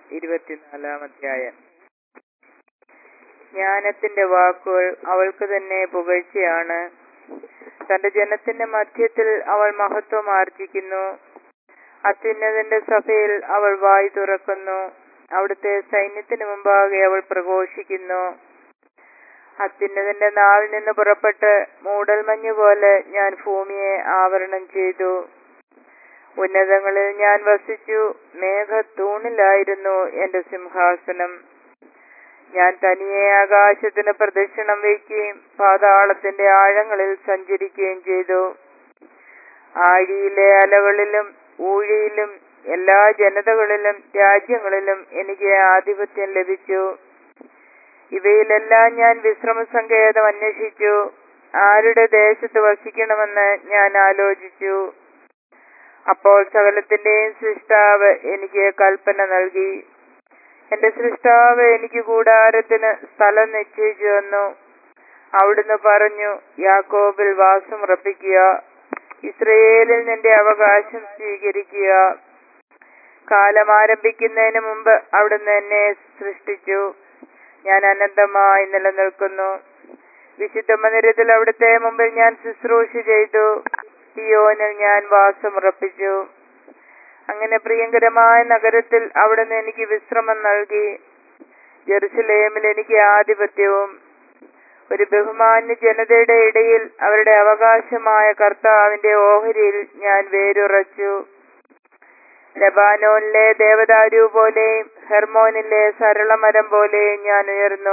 ഇരുപത്തിനാലാം അധ്യായം ജ്ഞാനത്തിന്റെ വാക്കുകൾ അവൾക്ക് തന്നെ പുകഴ്ചയാണ് തന്റെ ജനത്തിന്റെ മധ്യത്തിൽ അവൾ മഹത്വം ആർജിക്കുന്നു അത്യുന്നതന്റെ സഭയിൽ അവൾ വായി തുറക്കുന്നു അവിടുത്തെ സൈന്യത്തിന് മുമ്പാകെ അവൾ പ്രഘോഷിക്കുന്നു അത്യുന്നതന്റെ നാവിൽ നിന്ന് പുറപ്പെട്ട് മൂടൽമഞ്ഞ് പോലെ ഞാൻ ഭൂമിയെ ആവരണം ചെയ്തു ഉന്നതങ്ങളിൽ ഞാൻ വസിച്ചു മേഘത്തൂണിലായിരുന്നു എന്റെ സിംഹാസനം ഞാൻ തനിയെ ആകാശത്തിന് പ്രദക്ഷിണം വയ്ക്കുകയും പാതാളത്തിന്റെ ആഴങ്ങളിൽ സഞ്ചരിക്കുകയും ചെയ്തു ആഴിയിലെ അലകളിലും ഊഴിയിലും എല്ലാ ജനതകളിലും രാജ്യങ്ങളിലും എനിക്ക് ആധിപത്യം ലഭിച്ചു ഇവയിലെല്ലാം ഞാൻ വിശ്രമസങ്കേതം അന്വേഷിച്ചു ആരുടെ ദേശത്ത് വസിക്കണമെന്ന് ഞാൻ ആലോചിച്ചു അപ്പോൾ സകലത്തിന്റെയും സൃഷ്ടാവ് എനിക്ക് കൽപ്പന നൽകി എന്റെ സൃഷ്ടാവ് എനിക്ക് കൂടാരത്തിന് സ്ഥലം നിശ്ചയിച്ചു തന്നു അവിടുന്ന് പറഞ്ഞു യാക്കോബിൽ വാസമുറപ്പിക്കുക ഇസ്രയേലിൽ നിന്റെ അവകാശം സ്വീകരിക്കുക കാലം ആരംഭിക്കുന്നതിന് മുമ്പ് അവിടുന്ന് എന്നെ സൃഷ്ടിച്ചു ഞാൻ അനന്തമായി നിലനിൽക്കുന്നു വിശുദ്ധ മന്ദിരത്തിൽ അവിടുത്തെ മുമ്പിൽ ഞാൻ ശുശ്രൂഷ ചെയ്തു സിയോനിൽ ഞാൻ വാസമുറപ്പിച്ചു അങ്ങനെ പ്രിയങ്കരമായ നഗരത്തിൽ അവിടുന്ന് എനിക്ക് വിശ്രമം നൽകി ജെറുസലേമിൽ എനിക്ക് ആധിപത്യവും ഒരു ബഹുമാന്യ ജനതയുടെ ഇടയിൽ അവരുടെ അവകാശമായ കർത്താവിന്റെ ഓഹരിയിൽ ഞാൻ വേരുറച്ചു ലബാനോനിലെ ദേവദാരു പോലെയും ഹെർമോനിലെ സരളമരം പോലെയും ഞാൻ ഉയർന്നു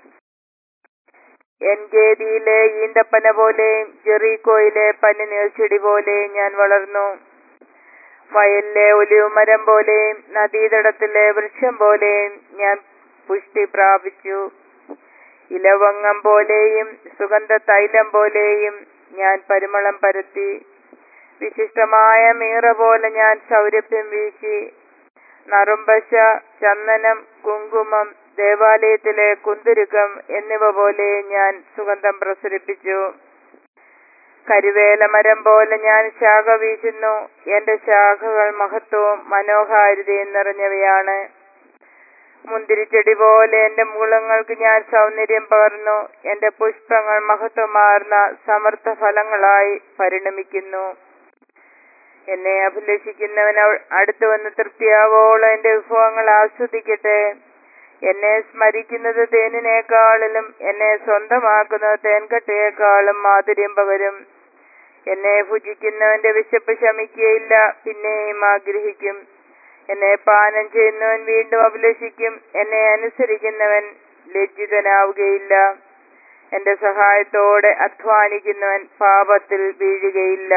എൻഗേദിയിലെ ഈന്തപ്പന പോലെയും ജെറീക്കോയിലെ പനി നീർച്ചെടി പോലെയും ഞാൻ വളർന്നു വയലിലെ ഒലിവുമരം പോലെയും നദീതടത്തിലെ വൃക്ഷം പോലെയും ഞാൻ പുഷ്ടി പ്രാപിച്ചു ഇലവങ്ങം പോലെയും സുഗന്ധ തൈലം പോലെയും ഞാൻ പരിമളം പരത്തി വിശിഷ്ടമായ മീറ പോലെ ഞാൻ സൗരഭ്യം വീശി നറുമ്പശ ചന്ദനം കുങ്കുമം ദേവാലയത്തിലെ കുന്തുരുക്കം എന്നിവ പോലെ ഞാൻ സുഗന്ധം പ്രസരിപ്പിച്ചു കരുവേലമരം പോലെ ഞാൻ ശാഖ വീശുന്നു എന്റെ ശാഖകൾ മഹത്വവും മനോഹാരിതയും നിറഞ്ഞവയാണ് മുന്തിരിച്ചെടി പോലെ എന്റെ മൂലങ്ങൾക്ക് ഞാൻ സൗന്ദര്യം പകർന്നു എന്റെ പുഷ്പങ്ങൾ മഹത്വമാർന്ന സമർത്ഥ ഫലങ്ങളായി പരിണമിക്കുന്നു എന്നെ അഭിലഷിക്കുന്നവൻ അടുത്തു വന്ന് തൃപ്തിയാവോളം എന്റെ വിഭവങ്ങൾ ആസ്വദിക്കട്ടെ എന്നെ സ്മരിക്കുന്നത് തേനിനേക്കാളിലും എന്നെ സ്വന്തമാക്കുന്നത് തേൻകട്ടയേക്കാളും മാധുര്യം പകരും എന്നെ ഭുജിക്കുന്നവന്റെ വിശപ്പ് ശമിക്കുകയില്ല പിന്നെയും ആഗ്രഹിക്കും എന്നെ പാനം ചെയ്യുന്നവൻ വീണ്ടും അഭിലഷിക്കും എന്നെ അനുസരിക്കുന്നവൻ ലജ്ജിതനാവുകയില്ല എന്റെ സഹായത്തോടെ അധ്വാനിക്കുന്നവൻ പാപത്തിൽ വീഴുകയില്ല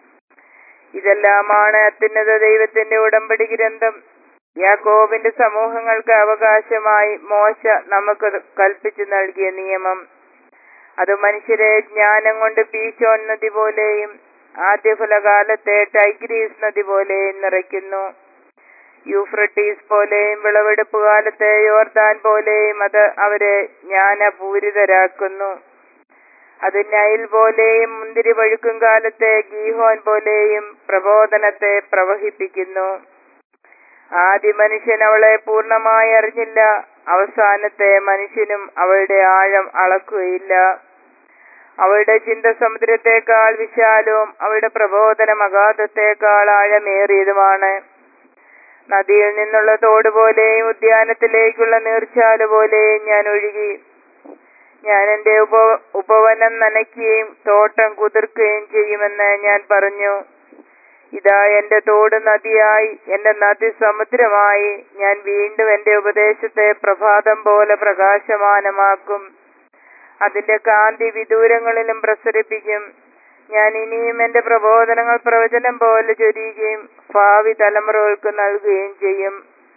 ഇതെല്ലാമാണ് അത്യുന്നത ദൈവത്തിന്റെ ഉടമ്പടി ഗ്രന്ഥം യാക്കോബിന്റെ സമൂഹങ്ങൾക്ക് അവകാശമായി മോശ നമുക്ക് കൽപ്പിച്ചു നൽകിയ നിയമം അത് മനുഷ്യരെ ജ്ഞാനം കൊണ്ട് പീശോൻ നദി പോലെയും ആദ്യഫലകാലത്തെ ടൈഗ്രീസ് നദി പോലെയും നിറയ്ക്കുന്നു യൂഫ്രട്ടീസ് പോലെയും വിളവെടുപ്പ് കാലത്തെ യോർദാൻ പോലെയും അത് അവരെ ജ്ഞാനപൂരിതരാക്കുന്നു അത് നൈൽ പോലെയും മുന്തിരി പഴുക്കും കാലത്തെ ഗീഹോൻ പോലെയും പ്രബോധനത്തെ പ്രവഹിപ്പിക്കുന്നു ആദ്യ മനുഷ്യൻ അവളെ പൂർണ്ണമായി അറിഞ്ഞില്ല അവസാനത്തെ മനുഷ്യനും അവളുടെ ആഴം അളക്കുകയില്ല അവളുടെ ചിന്ത സമുദ്രത്തെക്കാൾ വിശാലവും അവളുടെ പ്രബോധനം അഗാധത്തെക്കാൾ ആഴമേറിയതുമാണ് നദിയിൽ നിന്നുള്ള തോട് പോലെയും ഉദ്യാനത്തിലേക്കുള്ള നീർച്ചാല് പോലെയും ഞാൻ ഒഴുകി ഞാൻ എന്റെ ഉപ ഉപവനം നനയ്ക്കുകയും തോട്ടം കുതിർക്കുകയും ചെയ്യുമെന്ന് ഞാൻ പറഞ്ഞു ഇതാ എന്റെ തോട് നദിയായി എന്റെ നദി സമുദ്രമായി ഞാൻ വീണ്ടും എന്റെ ഉപദേശത്തെ പ്രഭാതം പോലെ പ്രകാശമാനമാക്കും അതിന്റെ കാന്തി വിദൂരങ്ങളിലും പ്രസരിപ്പിക്കും ഞാൻ ഇനിയും എന്റെ പ്രബോധനങ്ങൾ പ്രവചനം പോലെ ചൊരിയുകയും ഭാവി തലമുറകൾക്ക് നൽകുകയും ചെയ്യും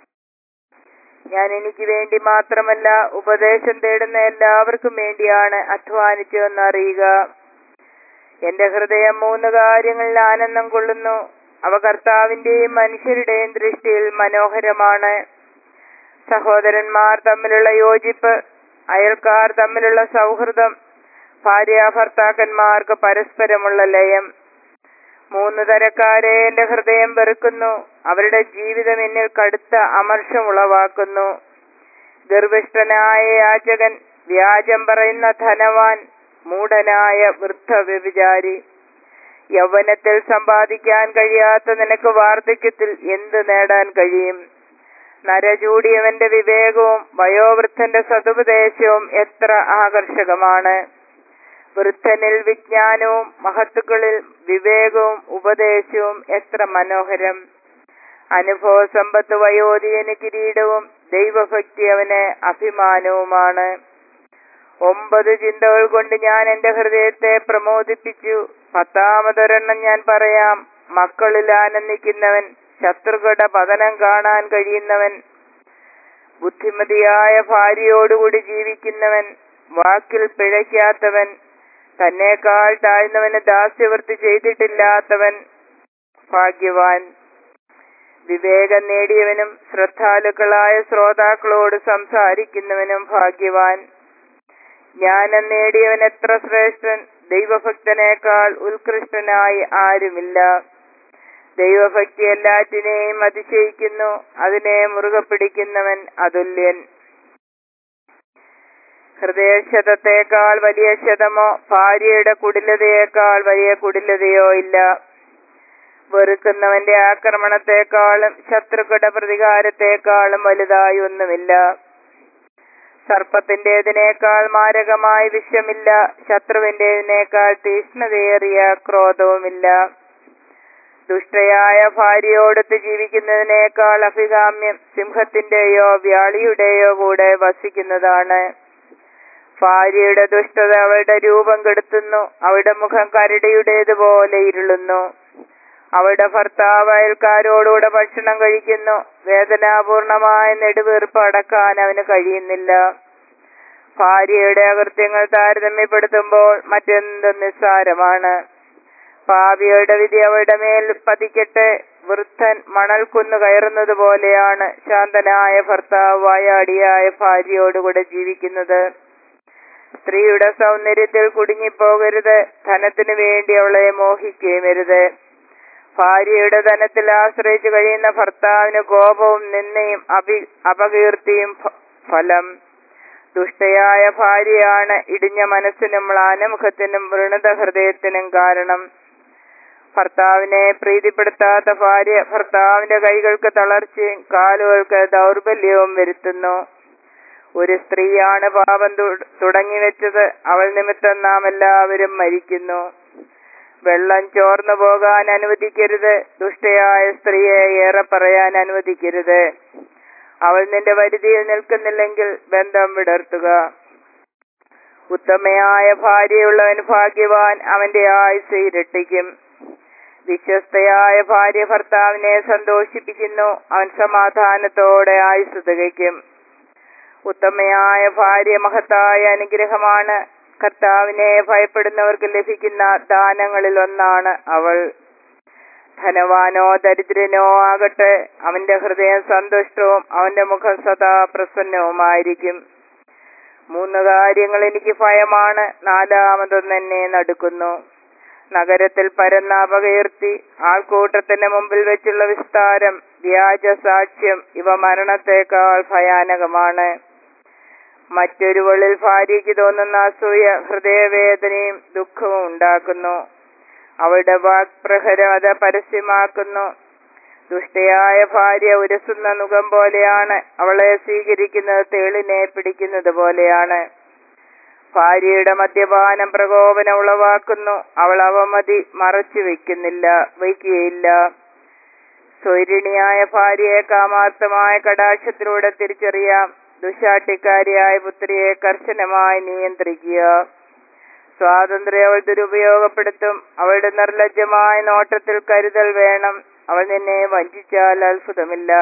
ഞാൻ എനിക്ക് വേണ്ടി മാത്രമല്ല ഉപദേശം തേടുന്ന എല്ലാവർക്കും വേണ്ടിയാണ് അധ്വാനിച്ചതെന്ന് അറിയുക എന്റെ ഹൃദയം മൂന്ന് കാര്യങ്ങളിൽ ആനന്ദം കൊള്ളുന്നു അവ കർത്താവിന്റെയും മനുഷ്യരുടെയും ദൃഷ്ടിയിൽ മനോഹരമാണ് സഹോദരന്മാർ തമ്മിലുള്ള യോജിപ്പ് അയൽക്കാർ തമ്മിലുള്ള സൗഹൃദം ഭാര്യ ഭർത്താക്കന്മാർക്ക് പരസ്പരമുള്ള ലയം മൂന്ന് തരക്കാരെ എന്റെ ഹൃദയം വെറുക്കുന്നു അവരുടെ ജീവിതം എന്നിൽ കടുത്ത അമർഷം ഉളവാക്കുന്നു ഗർഭിഷ്ഠനായ യാചകൻ വ്യാജം പറയുന്ന ധനവാൻ മൂഢനായ വൃദ്ധ വ്യഭിചാരി യൗവനത്തിൽ സമ്പാദിക്കാൻ കഴിയാത്ത നിനക്ക് വാർദ്ധക്യത്തിൽ എന്ത് നേടാൻ കഴിയും നരചൂടിയവന്റെ വിവേകവും വയോവൃദ്ധന്റെ സതുപദേശവും എത്ര ആകർഷകമാണ് വൃദ്ധനിൽ വിജ്ഞാനവും മഹത്തുക്കളിൽ വിവേകവും ഉപദേശവും എത്ര മനോഹരം അനുഭവ സമ്പത്ത് വയോധികന് കിരീടവും ദൈവഭക്തി അവന് അഭിമാനവുമാണ് ഒമ്പത് ചിന്തകൾ കൊണ്ട് ഞാൻ എന്റെ ഹൃദയത്തെ പ്രമോദിപ്പിച്ചു പത്താമതൊരെണ്ണം ഞാൻ പറയാം മക്കളിൽ ആനന്ദിക്കുന്നവൻ ശത്രുക്കളുടെ പതനം കാണാൻ കഴിയുന്നവൻ ബുദ്ധിമതിയായ ഭാര്യയോടുകൂടി ജീവിക്കുന്നവൻ വാക്കിൽ പിഴയ്ക്കാത്തവൻ തന്നേക്കാൾ താഴ്ന്നവന് ദാസ്യവൃത്തി ചെയ്തിട്ടില്ലാത്തവൻ ഭാഗ്യവാൻ വിവേകം നേടിയവനും ശ്രദ്ധാലുക്കളായ ശ്രോതാക്കളോട് സംസാരിക്കുന്നവനും ഭാഗ്യവാൻ ജ്ഞാനം നേടിയവൻ എത്ര ശ്രേഷ്ഠൻ ദൈവഭക്തനേക്കാൾ ഉത്കൃഷ്ടനായി ആരുമില്ല ദൈവഭക്തി എല്ലാറ്റിനെയും അതിശയിക്കുന്നു അതിനെ മുറുകെ പിടിക്കുന്നവൻ അതുല്യൻ ഹൃദയക്ഷതത്തേക്കാൾ വലിയ ക്ഷതമോ ഭാര്യയുടെ കുടിലതയേക്കാൾ വലിയ കുടിലതയോ ഇല്ല വെറുക്കുന്നവന്റെ ആക്രമണത്തെക്കാളും ശത്രുക്കളുടെ പ്രതികാരത്തെക്കാളും വലുതായി ഒന്നുമില്ല സർപ്പത്തിന്റേതിനേക്കാൾ മാരകമായ വിഷമില്ല ശത്രുവിന്റേതിനേക്കാൾ തീഷ്ണതയേറിയ ക്രോധവുമില്ല ദുഷ്ടയായ ഭാര്യയോടൊത്ത് ജീവിക്കുന്നതിനേക്കാൾ അഭികാമ്യം സിംഹത്തിന്റെയോ വ്യാളിയുടെയോ കൂടെ വസിക്കുന്നതാണ് ഭാര്യയുടെ ദുഷ്ടത അവളുടെ രൂപം കെടുത്തുന്നു അവളുടെ മുഖം കരടിയുടേതുപോലെ ഇരുളുന്നു അവളുടെ ഭർത്താവ് അയൽക്കാരോടുകൂടെ ഭക്ഷണം കഴിക്കുന്നു വേദനാപൂർണമായ നെടുവീർപ്പ് അടക്കാൻ അവന് കഴിയുന്നില്ല ഭാര്യയുടെ അകൃത്യങ്ങൾ താരതമ്യപ്പെടുത്തുമ്പോൾ മറ്റെന്തും നിസ്സാരമാണ് പാപിയുടെ വിധി അവളുടെ മേൽ പതിക്കട്ടെ വൃദ്ധൻ മണൽ കുന്നു കയറുന്നത് പോലെയാണ് ശാന്തനായ ഭർത്താവ് വായാടിയായ ഭാര്യയോടുകൂടെ ജീവിക്കുന്നത് സ്ത്രീയുടെ സൗന്ദര്യത്തിൽ കുടുങ്ങിപ്പോകരുത് ധനത്തിനു വേണ്ടി അവളെ മോഹിക്കുകയുമരുത് ഭാര്യയുടെ ധനത്തിൽ ആശ്രയിച്ചു കഴിയുന്ന ഭർത്താവിന് കോപവും നിന്നയും അഭി അപകീർത്തിയും ഫ- ഫലം ദുഷ്ടയായ ഭാര്യയാണ് ഇടിഞ്ഞ മനസ്സിനും മ്ലാനമുഖത്തിനും വൃണത ഹൃദയത്തിനും കാരണം ഭർത്താവിനെ പ്രീതിപ്പെടുത്താത്ത ഭാര്യ ഭർത്താവിന്റെ കൈകൾക്ക് തളർച്ചയും കാലുകൾക്ക് ദൗർബല്യവും വരുത്തുന്നു ഒരു സ്ത്രീയാണ് പാപം തു- തുടങ്ങിവെച്ചത് അവൾ നിമിത്തം നാം എല്ലാവരും മരിക്കുന്നു വെള്ളം ചോർന്നു പോകാൻ അനുവദിക്കരുത് ദുഷ്ടയായ സ്ത്രീയെ ഏറെ പറയാൻ അനുവദിക്കരുത് അവൾ നിന്റെ വരുതിയിൽ നിൽക്കുന്നില്ലെങ്കിൽ ബന്ധം വിടർത്തുക ഉത്തമയായ ഭാര്യയുള്ളവൻ ഭാഗ്യവാൻ അവന്റെ ആയുസ് ഇരട്ടിക്കും വിശ്വസ്തയായ ഭാര്യ ഭർത്താവിനെ സന്തോഷിപ്പിക്കുന്നു അവൻ സമാധാനത്തോടെ ആയുസ് തികയ്ക്കും ഉത്തമയായ ഭാര്യ മഹത്തായ അനുഗ്രഹമാണ് കർത്താവിനെ ഭയപ്പെടുന്നവർക്ക് ലഭിക്കുന്ന ദാനങ്ങളിൽ ഒന്നാണ് അവൾ ധനവാനോ ദരിദ്രനോ ആകട്ടെ അവന്റെ ഹൃദയം സന്തുഷ്ടവും അവന്റെ മുഖം സദാ പ്രസന്നവുമായിരിക്കും മൂന്ന് കാര്യങ്ങൾ എനിക്ക് ഭയമാണ് നാലാമതൊന്ന് എന്നെ നടുക്കുന്നു നഗരത്തിൽ പരന്ന അപകീർത്തി ആൾക്കൂട്ടത്തിന്റെ മുമ്പിൽ വെച്ചുള്ള വിസ്താരം വ്യാജ സാക്ഷ്യം ഇവ മരണത്തേക്കാൾ ഭയാനകമാണ് മറ്റൊരുവളിൽ ഭാര്യയ്ക്ക് തോന്നുന്ന അസൂയ ഹൃദയവേദനയും ദുഃഖവും ഉണ്ടാക്കുന്നു അവളുടെ വാക്പ്രഹരം അത് പരസ്യമാക്കുന്നു ദുഷ്ടയായ ഭാര്യ ഉരസുന്ന മുഖം പോലെയാണ് അവളെ സ്വീകരിക്കുന്നത് തേളിനെ പിടിക്കുന്നത് പോലെയാണ് ഭാര്യയുടെ മദ്യപാനം പ്രകോപനം ഉളവാക്കുന്നു അവൾ അവമതി മറച്ചു വെക്കുന്നില്ല വയ്ക്കുകയില്ല സ്വൈരിണിയായ ഭാര്യയെ കാമാർത്ഥമായ കടാക്ഷത്തിലൂടെ തിരിച്ചറിയാം ദുശാട്ടിക്കാരിയായ പുത്രിയെ കർശനമായി നിയന്ത്രിക്കുക സ്വാതന്ത്ര്യം അവൾ ദുരുപയോഗപ്പെടുത്തും അവളുടെ നിർലജ്ജമായ നോട്ടത്തിൽ കരുതൽ വേണം അവൾ നിന്നെ വഞ്ചിച്ചാൽ അത്ഭുതമില്ല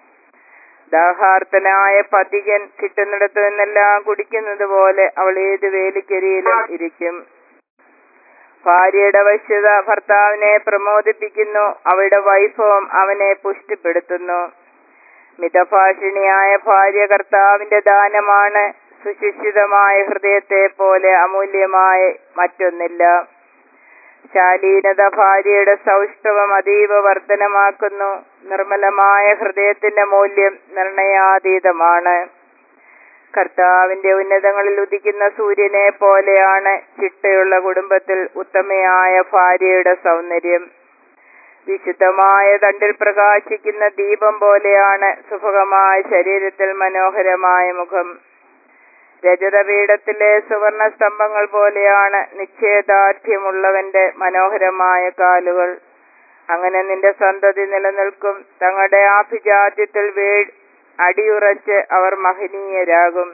ദാഹാർത്തനായ പതികൻ കിട്ടുന്നിടത്തു നിന്നെല്ലാം കുടിക്കുന്നത് പോലെ അവൾ ഏത് വേലിക്കരിയിലും ഇരിക്കും ഭാര്യയുടെ വശ്യത ഭർത്താവിനെ പ്രമോദിപ്പിക്കുന്നു അവളുടെ വൈഭവം അവനെ പുഷ്ടിപ്പെടുത്തുന്നു മിതഭാഷിണിയായ ഭാര്യ കർത്താവിന്റെ ദാനമാണ് സുശിക്ഷിതമായ ഹൃദയത്തെ പോലെ അമൂല്യമായ മറ്റൊന്നില്ല ശാലീനത ഭാര്യയുടെ സൗഷ്ഠവം അതീവ വർധനമാക്കുന്നു നിർമ്മലമായ ഹൃദയത്തിന്റെ മൂല്യം നിർണയാതീതമാണ് കർത്താവിന്റെ ഉന്നതങ്ങളിൽ ഉദിക്കുന്ന സൂര്യനെ പോലെയാണ് ചിട്ടയുള്ള കുടുംബത്തിൽ ഉത്തമയായ ഭാര്യയുടെ സൗന്ദര്യം വിശുദ്ധമായ തണ്ടിൽ പ്രകാശിക്കുന്ന ദീപം പോലെയാണ് സുഭഗമായ ശരീരത്തിൽ മനോഹരമായ മുഖം രജതപീഠത്തിലെ സുവർണ സ്തംഭങ്ങൾ പോലെയാണ് നിശ്ചയദാർഢ്യമുള്ളവന്റെ മനോഹരമായ കാലുകൾ അങ്ങനെ നിന്റെ സന്തതി നിലനിൽക്കും തങ്ങളുടെ ആഭിജാത്യത്തിൽ വീ അടിയുറച്ച് അവർ മഹനീയരാകും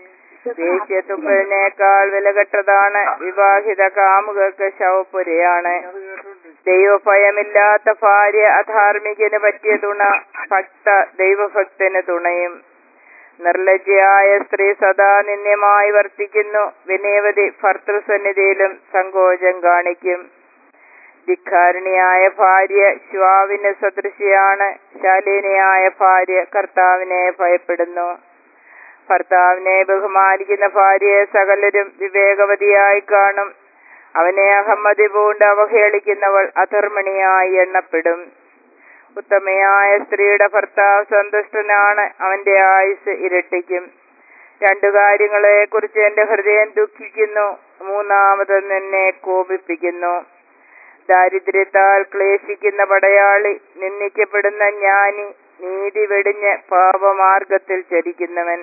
ദേശീയത്തുക്കളിനേക്കാൾ വിലകെട്ടതാണ് വിവാഹിത കാമുകൾക്ക് ശവപ്പുരയാണ് ദൈവഭയമില്ലാത്ത ഭാര്യ അധാർമികന് പറ്റിയ തുണ ഭക്ത ദൈവഭക്തന് തുണയും നിർലജ്ജയായ സ്ത്രീ സദാ നിന്ദ്യമായി വർത്തിക്കുന്നു വിനയവതി ഭർത്തൃസന്നിധിയിലും സങ്കോചം കാണിക്കും ധിക്കാരിണിയായ ഭാര്യ ശ്വാവിന് സദൃശിയാണ് ശാലീനയായ ഭാര്യ കർത്താവിനെ ഭയപ്പെടുന്നു ഭർത്താവിനെ ബഹുമാനിക്കുന്ന ഭാര്യയെ സകലരും വിവേകവതിയായി കാണും അവനെ അഹമ്മതി പൂണ്ട് അവഹേളിക്കുന്നവൾ അധർമ്മിണിയായി എണ്ണപ്പെടും ഉത്തമയായ സ്ത്രീയുടെ ഭർത്താവ് സന്തുഷ്ടനാണ് അവന്റെ ആയുസ് ഇരട്ടിക്കും രണ്ടു കാര്യങ്ങളെ കുറിച്ച് എന്റെ ഹൃദയം ദുഃഖിക്കുന്നു മൂന്നാമത് എന്നെ കോപിപ്പിക്കുന്നു ദാരിദ്ര്യത്താൽ ക്ലേശിക്കുന്ന പടയാളി നിന്ദിക്കപ്പെടുന്ന ജ്ഞാനി നീതി വെടിഞ്ഞ് പാപമാർഗത്തിൽ ചരിക്കുന്നവൻ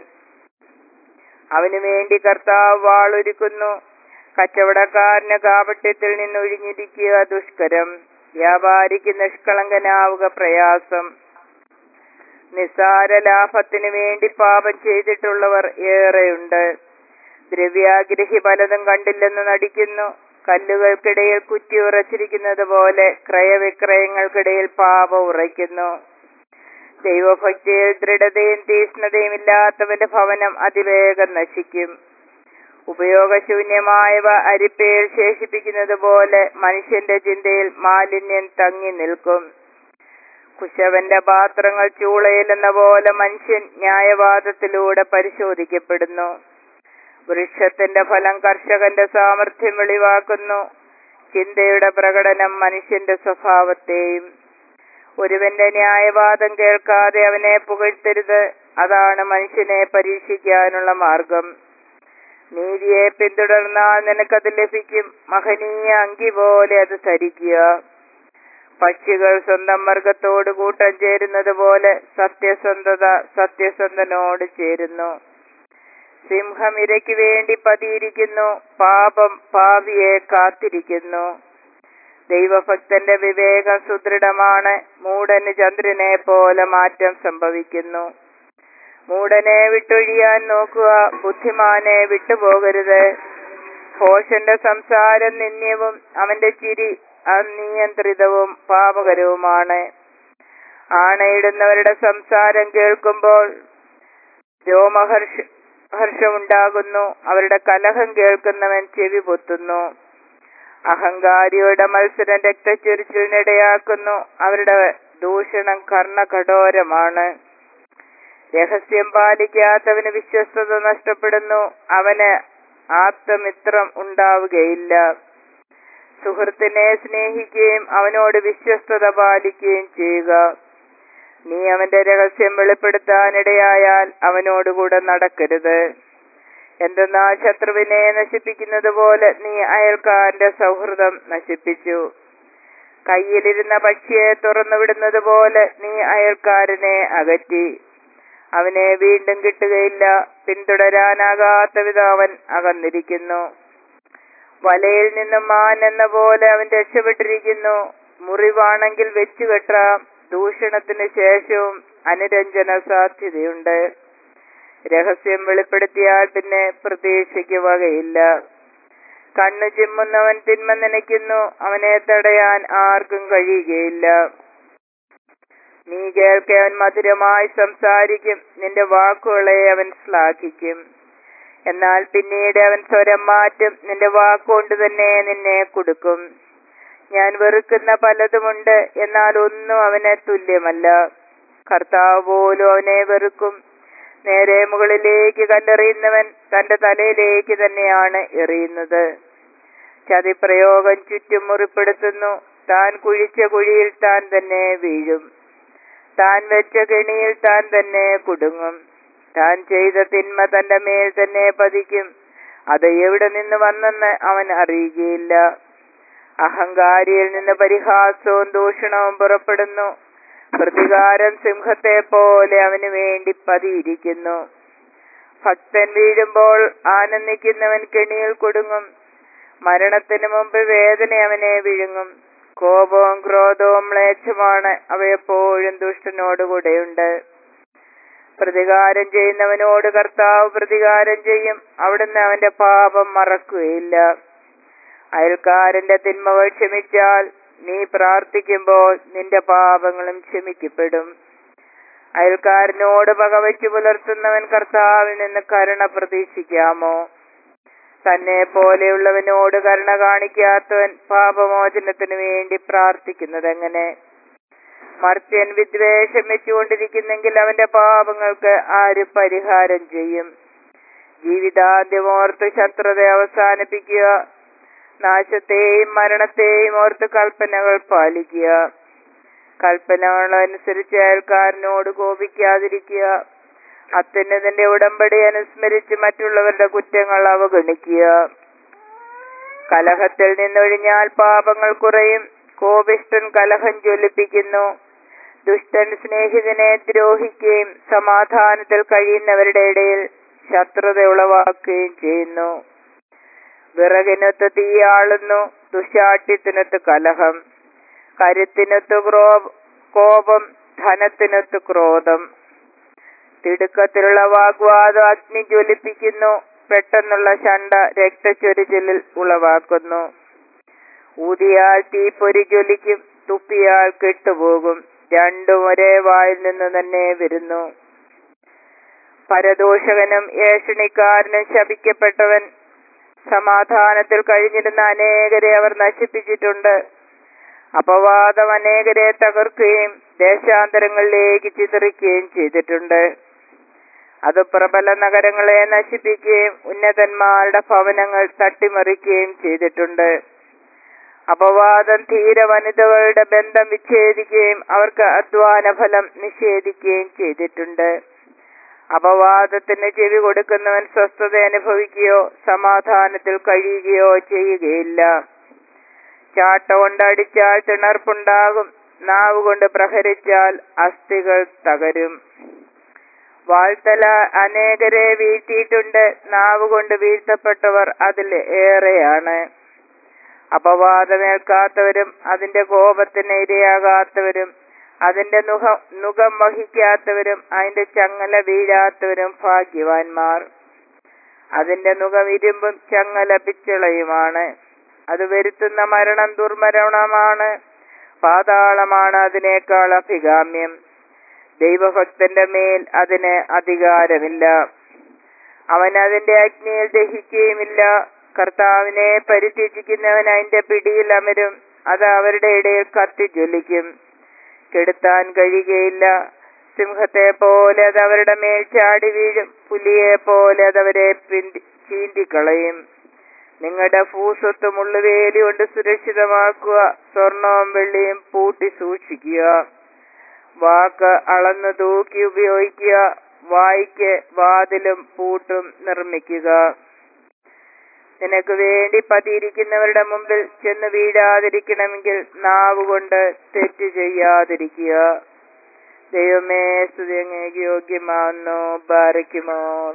അവനു വേണ്ടി കർത്താവ് വാളൊരുക്കുന്നു കച്ചവടക്കാരന് കാപട്യത്തിൽ നിന്നൊഴിഞ്ഞിരിക്കുക ദുഷ്കരം വ്യാപാരിക്ക് നിഷ്കളങ്കനാവുക പ്രയാസം നിസ്സാര ലാഭത്തിനു വേണ്ടി പാപം ചെയ്തിട്ടുള്ളവർ ഏറെയുണ്ട് ദ്രവ്യാഗ്രഹി പലതും കണ്ടില്ലെന്ന് നടിക്കുന്നു കല്ലുകൾക്കിടയിൽ കുറ്റി ഉറച്ചിരിക്കുന്നത് പോലെ ക്രയവിക്രയങ്ങൾക്കിടയിൽ പാപം ഉറയ്ക്കുന്നു ദൈവഭക്തിയിൽ ദൃഢതയും തീഷ്ണതയും ഇല്ലാത്തവന്റെ ഭവനം അതിവേഗം നശിക്കും ഉപയോഗശൂന്യമായവ അരിപ്പയിൽ ശേഷിപ്പിക്കുന്നത് പോലെ മനുഷ്യന്റെ ചിന്തയിൽ മാലിന്യം തങ്ങി നിൽക്കും കുശവന്റെ പാത്രങ്ങൾ ചൂളയിലെന്ന പോലെ മനുഷ്യൻ ന്യായവാദത്തിലൂടെ പരിശോധിക്കപ്പെടുന്നു വൃക്ഷത്തിന്റെ ഫലം കർഷകന്റെ സാമർഥ്യം വെളിവാക്കുന്നു ചിന്തയുടെ പ്രകടനം മനുഷ്യന്റെ സ്വഭാവത്തെയും ഒരുവന്റെ ന്യായവാദം കേൾക്കാതെ അവനെ പുകഴ്ത്തരുത് അതാണ് മനുഷ്യനെ പരീക്ഷിക്കാനുള്ള മാർഗം നീതിയെ പിന്തുടർന്നാൽ നിനക്കത് ലഭിക്കും മഹനീയ അങ്കി പോലെ അത് ധരിക്കുക പക്ഷികൾ സ്വന്തം വർഗത്തോട് കൂട്ടം ചേരുന്നത് പോലെ സത്യസന്ധത സത്യസന്ധനോട് ചേരുന്നു സിംഹം ഇരയ്ക്ക് വേണ്ടി പതിയിരിക്കുന്നു പാപം പാവിയെ കാത്തിരിക്കുന്നു ദൈവഭക്തന്റെ വിവേകം സുദൃഢമാണ് മൂടന് ചന്ദ്രനെ പോലെ മാറ്റം സംഭവിക്കുന്നു മൂടനെ വിട്ടൊഴിയാൻ നോക്കുക ബുദ്ധിമാനെ വിട്ടുപോകരുത് ഭോഷന്റെ സംസാരം നിന്ദ്യവും അവന്റെ ചിരി അനിയന്ത്രിതവും പാപകരവുമാണ് ആണയിടുന്നവരുടെ സംസാരം കേൾക്കുമ്പോൾ രോമഹർഷ ഹർഷമുണ്ടാകുന്നു അവരുടെ കലഹം കേൾക്കുന്നവൻ ചെവി പൊത്തുന്നു അഹങ്കാരിയുടെ മത്സരം രക്തച്ചൊരിച്ചിലിനിടയാക്കുന്നു അവരുടെ ദൂഷണം കർണകഠോരമാണ് രഹസ്യം പാലിക്കാത്തവന് വിശ്വസ്തത നഷ്ടപ്പെടുന്നു അവന് ആപ്തമിത്രം ഉണ്ടാവുകയില്ല സുഹൃത്തിനെ സ്നേഹിക്കുകയും അവനോട് വിശ്വസ്തത പാലിക്കുകയും ചെയ്യുക നീ അവന്റെ രഹസ്യം വെളിപ്പെടുത്താനിടയായാൽ അവനോടുകൂടെ നടക്കരുത് എന്തെന്നാ ശത്രുവിനെ നശിപ്പിക്കുന്നത് പോലെ നീ അയൽക്കാരന്റെ സൗഹൃദം നശിപ്പിച്ചു കയ്യിലിരുന്ന പക്ഷിയെ തുറന്നുവിടുന്നത് പോലെ നീ അയൽക്കാരനെ അകറ്റി അവനെ വീണ്ടും കിട്ടുകയില്ല പിന്തുടരാനാകാത്ത വിധം അവൻ അകന്നിരിക്കുന്നു വലയിൽ നിന്നും മാൻ എന്ന പോലെ അവൻ രക്ഷപ്പെട്ടിരിക്കുന്നു മുറിവാണെങ്കിൽ വെച്ചുകെട്ടാം ദൂഷണത്തിന് ശേഷവും അനുരഞ്ജന സാധ്യതയുണ്ട് രഹസ്യം വെളിപ്പെടുത്തിയാൽ പിന്നെ പ്രതീക്ഷയ്ക്ക് വകയില്ല കണ്ണു ചിമ്മുന്നവൻ തിന്മ നനയ്ക്കുന്നു അവനെ തടയാൻ ആർക്കും കഴിയുകയില്ല നീ കേൾക്കെ അവൻ മധുരമായി സംസാരിക്കും നിന്റെ വാക്കുകളെ അവൻ ശ്ലാഘിക്കും എന്നാൽ പിന്നീട് അവൻ സ്വരം മാറ്റും നിന്റെ വാക്കുകൊണ്ട് തന്നെ നിന്നെ കൊടുക്കും ഞാൻ വെറുക്കുന്ന പലതുമുണ്ട് എന്നാൽ ഒന്നും അവന് തുല്യമല്ല കർത്താവ് പോലും അവനെ വെറുക്കും നേരെ മുകളിലേക്ക് കല്ലെറിയുന്നവൻ തന്റെ തലയിലേക്ക് തന്നെയാണ് എറിയുന്നത് ചതിപ്രയോഗം ചുറ്റും മുറിപ്പെടുത്തുന്നു താൻ കുഴിച്ച കുഴിയിൽ താൻ തന്നെ വീഴും താൻ വെച്ച കെണിയിൽ താൻ തന്നെ കുടുങ്ങും താൻ ചെയ്ത തിന്മ തന്റെ മേൽ തന്നെ പതിക്കും അത് എവിടെ നിന്ന് വന്നെന്ന് അവൻ അറിയുകയില്ല അഹങ്കാരിയിൽ നിന്ന് പരിഹാസവും ദൂഷണവും പുറപ്പെടുന്നു പ്രതികാരം സിംഹത്തെ പോലെ അവന് വേണ്ടി പതിയിരിക്കുന്നു ഭക്തൻ വീഴുമ്പോൾ ആനന്ദിക്കുന്നവൻ കെണിയിൽ കൊടുങ്ങും മരണത്തിന് മുമ്പ് വേദന അവനെ വിഴുങ്ങും കോപവും ക്രോധവും മ്ലേച്ഛമാണ് അവയെപ്പോഴും ദുഷ്ടനോടുകൂടെയുണ്ട് പ്രതികാരം ചെയ്യുന്നവനോട് കർത്താവ് പ്രതികാരം ചെയ്യും അവിടുന്ന് അവന്റെ പാപം മറക്കുകയില്ല അയൽക്കാരന്റെ തിന്മകൾ ക്ഷമിച്ചാൽ നീ പ്രാർത്ഥിക്കുമ്പോൾ നിന്റെ പാപങ്ങളും ക്ഷമിക്കപ്പെടും അയൽക്കാരനോട് പകവച്ചു പുലർത്തുന്നവൻ കർത്താവിൽ നിന്ന് കരുണ പ്രതീക്ഷിക്കാമോ തന്നെ പോലെയുള്ളവനോട് കരുണ കാണിക്കാത്തവൻ പാപമോചനത്തിനു വേണ്ടി പ്രാർത്ഥിക്കുന്നത് എങ്ങനെ മർത്യൻ വിദ്വേഷം വെച്ചുകൊണ്ടിരിക്കുന്നെങ്കിൽ അവന്റെ പാപങ്ങൾക്ക് ആര് പരിഹാരം ചെയ്യും ജീവിതാന്ത്യമോർത്ത് ശത്രുത അവസാനിപ്പിക്കുക നാശത്തെയും മരണത്തെയും ഓർത്ത് കൽപ്പനകൾ പാലിക്കുക കൽപ്പനകൾ അനുസരിച്ച് അയൽക്കാരനോട് കോപിക്കാതിരിക്കുക അത്യുന്നതിന്റെ ഉടമ്പടി അനുസ്മരിച്ച് മറ്റുള്ളവരുടെ കുറ്റങ്ങൾ അവഗണിക്കുക കലഹത്തിൽ നിന്നൊഴിഞ്ഞാൽ പാപങ്ങൾ കുറയും കോപിഷ്ടൻ കലഹം ജ്വലിപ്പിക്കുന്നു ദുഷ്ടൻ സ്നേഹിതനെ ദ്രോഹിക്കുകയും സമാധാനത്തിൽ കഴിയുന്നവരുടെ ഇടയിൽ ശത്രുത ഉളവാക്കുകയും ചെയ്യുന്നു വിറകിനൊത്ത് തീയാളുന്നു ദുശാഠ്യത്തിനൊത്ത് കലഹം കരുത്തിനൊത്ത് ക്രോ കോപം ധനത്തിനൊത്ത് ക്രോധം തിടുക്കത്തിലുള്ള വാഗ്വാദം അഗ്നി ജ്വലിപ്പിക്കുന്നു പെട്ടെന്നുള്ള ശണ്ട രക്തച്ചൊരിച്ചിലിൽ ഉളവാക്കുന്നു ഊതിയാൽ തീപ്പൊരി ജ്വലിക്കും തുപ്പിയാൽ കെട്ടുപോകും രണ്ടും ഒരേ വായിൽ നിന്ന് തന്നെ വരുന്നു പരദോഷകനും ഏഷണിക്കാരനും ശപിക്കപ്പെട്ടവൻ സമാധാനത്തിൽ കഴിഞ്ഞിരുന്ന അനേകരെ അവർ നശിപ്പിച്ചിട്ടുണ്ട് അപവാദം അനേകരെ തകർക്കുകയും ദേശാന്തരങ്ങളിലേക്ക് ചിതറിക്കുകയും ചെയ്തിട്ടുണ്ട് അത് പ്രബല നഗരങ്ങളെ നശിപ്പിക്കുകയും ഉന്നതന്മാരുടെ ഭവനങ്ങൾ തട്ടിമറിക്കുകയും ചെയ്തിട്ടുണ്ട് അപവാദം ധീര വനിതകളുടെ ബന്ധം വിച്ഛേദിക്കുകയും അവർക്ക് അധ്വാന ഫലം നിഷേധിക്കുകയും ചെയ്തിട്ടുണ്ട് അപവാദത്തിന് ചെവി കൊടുക്കുന്നവൻ സ്വസ്ഥത അനുഭവിക്കുകയോ സമാധാനത്തിൽ കഴിയുകയോ ചെയ്യുകയില്ല ചാട്ട കൊണ്ടടിച്ചാൽ തിണർപ്പുണ്ടാകും നാവ് കൊണ്ട് പ്രഹരിച്ചാൽ അസ്ഥികൾ തകരും വാഴ്ത്തല അനേകരെ വീഴ്ത്തിയിട്ടുണ്ട് നാവ് കൊണ്ട് വീഴ്ത്തപ്പെട്ടവർ അതിൽ ഏറെയാണ് അപവാദമേൽക്കാത്തവരും അതിന്റെ കോപത്തിന് ഇരയാകാത്തവരും അതിന്റെ നുഖ നുഖം വഹിക്കാത്തവരും അതിന്റെ ചങ്ങല വീഴാത്തവരും ഭാഗ്യവാന്മാർ അതിന്റെ നുഖം ഇരുമ്പും ചങ്ങല പിച്ചളയുമാണ് അത് വരുത്തുന്ന മരണം ദുർമരണമാണ് പാതാളമാണ് അതിനേക്കാൾ അഭികാമ്യം ദൈവഭക്തന്റെ മേൽ അതിന് അധികാരമില്ല അവൻ അതിന്റെ അഗ്നിയിൽ ദഹിക്കുകയുമില്ല കർത്താവിനെ പരിത്യജിക്കുന്നവൻ അതിന്റെ പിടിയിൽ അമരും അത് അവരുടെ ഇടയിൽ കത്തി ജ്വലിക്കും കെടുത്താൻ കഴിയുകയില്ല സിംഹത്തെ പോലെ അത് അവരുടെ മേൽ ചാടി വീഴും പുലിയെ പോലെ അത് അവരെ പിന്തി ചീന്തിക്കളയും നിങ്ങളുടെ ഭൂസ്വത്ത് മുള്ളുവേലി കൊണ്ട് സുരക്ഷിതമാക്കുക സ്വർണവും വെള്ളിയും പൂട്ടി സൂക്ഷിക്കുക വാക്ക് അളന്നു തൂക്കി ഉപയോഗിക്കുക വായിക്ക് വാതിലും പൂട്ടും നിർമ്മിക്കുക നിനക്ക് വേണ്ടി പതിയിരിക്കുന്നവരുടെ മുമ്പിൽ ചെന്ന് വീഴാതിരിക്കണമെങ്കിൽ നാവ് കൊണ്ട് തെറ്റ് ചെയ്യാതിരിക്കുക ദൈവമേ സ്തുതി അങ്ങേക്ക് യോഗ്യമാവുന്നു ബാരയ്ക്കുമോർ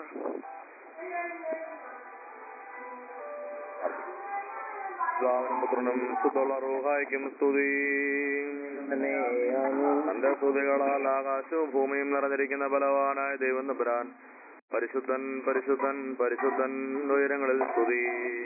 പിതാവിനും പുത്രനും ശുദ്ധുള്ള റൂഹായിക്കും സ്തുതി തന്റെ സ്തുതികളാൽ ആകാശവും ഭൂമിയും നിറഞ്ഞിരിക്കുന്ന ബലവാനായ ദൈവം നമ്പുരാൻ പരിശുദ്ധൻ പരിശുദ്ധൻ പരിശുദ്ധൻ ഉയരങ്ങളിൽ സ്തുതി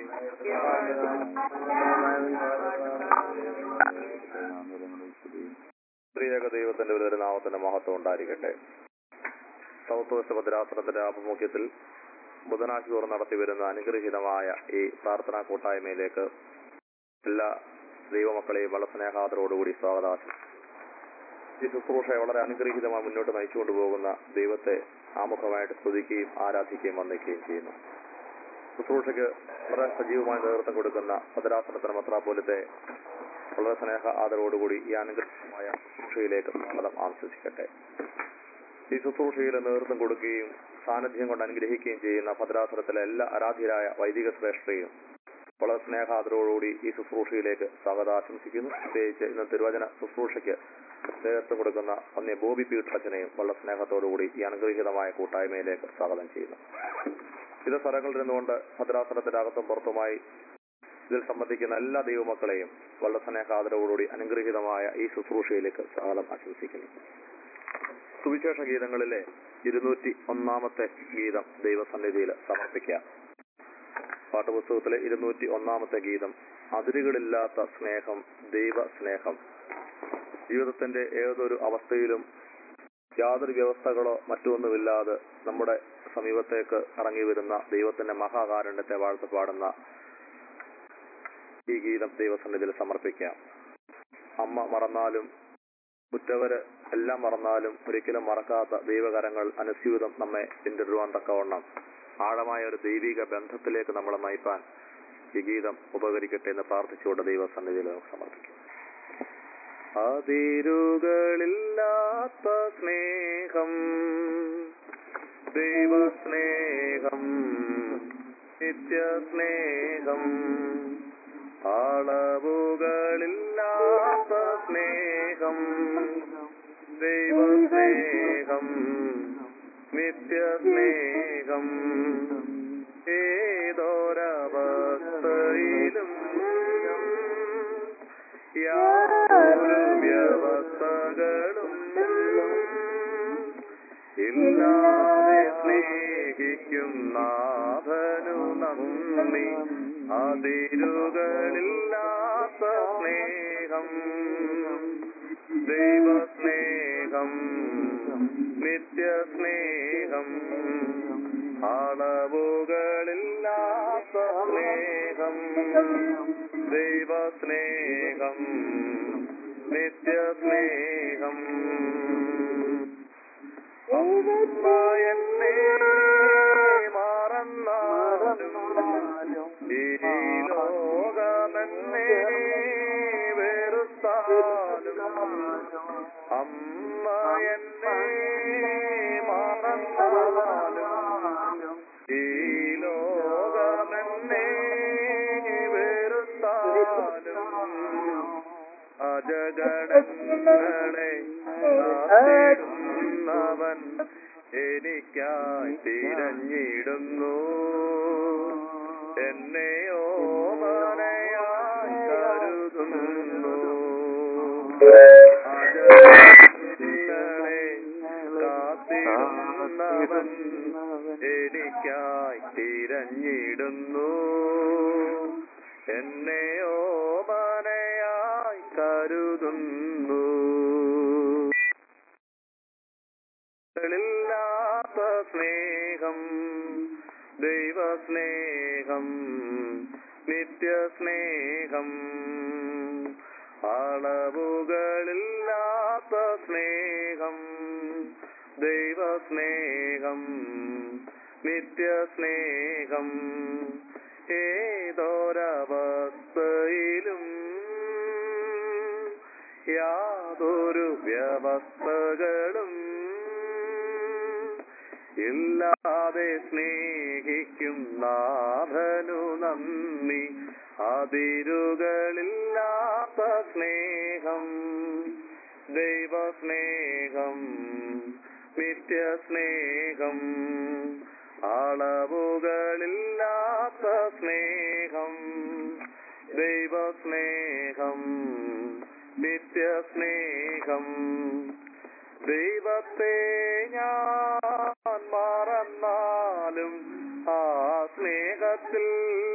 സ്ത്രീയക ദൈവത്തിന്റെ ഒരു നാമത്തിന്റെ മഹത്വം ഉണ്ടായിരിക്കട്ടെ സൗത്ത് വെസ്റ്റ് ഭദ്രാസനത്തിന്റെ ആഭിമുഖ്യത്തിൽ ബുധനാഴ്ച തോറും നടത്തി വരുന്ന അനുഗ്രഹീതമായ ഈ പ്രാർത്ഥനാ കൂട്ടായ്മയിലേക്ക് എല്ലാ ദൈവമക്കളെയും വളരെ സ്നേഹാദരോടുകൂടി സ്വാഗതാശം ഈ ശുശ്രൂഷയെ വളരെ അനുഗ്രഹീതമായി മുന്നോട്ട് നയിച്ചുകൊണ്ട് പോകുന്ന ദൈവത്തെ ആമുഖമായിട്ട് സ്തുതിക്കുകയും ആരാധിക്കുകയും വന്ദിക്കുകയും ചെയ്യുന്നു ശുശ്രൂഷയ്ക്ക് വളരെ സജീവമായി നേതൃത്വം കൊടുക്കുന്ന ഭദ്രാസനത്തിന് മത്രാപോലത്തെ വളരെ സ്നേഹ ആദരവോടുകൂടി ഈ അനുഗ്രഹമായ ശുശ്രൂഷയിലേക്ക് സ്വാഗതം ആശംസിക്കട്ടെ ഈ ശുശ്രൂഷയിൽ നേതൃത്വം കൊടുക്കുകയും സാന്നിധ്യം കൊണ്ട് അനുഗ്രഹിക്കുകയും ചെയ്യുന്ന ഭദ്രാസനത്തിലെ എല്ലാ ആരാധ്യരായ വൈദിക ശ്രേഷ്ഠയും വളരെ സ്നേഹാദരവോടുകൂടി ഈ ശുശ്രൂഷയിലേക്ക് സ്വാഗതം ആശംസിക്കുന്നു പ്രത്യേകിച്ച് ഇന്ന് തിരുവചന ശുശ്രൂഷയ്ക്ക് നേതൃത്വം കൊടുക്കുന്ന അന്യ ബോബി പീഠച്ചനെയും വളരെ സ്നേഹത്തോടുകൂടി ഈ അനുഗ്രഹീതമായ കൂട്ടായ്മയിലേക്ക് സ്വാഗതം ചെയ്യുന്നു ഇത് സ്ഥലങ്ങളിൽ നിന്നുകൊണ്ട് ഭദ്രാസനത്തിന്റെ അകത്തും പുറത്തുമായി ഇതിൽ സംബന്ധിക്കുന്ന എല്ലാ ദൈവമക്കളെയും വളരെ സ്നേഹാദരവോടുകൂടി അനുഗ്രഹീതമായ ഈ ശുശ്രൂഷയിലേക്ക് സ്വാഗതം ആശംസിക്കുന്നു സുവിശേഷ ഗീതങ്ങളിലെ ഇരുന്നൂറ്റി ഒന്നാമത്തെ ഗീതം ദൈവസന്നിധിയിൽ സമർപ്പിക്കുക പാഠപുസ്തകത്തിലെ ഇരുന്നൂറ്റി ഒന്നാമത്തെ ഗീതം അതിരുകളില്ലാത്ത സ്നേഹം ദൈവ സ്നേഹം ജീവിതത്തിന്റെ ഏതൊരു അവസ്ഥയിലും യാതൊരു വ്യവസ്ഥകളോ മറ്റൊന്നുമില്ലാതെ നമ്മുടെ സമീപത്തേക്ക് ഇറങ്ങി വരുന്ന ദൈവത്തിന്റെ മഹാകാരുണ്യത്തെ വാഴ്ത്തു പാടുന്ന ഈ ഗീതം ദൈവസന്നിധിയിൽ സമർപ്പിക്കാം അമ്മ മറന്നാലും ഉറ്റവര് എല്ലാം മറന്നാലും ഒരിക്കലും മറക്കാത്ത ദൈവകരങ്ങൾ അനുസ്യൂതം നമ്മെ പിന്തുടരുവാൻ തക്കവണ്ണം ആഴമായ ഒരു ദൈവിക ബന്ധത്തിലേക്ക് നമ്മളെ നയിപ്പാൻ ഈ ഗീതം ഉപകരിക്കട്ടെ എന്ന് പ്രാർത്ഥിച്ചുകൊണ്ട് ദൈവസന്നിധിയിൽ നമുക്ക് സമർപ്പിക്കാം അതിരുകളില്ലാത്ത സ്നേഹം ദൈവസ്നേഹം നിത്യസ്നേഹം അളവുകളില്ലാത്ത സ്നേഹം ദൈവസ്നേഹം നിത്യസ്നേഹം ഏതൊരവസ്ഥയിലും യാതൊരു വ്യവസ്ഥകളും ഇല്ലാതെ സ്നേഹിക്കും നാഥനു നന്ദി അതിരുകളില്ലാത്ത സ്നേഹം ദൈവസ്നേഹം നിത്യസ്നേഹം അളവുകളില്ലാത്ത സ്നേഹം ദൈവസ്നേഹം നിത്യസ്നേഹം അമ്മ എന്നെ മറന്നാലും ഈ ലോകമെന്നെ വെറുത്താലും അമ്മ എന്നെ മറന്നാലും ഈ ലോകമെന്നെ വെറുത്താലും അജഗണങ്ങളെ കാത്തിടുന്നവൻ എനിക്കായി തിരഞ്ഞിടുന്നു എന്നെ ഓമനയായി കരുതുന്നു അജഗണങ്ങളെ കാത്തിടുന്നവൻ എനിക്കായി തിരഞ്ഞിടുന്നു എന്നെ ഓമനയായി കരുതുന്നു ില്ലാത്ത സ്നേഹം ദൈവസ്നേഹം നിത്യസ്നേഹം അളവുകളില്ലാത്ത സ്നേഹം ദൈവസ്നേഹം നിത്യസ്നേഹം ഏതൊരവസ്ഥയിലും യാതൊരു വ്യവസ്ഥകളും ഇല്ലാതെ സ്നേഹിക്കും നാഥനു നന്ദി അതിരുകളില്ലാത്ത സ്നേഹം ദൈവസ്നേഹം നിത്യസ്നേഹം അളവുകളില്ലാത്ത സ്നേഹം ദൈവസ്നേഹം നിത്യസ്നേഹം ദൈവത്തെ ഞാൻ മറന്നാലും ആ സ്നേഹത്തിൽ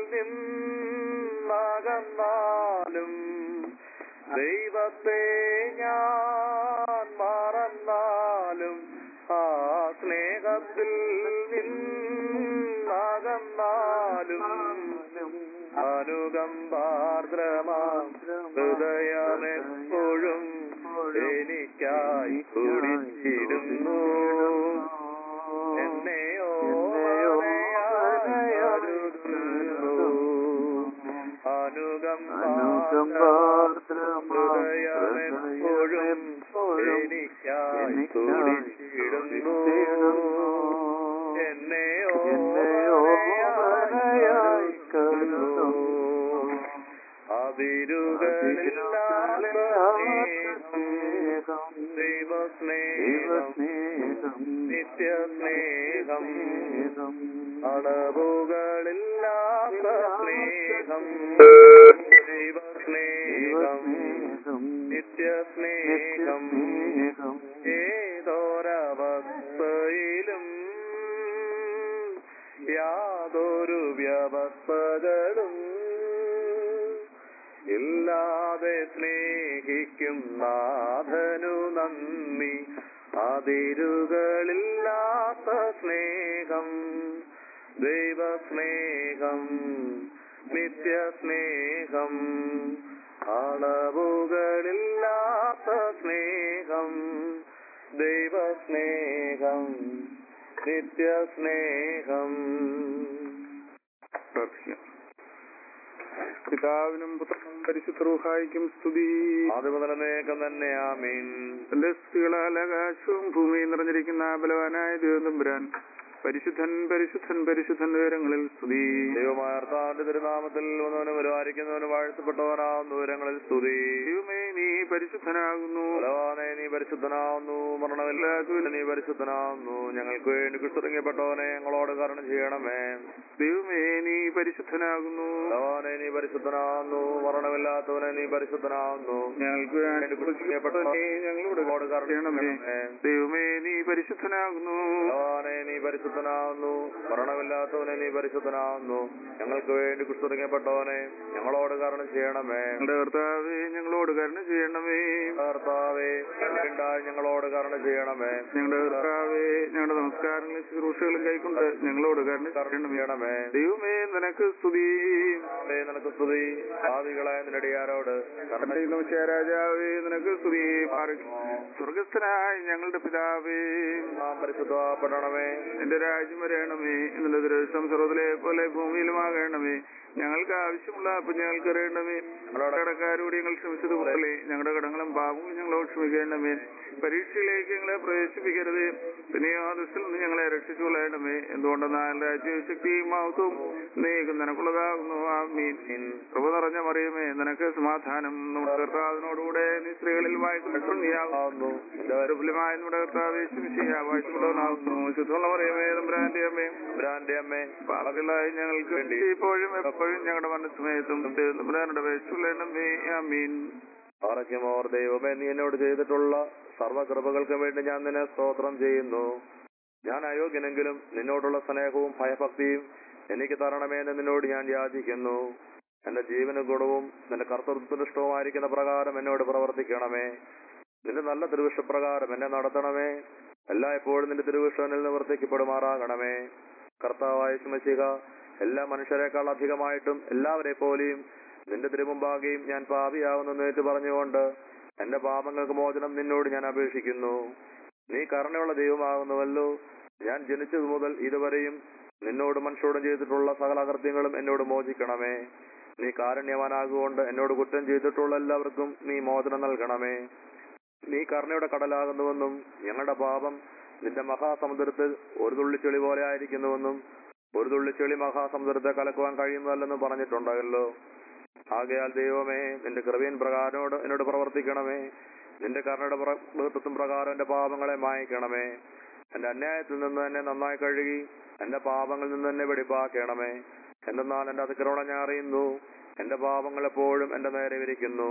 നിന്നകന്നാലും ദൈവത്തെ ഞാൻ മറന്നാലും ആ സ്നേഹത്തിൽ നിന്നകന്നാലും അനുകമ്പാർദ്രമാം ഹൃദയമെപ്പോഴും എനിക്കായി കുടിച്ചിരുന്നു എന്നെ ഓർമ്മയായി കരുതുന്നു ഹൃദയമെപ്പോഴും എനിക്കായി തുടിച്ചിടുന്നു എന്നെ ഓമനയായി കരുതുന്നു അതിരുകളില്ലാത്ത സ്നേഹം ദൈവസ്നേഹം നിത്യസ്നേഹം അളവുകളില്ലാത്ത സ്നേഹം ദൈവസ്നേഹം നിത്യസ്നേഹം ഏതൊരവസ്ഥയിലും യാതൊരു വ്യവസ്ഥകളും ഇല്ലാതെ സ്നേഹിക്കും നാഥനു നന്ദി അതിരുകളില്ലാത്ത സ്നേഹം ദൈവസ്നേഹം നിത്യസ്നേഹം അളവുകളില്ലാത്ത സ്നേഹം ദൈവസ്നേഹം നിത്യസ്നേഹം പ്രാർത്ഥിക്കാം പിതാവിനും പുത്രനും പരിശുദ്ധ റൂഹായിക്കും സ്തുതി അതുമുതലേക്കം തന്നെ ആമീൻ തന്റെ സ്തുതികളാൽ ആകാശവും ഭൂമിയും നിറഞ്ഞിരിക്കുന്ന ബലവാനായ ദൈവതമ്പുരാൻ പരിശുദ്ധൻ പരിശുദ്ധൻ പരിശുദ്ധൻ ഉയരങ്ങളിൽ സ്തുതി ദൈവമായ കർത്താവിന്റെ തിരുനാമത്തിൽ വന്നവനും വരുവാരിക്കുന്നവനും വാഴ്ത്തപ്പെട്ടവനാവുന്ന വിവരങ്ങളിൽ സ്തുതി ദൈവമേ നീ പരിശുദ്ധനാകുന്നു ബലവാനെ നീ പരിശുദ്ധനാവുന്നു മരണമില്ലാത്തവന് നീ പരിശുദ്ധനാവുന്നു ഞങ്ങൾക്ക് വേണ്ടി കുസ്തുറങ്ങപ്പെട്ടവനെ ഞങ്ങളോട് കരുണ ചെയ്യണമേ ദൈവമേ നീ പരിശുദ്ധനാകുന്നു ബലവാനെ നീ പരിശുദ്ധനാവുന്നു മരണമില്ലാത്തവനെ നീ പരിശുദ്ധനാവുന്നു ഞങ്ങൾക്ക് വേണ്ടി കുരിശിക്കപ്പെട്ടവനെ ഞങ്ങളോട് ഞങ്ങളോട് കരുണ ചെയ്യണമേ ചെയ്യണമേ ദൈവമേ നീ പരിശുദ്ധനാകുന്നു ബലവാനെ നീ പരിശുദ്ധനാവുന്നു മരണമില്ലാത്തവനെ നീ പരിശുദ്ധനാവുന്നു ഞങ്ങൾക്ക് വേണ്ടി കുസ്തുറങ്ങപ്പെട്ടവനെ ഞങ്ങളോട് കരുണ ചെയ്യണമേ ഞങ്ങളുടെ കർത്താവേ ഞങ്ങളോട് കരുണ ചെയ്യണമേ കർത്താവേ ഉണ്ടായി ഞങ്ങളോട് കരുണ ചെയ്യണമേ ഞങ്ങളുടെ കർത്താവേ ഞങ്ങളുടെ നമസ്കാരങ്ങളും ശുശ്രൂഷകളും കൈക്കൊണ്ട് ഞങ്ങളോട് കരുണ കരുണ ചെയ്യണമേ ചെയ്യണമേ ദൈവമേ നിനക്ക് സ്തുതി കർത്താവേ, നിനക്ക് സ്തുതി ആദികളെ നിന്നടിയാരോട് കരുണ നമസ്കാര രാജാവേ നിനക്ക് സ്തുതി പാർക്ക- സ്വർഗസ്ഥനായ ഞങ്ങളുടെ പിതാവേ നാം പരിശുദ്ധപ്പെടണമേ എന്റെ രാജ്യം വരയണമേ എന്നിന്റെ ദൃഷ്ടം സർവ്വത്തിലെ പോലെ ഭൂമിയിലുമാകണമേ ഞങ്ങൾക്ക് ആവശ്യമുള്ള അപ്പൊ ഞങ്ങൾക്ക് അറിയണമേ ഞങ്ങളുടെ കടക്കാരോട് ഞങ്ങൾ ക്ഷമിച്ചതുപോലെ ഞങ്ങളുടെ കടങ്ങളും പാപങ്ങളും ഞങ്ങളോട് ക്ഷമിക്കണമേ പരീക്ഷയിലേക്ക് ഞങ്ങളെ പ്രവേശിപ്പിക്കരുത് പിന്നെ ആ ദൃഷ്ടിൽ നിന്ന് ഞങ്ങളെ രക്ഷിച്ചുകൊള്ളണമേ എന്തുകൊണ്ടെന്നാൽ രാജ്യവും ശക്തിയും മഹത്വവും നീക്കും നിനക്കുള്ളതാകുന്നു ആ മീൻ കൃപ നിറഞ്ഞ മറിയമേ നിനക്ക് സമാധാനം നമ്മുടെ കർത്താവിനോടുകൂടെ നീ സ്ത്രീകളിൽ വായിക്കുമ്പോൾ നീയാകുന്നു ഗൗരവഫലമായ നമ്മുടെ കർത്താവ് വാഴ്ചപ്പെട്ടവനാകുന്നു ശുദ്ധമുള്ള മറിയമേ തമ്പുരാന്റെ അമ്മേ ബ്രാന്റെ അമ്മേ പാപങ്ങളായി ഞങ്ങൾക്ക് വേണ്ടി ഇപ്പോഴും എപ്പോഴും ഞങ്ങളുടെ മനസ്സമയത്തും തമ്പുരാനുടെ വേഷുള്ളണമേ അമീൻ പാറയ്ക്കുമോർ ദൈവമേ നീ എന്നോട് ചെയ്തിട്ടുള്ള സർവ്വകൃപകൾക്ക് വേണ്ടി ഞാൻ നിന്നെ സ്തോത്രം ചെയ്യുന്നു ഞാൻ അയോഗ്യനെങ്കിലും നിന്നോടുള്ള സ്നേഹവും ഭയഭക്തിയും എനിക്ക് തരണമേന്ന് നിന്നോട് ഞാൻ യാചിക്കുന്നു എന്റെ ജീവന ഗുണവും നിന്റെ കർത്തൃത്വനിഷ്ഠവുമായിരിക്കുന്ന പ്രകാരം എന്നോട് പ്രവർത്തിക്കണമേ നിന്റെ നല്ല തിരുവിഷ്ടപ്രകാരം എന്നെ നടത്തണമേ എല്ലാ എപ്പോഴും നിന്റെ തിരുവിഷ്ടനിൽ നിവർത്തിക്കപ്പെടുമാറാകണമേ കർത്താവായ ശുമശിക എല്ലാ മനുഷ്യരെക്കാൾ അധികമായിട്ടും എല്ലാവരെ പോലെയും നിന്റെ തിരുമുമ്പാകെയും ഞാൻ പാപിയാവുന്നു ഏറ്റു പറഞ്ഞുകൊണ്ട് എന്റെ പാപങ്ങൾക്ക് മോചനം നിന്നോട് ഞാൻ അപേക്ഷിക്കുന്നു നീ കരുണയുള്ള ദൈവമാകുന്നുവല്ലോ ഞാൻ ജനിച്ചതു മുതൽ ഇതുവരെയും നിന്നോട് മനുഷ്യരോടും ചെയ്തിട്ടുള്ള സകല അകൃത്യങ്ങളും എന്നോട് മോചിക്കണമേ നീ കാരുണ്യവാനാകുകൊണ്ട് എന്നോട് കുറ്റം ചെയ്തിട്ടുള്ള എല്ലാവർക്കും നീ മോചനം നൽകണമേ നീ കരുണയുടെ കടലാകുന്നുവെന്നും ഞങ്ങളുടെ പാപം നിന്റെ മഹാസമുദ്രത്തിൽ ഒരു തുള്ളി ചെളി പോലെ ആയിരിക്കുന്നുവെന്നും ഒരു തുള്ളി ചെളി മഹാസമുദ്രത്തെ കലക്കുവാൻ കഴിയുന്നതല്ലെന്നും പറഞ്ഞിട്ടുണ്ടല്ലോ ആകയാൽ ദൈവമേ നിന്റെ കൃപയൻ പ്രകാരനോട് എന്നോട് പ്രവർത്തിക്കണമേ നിന്റെ കരുണയുടെ പ്രകൃതത്വം പ്രകാരം എന്റെ പാപങ്ങളെ മായ്ക്കണമേ എന്റെ അന്യായത്തിൽ നിന്ന് എന്നെ നന്നായി കഴുകി എന്റെ പാപങ്ങളിൽ നിന്ന് എന്നെ വെടിപ്പാക്കണമേ എന്തെന്നാൽ എന്റെ അതിക്രമണം ഞാൻ അറിയുന്നു എന്റെ പാപങ്ങൾ എപ്പോഴും എന്റെ നേരെ വിരിക്കുന്നു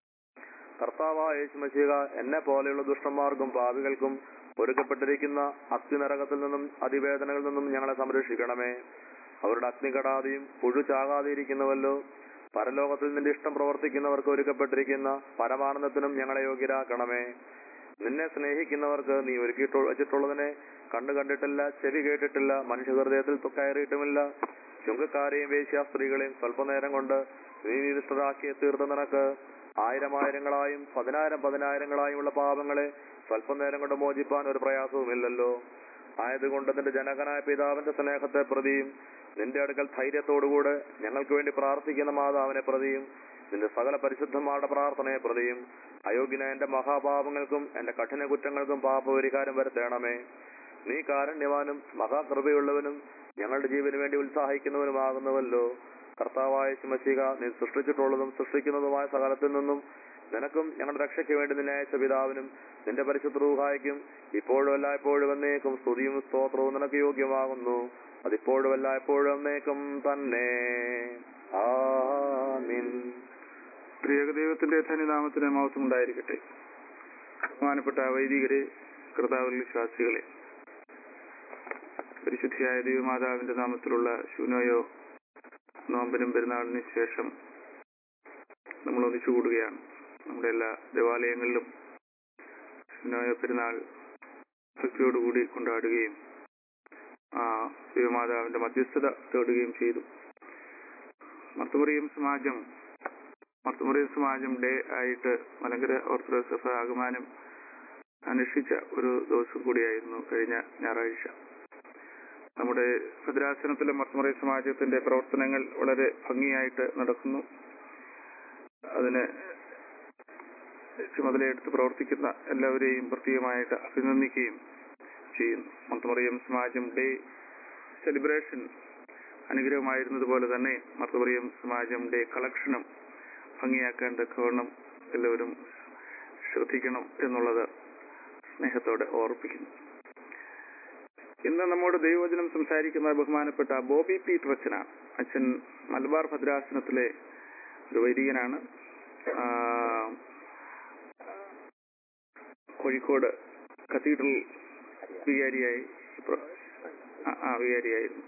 കർത്താവായ യേശുമശിക എന്നെ പോലെയുള്ള ദുഷ്ടന്മാർക്കും പാപികൾക്കും ഒരുക്കപ്പെട്ടിരിക്കുന്ന അഗ്നിനരകത്തിൽ നിന്നും അതിവേദനകളിൽ നിന്നും ഞങ്ങളെ സംരക്ഷിക്കണമേ അവരുടെ അഗ്നി കടാതെയും പുഴു ചാകാതെയിരിക്കുന്നുവല്ലോ പരലോകത്തിൽ നിന്റെ ഇഷ്ടം പ്രവർത്തിക്കുന്നവർക്ക് ഒരുക്കപ്പെട്ടിരിക്കുന്ന പരമാനന്ദത്തിനും ഞങ്ങളെ യോഗ്യരാക്കണമേ നിന്നെ സ്നേഹിക്കുന്നവർക്ക് നീ ഒരുക്കിയിട്ടു വെച്ചിട്ടുള്ളതിനെ കണ്ടു കണ്ടിട്ടില്ല ചെവി കേട്ടിട്ടില്ല മനുഷ്യ ഹൃദയത്തിൽ കയറിയിട്ടുമില്ല ചുങ്കക്കാരെയും വേശ്യ സ്ത്രീകളെയും സ്വല്പനേരം കൊണ്ട് നീ നിരിഷ്ടരാക്കി തീർത്ത നിനക്ക് ആയിരം ആയിരങ്ങളായും പതിനായിരം പതിനായിരങ്ങളായുമുള്ള പാപങ്ങളെ സ്വല്പനേരം കൊണ്ട് മോചിപ്പാൻ ഒരു പ്രയാസവുമില്ലല്ലോ ആയതുകൊണ്ട് നിന്റെ ജനകനായ പിതാവിന്റെ സ്നേഹത്തെ പ്രതിയും നിന്റെ അടുക്കൽ ധൈര്യത്തോടുകൂടെ ഞങ്ങൾക്ക് വേണ്ടി പ്രാർത്ഥിക്കുന്ന മാതാവിനെ പ്രതിയും നിന്റെ സകല പരിശുദ്ധന്മാരുടെ പ്രാർത്ഥനയെ പ്രതിയും അയോഗ്യന എന്റെ മഹാപാപങ്ങൾക്കും എന്റെ കഠിന കുറ്റങ്ങൾക്കും പാപപരിഹാരം വരുത്തേണമേ നീ കാരുണ്യവാനും മഹാകൃപയുള്ളവനും ഞങ്ങളുടെ ജീവന് വേണ്ടി ഉത്സാഹിക്കുന്നവനുമാകുന്നുവല്ലോ കർത്താവായ ശിമശിക നീ സൃഷ്ടിച്ചിട്ടുള്ളതും സൃഷ്ടിക്കുന്നതുമായ സകലത്തിൽ നിന്നും നിനക്കും ഞങ്ങളുടെ രക്ഷയ്ക്ക് വേണ്ടി നിന്നെ അയച്ച പിതാവിനും നിന്റെ പരിശുദ്ധ റൂഹായിക്കും ഇപ്പോഴും എല്ലായ്പ്പോഴും എന്നേക്കും സ്തുതിയും സ്തോത്രവും നിനക്ക് യോഗ്യമാകുന്നു അതിപ്പോഴും എല്ലായ്പ്പോഴും എന്നേക്കും തന്നെ ആമീൻ പ്രിയക ദൈവത്തിന്റെ ധന്യനാമത്തിന് മഹത്വം ഉണ്ടായിരിക്കട്ടെ ബഹുമാനപ്പെട്ട വൈദികരെ കർത്താവിൽ വിശ്വാസികളെ പരിശുദ്ധിയായ ദൈവമാതാവിന്റെ നാമത്തിലുള്ള ശൂനോയോ നോമ്പനും പെരുന്നാളിന് ശേഷം നമ്മൾ ഒന്നിച്ചു കൂടുകയാണ് നമ്മുടെ എല്ലാ ദേവാലയങ്ങളിലും ശൂനോയോ പെരുന്നാൾ ഭക്തിയോടുകൂടി കൊണ്ടാടുകയും ആ ദൈവമാതാവിന്റെ മധ്യസ്ഥത തേടുകയും ചെയ്തു മർത്തുമറിയം സമാജം മർത്തുമറിയം സമാജം ഡേ ആയിട്ട് മലങ്കര ഓർത്തഡോക്സ് സഭ ആഗമാനം അനുഷ്ഠിച്ച ഒരു ദിവസം കൂടിയായിരുന്നു കഴിഞ്ഞ ഞായറാഴ്ച നമ്മുടെ ഭദ്രാസനത്തിലെ മർത്തുമറിയ സമാജത്തിന്റെ പ്രവർത്തനങ്ങൾ വളരെ ഭംഗിയായിട്ട് നടക്കുന്നു അതിന് ചുമതലയെടുത്ത് പ്രവർത്തിക്കുന്ന എല്ലാവരെയും പ്രത്യേകമായിട്ട് അഭിനന്ദിക്കുകയും ചെയ്യുന്നു മർത്തുമറിയം സമാജം ഡേ സെലിബ്രേഷൻ അനുഗ്രഹമായിരുന്നതുപോലെ തന്നെ മർത്തുമറിയം സമാജം ഡേ കളക്ഷനും ഭംഗിയാക്കാൻ തക്കവണ്ണം എല്ലാവരും ശ്രദ്ധിക്കണം എന്നുള്ളത് സ്നേഹത്തോടെ ഓർപ്പിക്കുന്നു ഇന്ന് നമ്മോട് ദൈവവചനം സംസാരിക്കുന്ന ബഹുമാനപ്പെട്ട ബോബി പി ട്രച്ചന അച്ഛൻ മലബാർ ഭദ്രാസനത്തിലെ ഒരു വൈദികനാണ് ആ, കോഴിക്കോട് കത്തീഡ്രൽ വികാരിയായി പ്ര- ആ, ആ വികാരിയായിരുന്നു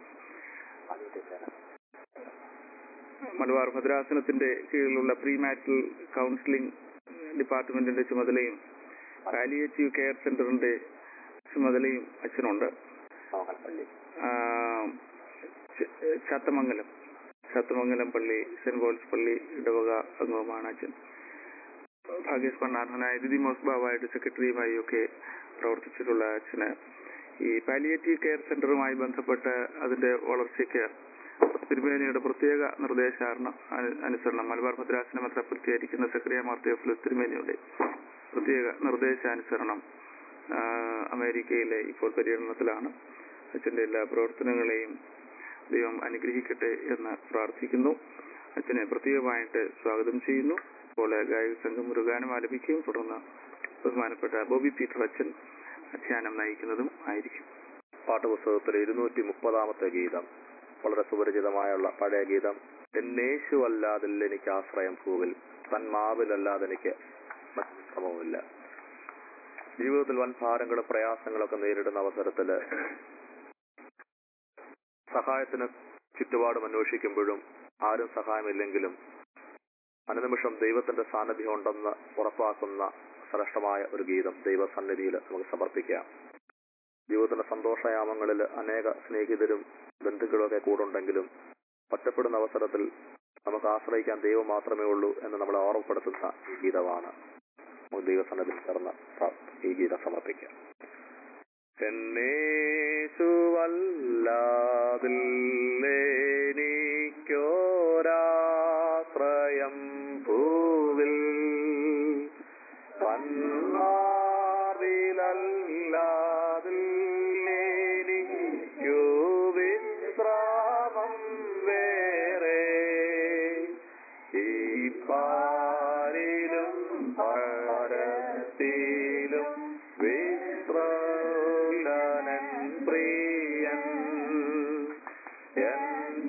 മലബാർ ഭദ്രാസനത്തിന്റെ കീഴിലുള്ള പ്രീ മാരിറ്റൽ കൗൺസിലിംഗ് ഡിപ്പാർട്ട്മെന്റിന്റെ ചുമതലയും പാലിയേറ്റീവ് കെയർ സെന്ററിന്റെ ചുമതലയും അച്ഛനുണ്ട് ആ, ച- ചാത്തമംഗലം ചാത്തമംഗലം പള്ളി സെന്റ് പോൾസ് പള്ളി ഇടവക അംഗവുമാണ് അച്ഛൻ ഭാഗ്യസ് പണ്ണാർഹനായ ദിദിമോസ് ബാബായിട്ട് സെക്രട്ടറിയുമായി ഒക്കെ പ്രവർത്തിച്ചിട്ടുള്ള അച്ഛന് ഈ പാലിയേറ്റീവ് കെയർ സെന്ററുമായി ബന്ധപ്പെട്ട് അതിന്റെ വളർച്ചയ്ക്ക് തിരുമേനിയുടെ പ്രത്യേക നിർദ്ദേശാരണം അനു- അനുസരണം മലബാർ ഭദ്രാസന മെത്രാപ്പൊലിത്തിയായിരിക്കുന്ന സെക്രട്ടറി മാർത്തിയോഫിലസ് തിരുമേനിയുടെ പ്രത്യേക നിർദ്ദേശാനുസരണം ആ, അമേരിക്കയിലെ ഇപ്പോൾ പര്യടനത്തിലാണ് അച്ഛന്റെ എല്ലാ പ്രവർത്തനങ്ങളെയും ദൈവം അനുഗ്രഹിക്കട്ടെ എന്ന് പ്രാർത്ഥിക്കുന്നു അച്ഛനെ പ്രത്യേകമായിട്ട് സ്വാഗതം ചെയ്യുന്നു ഇപ്പോൾ ഗായക സംഘം ഒരു ഗാനം ആലപിക്കുകയും തുടർന്ന് ബഹുമാനപ്പെട്ട ബോബി പീറ്റർ അച്ഛൻ അധ്യാനം നയിക്കുന്നതും ആയിരിക്കും പാഠപുസ്തകത്തിലെ ഇരുന്നൂറ്റി മുപ്പതാമത്തെ ഗീതം വളരെ സുപരിചിതമായുള്ള പഴയ ഗീതം എന്നേശു അല്ലാതിൽ എനിക്ക് ആശ്രയം ഭൂവിൽ തന്മാവിലല്ലാതെ എനിക്ക് മറ്റു ശ്രമവുമില്ല ജീവിതത്തിൽ വൻ ഭാരങ്ങളും പ്രയാസങ്ങളൊക്കെ നേരിടുന്ന അവസരത്തില് സഹായത്തിന് ചുറ്റുപാടും അന്വേഷിക്കുമ്പോഴും ആരും സഹായമില്ലെങ്കിലും അനുനിമിഷം ദൈവത്തിന്റെ സാന്നിധ്യം ഉണ്ടെന്ന് ഉറപ്പാക്കുന്ന ശ്രേഷ്ഠമായ ഒരു ഗീതം ദൈവസന്നിധിയിൽ നമുക്ക് സമർപ്പിക്കാം ജീവിതത്തിന്റെ സന്തോഷയാമങ്ങളിൽ അനേക സ്നേഹിതരും ബന്ധുക്കളും ഒക്കെ കൂടുണ്ടെങ്കിലും ഒറ്റപ്പെടുന്ന അവസരത്തിൽ നമുക്ക് ആശ്രയിക്കാൻ ദൈവം മാത്രമേ ഉള്ളൂ എന്ന് നമ്മളെ ഓർമ്മപ്പെടുത്തുന്ന ഈ ഗീതമാണ് നമുക്ക് ദൈവസന്നിധിയിൽ ചേർന്ന് പ്ര- ഈ ഗീതം സമർപ്പിക്കാം എന്നേശുവല്ലാതില്ലേനിക്കോരാശ്രയം ഭൂവിൽ പന്മാറിലല്ലാതില്ലേനിക്കു വിശ്രാമം വേറെ ഈ പാരിലും പാരത്തിലും വിശ്രലനൻ പ്രിയൻ എൻ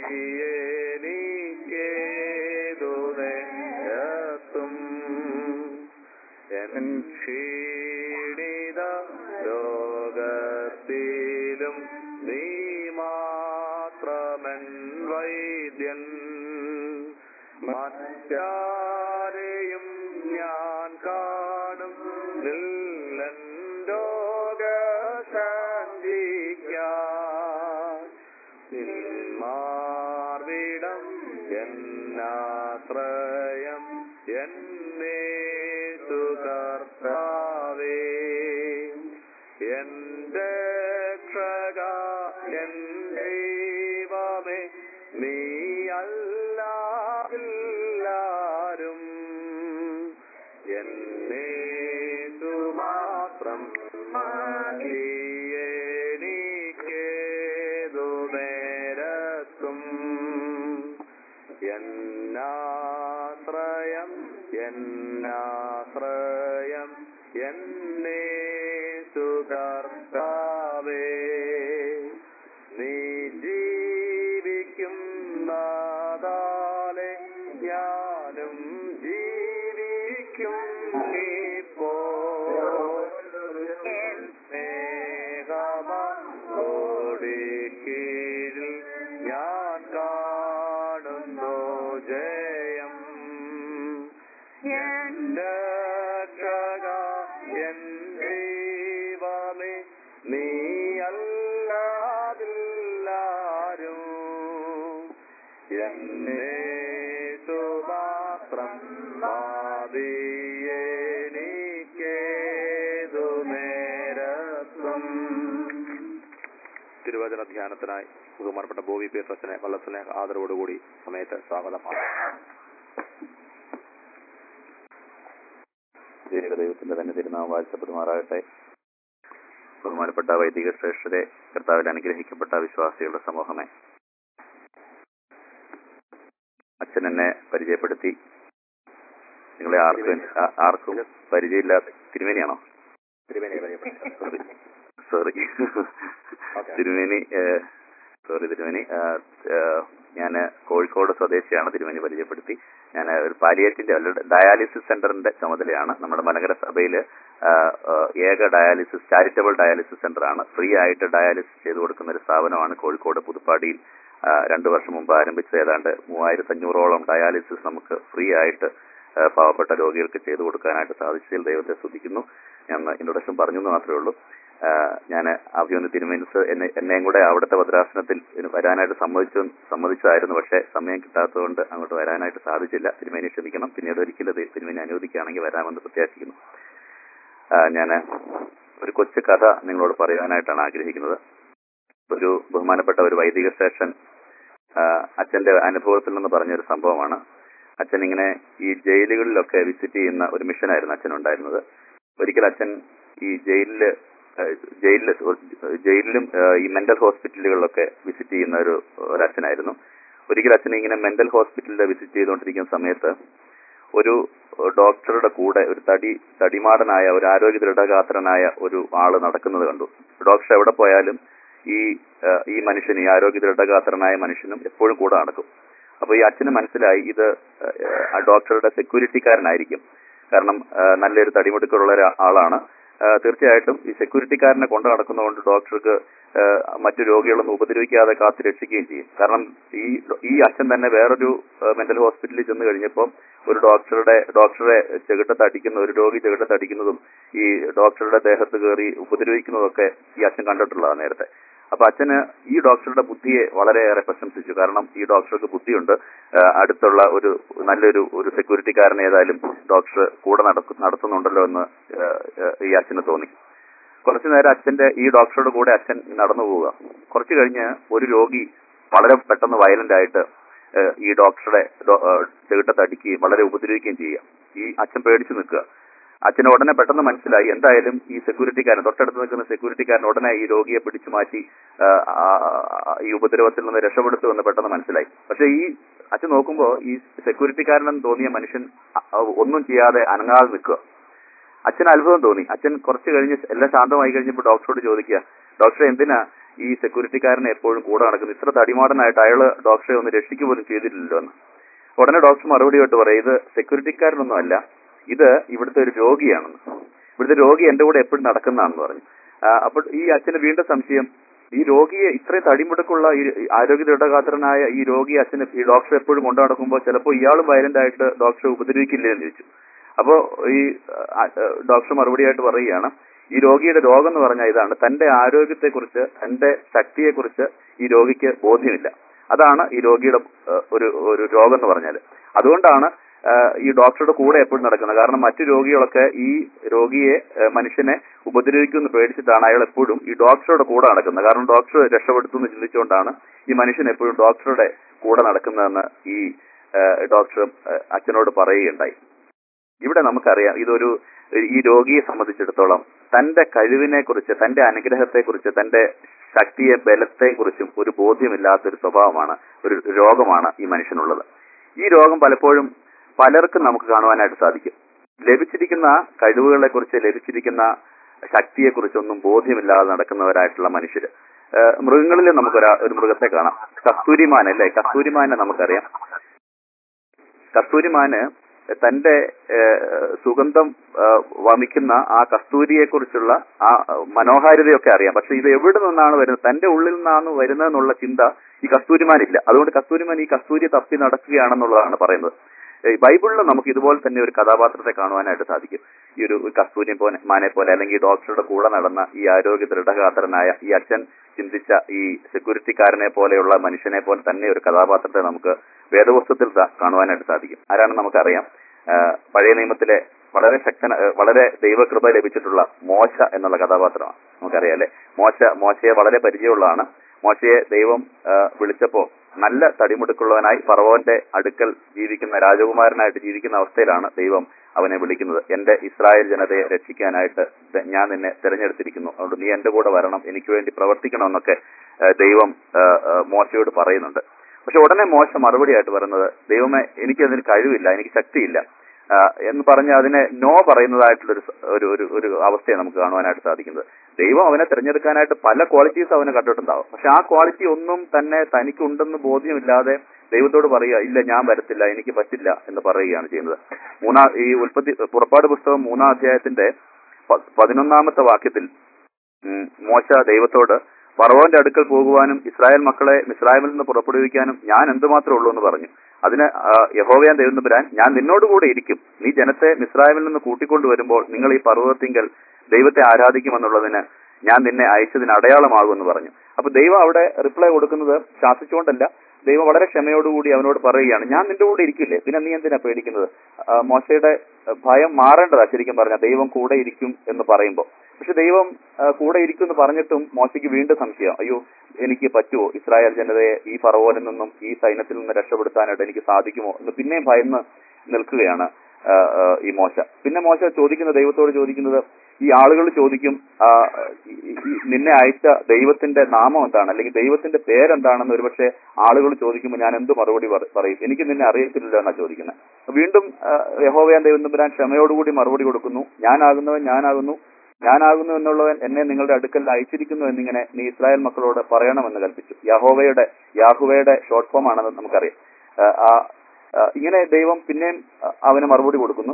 എനിക്കേതും എൻ ക്ഷീണിത ലോകത്തിലും നീ മാത്രമൻ വൈദ്യൻ മറ്റാരെയും ഞാൻ കാണും നില്ലൻ രോഗശാന്തിക്കാൻ നിന്മാർവിടം എന്നാശ്രയം എന്നേ സുകർത്താവേ എന്റെ രക്ഷക എൻ ദൈവമേ നീ അല്ലാരും എന്നെ മാത്രം എനിക്കേതു നേരത്തും എന്നാശ്രയം എന്നാശ്രയം എന്നേ സുകർത്താവേ നീ ജീവിക്കും നാദാലെ ഞാനും ജീവിക്കും ഇപ്പോ സ്നേഹമോടിക്കീഴിൽ ഞാൻ കാണുന്നു ജയം എന്റെ രക്ഷക എൻ ദൈവമേ നീ അല്ലാതില്ലാരും എന്നെ മാത്രം മാതിയേനിക്കേതു നേരത്തും തിരുവചന ധ്യാനത്തിനായി ബഹുമാനപ്പെട്ട ബോബി പി എസ് അച്ഛനെ വളരെ സ്നേഹ ആദരവോടുകൂടി സമയത്ത് സ്വാഗതമാണ് ദൈവത്തിന്റെ തന്നെ തിരുനാമം വാഴ്ചപ്പെടുമാറാകട്ടെ ബഹുമാനപ്പെട്ട വൈദിക ശ്രേഷ്ഠരെ കർത്താവിൽ അനുഗ്രഹിക്കപ്പെട്ട വിശ്വാസികളുടെ സമൂഹമേ അച്ഛൻ എന്നെ പരിചയപ്പെടുത്തി നിങ്ങളെ ആർക്കും ആ- ആർക്കും പരിചയമില്ലാത്ത തിരുമേനിയാണോ സോറി സോറി തിരുമേനി സോറി തിരുമേനി ഞാൻ കോഴിക്കോട് സ്വദേശിയാണ് തിരുമേനി പരിചയപ്പെടുത്തി ഞാൻ ഒരു പാലിയേറ്റിന്റെ അല്ല ഡയാലിസിസ് സെന്ററിന്റെ ചുമതലയാണ് നമ്മുടെ മലങ്കര സഭയിൽ ഏക ഡയാലിസിസ് ചാരിറ്റബിൾ ഡയാലിസിസ് സെന്റർ ആണ് ഫ്രീ ആയിട്ട് ഡയാലിസിസ് ചെയ്തു കൊടുക്കുന്ന ഒരു സ്ഥാപനമാണ് കോഴിക്കോട് പുതുപ്പാടിയിൽ ആ, രണ്ടു വർഷം മുമ്പ് ആരംഭിച്ച ഏതാണ്ട് മൂവായിരത്തി അഞ്ഞൂറോളം ഡയാലിസിസ് നമുക്ക് ഫ്രീ ആയിട്ട് ആ, പാവപ്പെട്ട രോഗികൾക്ക് ചെയ്തു കൊടുക്കാനായിട്ട് സാധിച്ചതിൽ ദൈവത്തെ സ്തുതിക്കുന്നു ഞാൻ ഇൻട്രൊഡക്ഷൻ പറഞ്ഞു എന്ന് മാത്രമേ ഉള്ളൂ ഞാൻ അഭിയൊന്ന് തിരുമേനിസ് എന്നെ എന്നെയും കൂടെ അവിടുത്തെ ഭദ്രാസനത്തിൽ ഇതിന് വരാനായിട്ട് സമ്മതിച്ചു സമ്മതിച്ചതായിരുന്നു പക്ഷേ സമയം കിട്ടാത്തതുകൊണ്ട് അങ്ങോട്ട് വരാനായിട്ട് സാധിച്ചില്ല തിരുമേനി ക്ഷമിക്കണം പിന്നീട് ഒരിക്കലും അത് തിരുമേനി അനുവദിക്കുകയാണെങ്കിൽ വരാമെന്ന് പ്രത്യാശിക്കുന്നു ഞാൻ ഒരു കൊച്ചു കഥ നിങ്ങളോട് പറയാനായിട്ടാണ് ആഗ്രഹിക്കുന്നത് ഒരു ബഹുമാനപ്പെട്ട ഒരു വൈദിക സ്റ്റേഷൻ അച്ഛന്റെ അനുഭവത്തിൽ നിന്ന് പറഞ്ഞൊരു സംഭവമാണ് അച്ഛൻ ഇങ്ങനെ ഈ ജയിലുകളിലൊക്കെ വിസിറ്റ് ചെയ്യുന്ന ഒരു മിഷനായിരുന്നു അച്ഛൻ ഉണ്ടായിരുന്നത് ഒരിക്കൽ അച്ഛൻ ഈ ജയിലില് ഏഹ് ജയിലില് ജയിലിലും ഏഹ് ഈ മെന്റൽ ഹോസ്പിറ്റലുകളിലൊക്കെ വിസിറ്റ് ചെയ്യുന്ന ഒരു ഒരു അച്ഛനായിരുന്നു ഒരിക്കൽ അച്ഛൻ ഇങ്ങനെ മെന്റൽ ഹോസ്പിറ്റലിൽ വിസിറ്റ് ചെയ്തുകൊണ്ടിരിക്കുന്ന സമയത്ത് ഒരു ഡോക്ടറുടെ കൂടെ ഒരു തടി തടിമാടനായ ഒരു ആരോഗ്യ ദൃഢഗാത്രനായ ഒരു ആള് നടക്കുന്നത് കണ്ടു ഡോക്ടർ എവിടെ പോയാലും ഈ ഏഹ് ഈ മനുഷ്യൻ ഈ ആരോഗ്യ ദൃഢഗാത്രനായ മനുഷ്യനും എപ്പോഴും കൂടെ നടക്കും അപ്പൊ ഈ അച്ഛന് മനസ്സിലായി ഇത് ഏഹ് ആ ഡോക്ടറുടെ സെക്യൂരിറ്റിക്കാരനായിരിക്കും കാരണം ഏഹ് നല്ലൊരു തടിമെടുക്കുള്ള ഒരു ആളാണ് ഏഹ് തീർച്ചയായിട്ടും ഈ സെക്യൂരിറ്റിക്കാരനെ കൊണ്ടു നടക്കുന്നതുകൊണ്ട് ഡോക്ടർക്ക് ഏഹ് മറ്റു രോഗികളൊന്നും ഉപദ്രവിക്കാതെ കാത്തു രക്ഷിക്കുകയും ചെയ്യും കാരണം ഈ ഈ അച്ഛൻ തന്നെ വേറൊരു മെന്റൽ ഹോസ്പിറ്റലിൽ ചെന്ന് കഴിഞ്ഞപ്പോൾ ഒരു ഡോക്ടറുടെ ഡോക്ടറെ ചെകിട്ടത്ത് അടിക്കുന്ന ഒരു രോഗി ചെകിട്ടത്ത് അടിക്കുന്നതും ഈ ഡോക്ടറുടെ ദേഹത്ത് കയറി ഉപദ്രവിക്കുന്നതൊക്കെ ഈ അച്ഛൻ കണ്ടിട്ടുള്ളതാണ് നേരത്തെ അപ്പൊ അച്ഛന് ഈ ഡോക്ടറുടെ ബുദ്ധിയെ വളരെയേറെ പ്രശംസിച്ചു കാരണം ഈ ഡോക്ടർക്ക് ബുദ്ധിയുണ്ട് ആ, അടുത്തുള്ള ഒരു നല്ലൊരു ഒരു സെക്യൂരിറ്റിക്കാരൻ ഏതായാലും ഡോക്ടർ കൂടെ നടക്കു- നടത്തുന്നുണ്ടല്ലോ എന്ന് ആ, ആ, ഈ അച്ഛന് തോന്നി കുറച്ചു നേരം അച്ഛന്റെ ഈ ഡോക്ടറുടെ കൂടെ അച്ഛൻ നടന്നു പോവുക കുറച്ചു കഴിഞ്ഞ് ഒരു രോഗി വളരെ പെട്ടെന്ന് വയലന്റ് ആയിട്ട് ആ, ഈ ഡോക്ടറുടെ ഡോ- ആ, ചെകിട്ടത്ത് അടിക്കുകയും വളരെ ഉപദ്രവിക്കുകയും ചെയ്യുക ഈ അച്ഛൻ പേടിച്ചു നിൽക്കുക അച്ഛന് ഉടനെ പെട്ടെന്ന് മനസ്സിലായി എന്തായാലും ഈ സെക്യൂരിറ്റിക്കാരൻ തൊട്ടടുത്ത് നിൽക്കുന്ന സെക്യൂരിറ്റിക്കാരൻ ഉടനെ ഈ രോഗിയെ പിടിച്ചു മാറ്റി ആ, ആ, ആ, ഈ ഉപദ്രവത്തിൽ നിന്ന് രക്ഷപ്പെടുത്തുമെന്ന് പെട്ടെന്ന് മനസ്സിലായി പക്ഷെ ഈ അച്ഛൻ നോക്കുമ്പോൾ ഈ സെക്യൂരിറ്റിക്കാരനെന്ന് തോന്നിയ മനുഷ്യൻ അ- അ- ഒന്നും ചെയ്യാതെ അനങ്ങാതെ നിൽക്കുക അച്ഛന് അത്ഭുതം തോന്നി അച്ഛൻ കുറച്ച് കഴിഞ്ഞ് എല്ലാം ശാന്തമായി കഴിഞ്ഞപ്പോൾ ഡോക്ടറോട് ചോദിക്കുക ഡോക്ടറെ എന്തിനാ ഈ സെക്യൂരിറ്റിക്കാരനെ എപ്പോഴും കൂടെ നടക്കുന്നത് ഇത്ര തടിമാടനായിട്ട് അയാള് ഡോക്ടറെ ഒന്ന് രക്ഷിക്കുക പോലും ചെയ്തിട്ടില്ലല്ലോ എന്ന് ഉടനെ ഡോക്ടർ മറുപടിയായിട്ട് പറയും ഇത് സെക്യൂരിറ്റിക്കാരനൊന്നും അല്ല ഇത് ഇവിടുത്തെ ഒരു രോഗിയാണെന്ന് ഇവിടുത്തെ രോഗി എന്റെ കൂടെ എപ്പോഴും നടക്കുന്നതാണെന്ന് പറഞ്ഞു ആ, അപ്പോൾ ഈ അച്ഛന് വീണ്ടും സംശയം ഈ രോഗിയെ ഇത്രയും തടിമുടക്കുള്ള ഈ ആരോഗ്യ ദൃഢഗാത്രനായ ഈ രോഗി അച്ഛന് ഈ ഡോക്ടർ എപ്പോഴും കൊണ്ടു നടക്കുമ്പോൾ ചിലപ്പോൾ ഇയാളും വയലന്റ് ആയിട്ട് ഡോക്ടറെ ഉപദ്രവിക്കില്ലേ എന്ന് ചോദിച്ചു അപ്പോ ഈ ആ, ആ, ഡോക്ടർ മറുപടിയായിട്ട് പറയുകയാണ് ഈ രോഗിയുടെ രോഗം എന്ന് പറഞ്ഞാൽ ഇതാണ് തന്റെ ആരോഗ്യത്തെക്കുറിച്ച് തന്റെ ശക്തിയെക്കുറിച്ച് ഈ രോഗിക്ക് ബോധ്യമില്ല അതാണ് ഈ രോഗിയുടെ ആ, ഒരു ഒരു രോഗം എന്ന് പറഞ്ഞാൽ അതുകൊണ്ടാണ് ആ, ഈ ഡോക്ടറുടെ കൂടെ എപ്പോഴും നടക്കുന്നത് കാരണം മറ്റു രോഗികളൊക്കെ ഈ രോഗിയെ ആ, മനുഷ്യനെ ഉപദ്രവിക്കുമെന്ന് പേടിച്ചിട്ടാണ് അയാൾ എപ്പോഴും ഈ ഡോക്ടറുടെ കൂടെ നടക്കുന്നത് കാരണം ഡോക്ടർ രക്ഷപ്പെടുത്തുമെന്ന് ചിന്തിച്ചുകൊണ്ടാണ് ഈ മനുഷ്യൻ എപ്പോഴും ഡോക്ടറുടെ കൂടെ നടക്കുന്നതെന്ന് ഈ ആ, ഡോക്ടർ ആ, അച്ഛനോട് പറയുകയുണ്ടായി ഇവിടെ നമുക്കറിയാം ഇതൊരു ഈ രോഗിയെ സംബന്ധിച്ചിടത്തോളം തന്റെ കഴിവിനെ കുറിച്ച് തന്റെ അനുഗ്രഹത്തെ കുറിച്ച് തന്റെ ശക്തിയെ ബലത്തെ കുറിച്ചും ഒരു ബോധ്യമില്ലാത്തൊരു സ്വഭാവമാണ് ഒരു രോഗമാണ് ഈ മനുഷ്യനുള്ളത് ഈ രോഗം പലപ്പോഴും പലർക്കും നമുക്ക് കാണുവാനായിട്ട് സാധിക്കും ലഭിച്ചിരിക്കുന്ന കഴിവുകളെ കുറിച്ച് ലഭിച്ചിരിക്കുന്ന ശക്തിയെ കുറിച്ചൊന്നും ബോധ്യമില്ലാതെ നടക്കുന്നവരായിട്ടുള്ള മനുഷ്യര് ഏഹ് മൃഗങ്ങളിൽ നമുക്കൊരു ഒരു മൃഗത്തെ കാണാം കസ്തൂരിമാൻ അല്ലേ കസ്തൂരിമാനെ നമുക്കറിയാം കസ്തൂരിമാന് തന്റെ ഏഹ്, സുഗന്ധം ഏഹ്, വമിക്കുന്ന ആ കസ്തൂരിയെ കുറിച്ചുള്ള ആ മനോഹാരിതയൊക്കെ അറിയാം പക്ഷെ ഇത് എവിടെ നിന്നാണ് വരുന്നത് തന്റെ ഉള്ളിൽ നിന്നാണ് വരുന്നതെന്നുള്ള ചിന്ത ഈ കസ്തൂരിമാനില്ല അതുകൊണ്ട് കസ്തൂരിമാൻ ഈ കസ്തൂരി തപ്പി നടക്കുകയാണെന്നുള്ളതാണ് പറയുന്നത് ഏഹ്, ബൈബിളിൽ നമുക്ക് ഇതുപോലെ തന്നെ ഒരു കഥാപാത്രത്തെ കാണുവാനായിട്ട് സാധിക്കും ഈ ഒരു കസ്തൂരി പോലെ മാനെ പോലെ അല്ലെങ്കിൽ ഡോക്ടറുടെ കൂടെ നടന്ന ഈ ആരോഗ്യ ദൃഢഗാത്രനായ ഈ അച്ഛൻ ചിന്തിച്ച ഈ സെക്യൂരിറ്റിക്കാരനെ പോലെയുള്ള മനുഷ്യനെ പോലെ തന്നെ ഒരു കഥാപാത്രത്തെ നമുക്ക് വേദപുസ്തകത്തിൽ സ- കാണുവാനായിട്ട് സാധിക്കും ആരാണെന്ന് നമുക്കറിയാം ആ, പഴയ നിയമത്തിലെ വളരെ ശക്തന ആ, വളരെ ദൈവകൃപ ലഭിച്ചിട്ടുള്ള മോശ എന്നുള്ള കഥാപാത്രമാണ് നമുക്കറിയാം അല്ലെ മോശ മോശയെ വളരെ പരിചയമുള്ളതാണ് മോശയെ ദൈവം ആ, വിളിച്ചപ്പോ നല്ല തടിമുടുക്കുള്ളവനായി ഫറവോന്റെ അടുക്കൽ ജീവിക്കുന്ന രാജകുമാരനായിട്ട് ജീവിക്കുന്ന അവസ്ഥയിലാണ് ദൈവം അവനെ വിളിക്കുന്നത് എന്റെ ഇസ്രായേൽ ജനതയെ രക്ഷിക്കാനായിട്ട് ദ- ഞാൻ നിന്നെ തിരഞ്ഞെടുത്തിരിക്കുന്നു അതുകൊണ്ട് നീ എന്റെ കൂടെ വരണം എനിക്ക് വേണ്ടി പ്രവർത്തിക്കണമെന്നൊക്കെ ആ, ദൈവം ആ, ആ, മോശയോട് പറയുന്നുണ്ട് പക്ഷെ ഉടനെ മോശ മറുപടിയായിട്ട് പറയുന്നത് ദൈവമേ എനിക്ക് അതിന് കഴിവില്ല എനിക്ക് ശക്തിയില്ല ആ, എന്ന് പറഞ്ഞ് അതിനെ നോ പറയുന്നതായിട്ടുള്ള ഒരു സ- ഒരു ഒരു ഒരു അവസ്ഥയെ നമുക്ക് കാണുവാനായിട്ട് സാധിക്കുന്നത് ദൈവം അവനെ തിരഞ്ഞെടുക്കാനായിട്ട് പല ക്വാളിറ്റീസ് അവന് കണ്ടിട്ടുണ്ടാവും പക്ഷെ ആ ക്വാളിറ്റി ഒന്നും തന്നെ തനിക്കുണ്ടെന്ന് ബോധ്യമില്ലാതെ ദൈവത്തോട് പറയുക ഇല്ല ഞാൻ വരത്തില്ല എനിക്ക് പറ്റില്ല എന്ന് പറയുകയാണ് ചെയ്യുന്നത് മൂന്നാം ഈ ഉൽപ്പത്തി പുറപ്പാട് പുസ്തകം മൂന്നാം അധ്യായത്തിന്റെ പ- പതിനൊന്നാമത്തെ വാക്യത്തിൽ ഉം, മോശ ദൈവത്തോട് ഫറവോന്റെ അടുക്കൽ പോകുവാനും ഇസ്രായേൽ മക്കളെ മിസ്രായേമിൽ നിന്ന് പുറപ്പെടുവിക്കാനും ഞാൻ എന്തുമാത്രം ഉള്ളൂ എന്ന് പറഞ്ഞു അതിന് ആ, യഹോവയാൻ ദൈവം തമ്പുരാൻ ഞാൻ നിന്നോടുകൂടെ ഇരിക്കും നീ ജനത്തെ മിസ്രായേമിൽ നിന്ന് കൂട്ടിക്കൊണ്ടുവരുമ്പോൾ നിങ്ങൾ ഈ പർവ്വതത്തിങ്കൽ ദൈവത്തെ ആരാധിക്കുമെന്നുള്ളതിന് ഞാൻ നിന്നെ അയച്ചതിന് അടയാളമാകുമെന്ന് പറഞ്ഞു അപ്പൊ ദൈവം അവിടെ റിപ്ലൈ കൊടുക്കുന്നത് ശാസിച്ചുകൊണ്ടല്ല ദൈവം വളരെ ക്ഷമയോടുകൂടി അവനോട് പറയുകയാണ് ഞാൻ നിന്റെ കൂടെ ഇരിക്കില്ലേ പിന്നെ നീ എന്തിനാ പേടിക്കുന്നത് ആ, മോശയുടെ ആ, ഭയം മാറേണ്ടതാ ശരിക്കും പറഞ്ഞാൽ ദൈവം കൂടെ ഇരിക്കും എന്ന് പറയുമ്പോൾ പക്ഷെ ദൈവം ആ, കൂടെ ഇരിക്കും എന്ന് പറഞ്ഞിട്ടും മോശയ്ക്ക് വീണ്ടും സംശയം അയ്യോ എനിക്ക് പറ്റുമോ ഇസ്രായേൽ ജനതയെ ഈ ഫറവോനിൽ നിന്നും ഈ സൈന്യത്തിൽ നിന്ന് രക്ഷപ്പെടുത്താനായിട്ട് എനിക്ക് സാധിക്കുമോ എന്ന് പിന്നെയും ഭയന്ന് നിൽക്കുകയാണ് ആ, ആ, ഈ മോശ പിന്നെ മോശ ചോദിക്കുന്ന ദൈവത്തോട് ചോദിക്കുന്നത് ഈ ആളുകൾ ചോദിക്കും ആ, ഈ- ഈ- നിന്നെ അയച്ച ദൈവത്തിന്റെ നാമം എന്താണ് അല്ലെങ്കിൽ ദൈവത്തിന്റെ പേരെന്താണെന്ന് ഒരുപക്ഷെ ആളുകൾ ചോദിക്കുമ്പോൾ ഞാൻ എന്ത് മറുപടി പറ- പറയും എനിക്ക് നിന്നെ അറിയത്തില്ലല്ലോ എന്നാ ചോദിക്കുന്നത് വീണ്ടും ആ, യഹോവയാൻ ദൈവം തമ്പുരാൻ ക്ഷമയോടുകൂടി മറുപടി കൊടുക്കുന്നു ഞാനാകുന്നവൻ ഞാനാകുന്നു ഞാനാകുന്നു എന്നുള്ളവൻ എന്നെ നിങ്ങളുടെ അടുക്കൽ അയച്ചിരിക്കുന്നു എന്നിങ്ങനെ നീ ഇസ്രായേൽ മക്കളോട് പറയണമെന്ന് കൽപ്പിച്ചു യഹോവയുടെ യാഹുവയുടെ ഷോർട്ട് ഫോം ആണെന്ന് നമുക്കറിയാം ആ, ആ, ആ, ഇങ്ങനെ ദൈവം പിന്നെയും ആ, അവന് മറുപടി കൊടുക്കുന്നു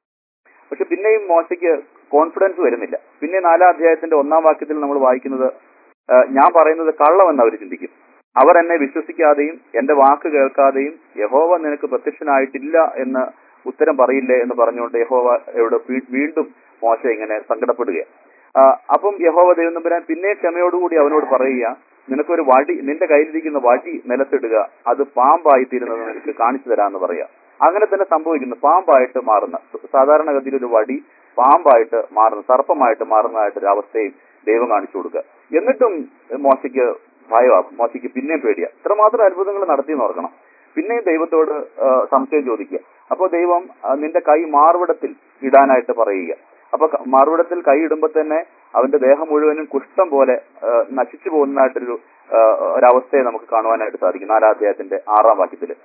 പക്ഷെ പിന്നെയും മോശയ്ക്ക് കോൺഫിഡൻസ് വരുന്നില്ല പിന്നെ നാലാം അധ്യായത്തിന്റെ ഒന്നാം വാക്യത്തിൽ നമ്മൾ വായിക്കുന്നത് ആ, ഞാൻ പറയുന്നത് കള്ളമെന്ന് അവർ ചിന്തിക്കും അവർ എന്നെ വിശ്വസിക്കാതെയും എന്റെ വാക്ക് കേൾക്കാതെയും യഹോവ നിനക്ക് പ്രത്യക്ഷനായിട്ടില്ല എന്ന് ഉത്തരം പറയില്ലേ എന്ന് പറഞ്ഞുകൊണ്ട് യഹോവയോട് വീ- വീണ്ടും മോശ ഇങ്ങനെ സങ്കടപ്പെടുകയാണ് ആ, അപ്പം യഹോവ ദൈവം തമ്പുരാൻ പിന്നെ ക്ഷമയോടുകൂടി അവനോട് പറയുക നിനക്കൊരു വടി നിന്റെ കയ്യിലിരിക്കുന്ന വടി നിലത്തിടുക അത് പാമ്പായി തീരുന്നത് നിനക്ക് കാണിച്ചു തരാമെന്ന് പറയാം അങ്ങനെ തന്നെ സംഭവിക്കുന്നു പാമ്പായിട്ട് മാറുന്ന സാധാരണഗതിയിൽ ഒരു വടി പാമ്പായിട്ട് മാറുന്ന സർപ്പമായിട്ട് മാറുന്നതായിട്ട് ഒരു അവസ്ഥയും ദൈവം കാണിച്ചു കൊടുക്കുക എന്നിട്ടും മോശയ്ക്ക് ഭയമാണ് മോശയ്ക്ക് പിന്നെയും പേടിയാ ഇത്രമാത്രം അത്ഭുതങ്ങൾ നടത്തിയെന്ന് ഓർക്കണം പിന്നെയും ദൈവത്തോട് ആ, സംശയം ചോദിക്കുക അപ്പോൾ ദൈവം ആ, നിന്റെ കൈ മാർവിടത്തിൽ ഇടാനായിട്ട് പറയുക അപ്പൊ ക- മാർവിടത്തിൽ കൈ ഇടുമ്പോൾ തന്നെ അവന്റെ ദേഹം മുഴുവനും കുഷ്ഠം പോലെ ആ, നശിച്ചു പോകുന്നതായിട്ടൊരു ആ, ഒരവസ്ഥയെ നമുക്ക് കാണുവാനായിട്ട് സാധിക്കും നാലാം അധ്യായത്തിന്റെ ആറാം വാക്യത്തില്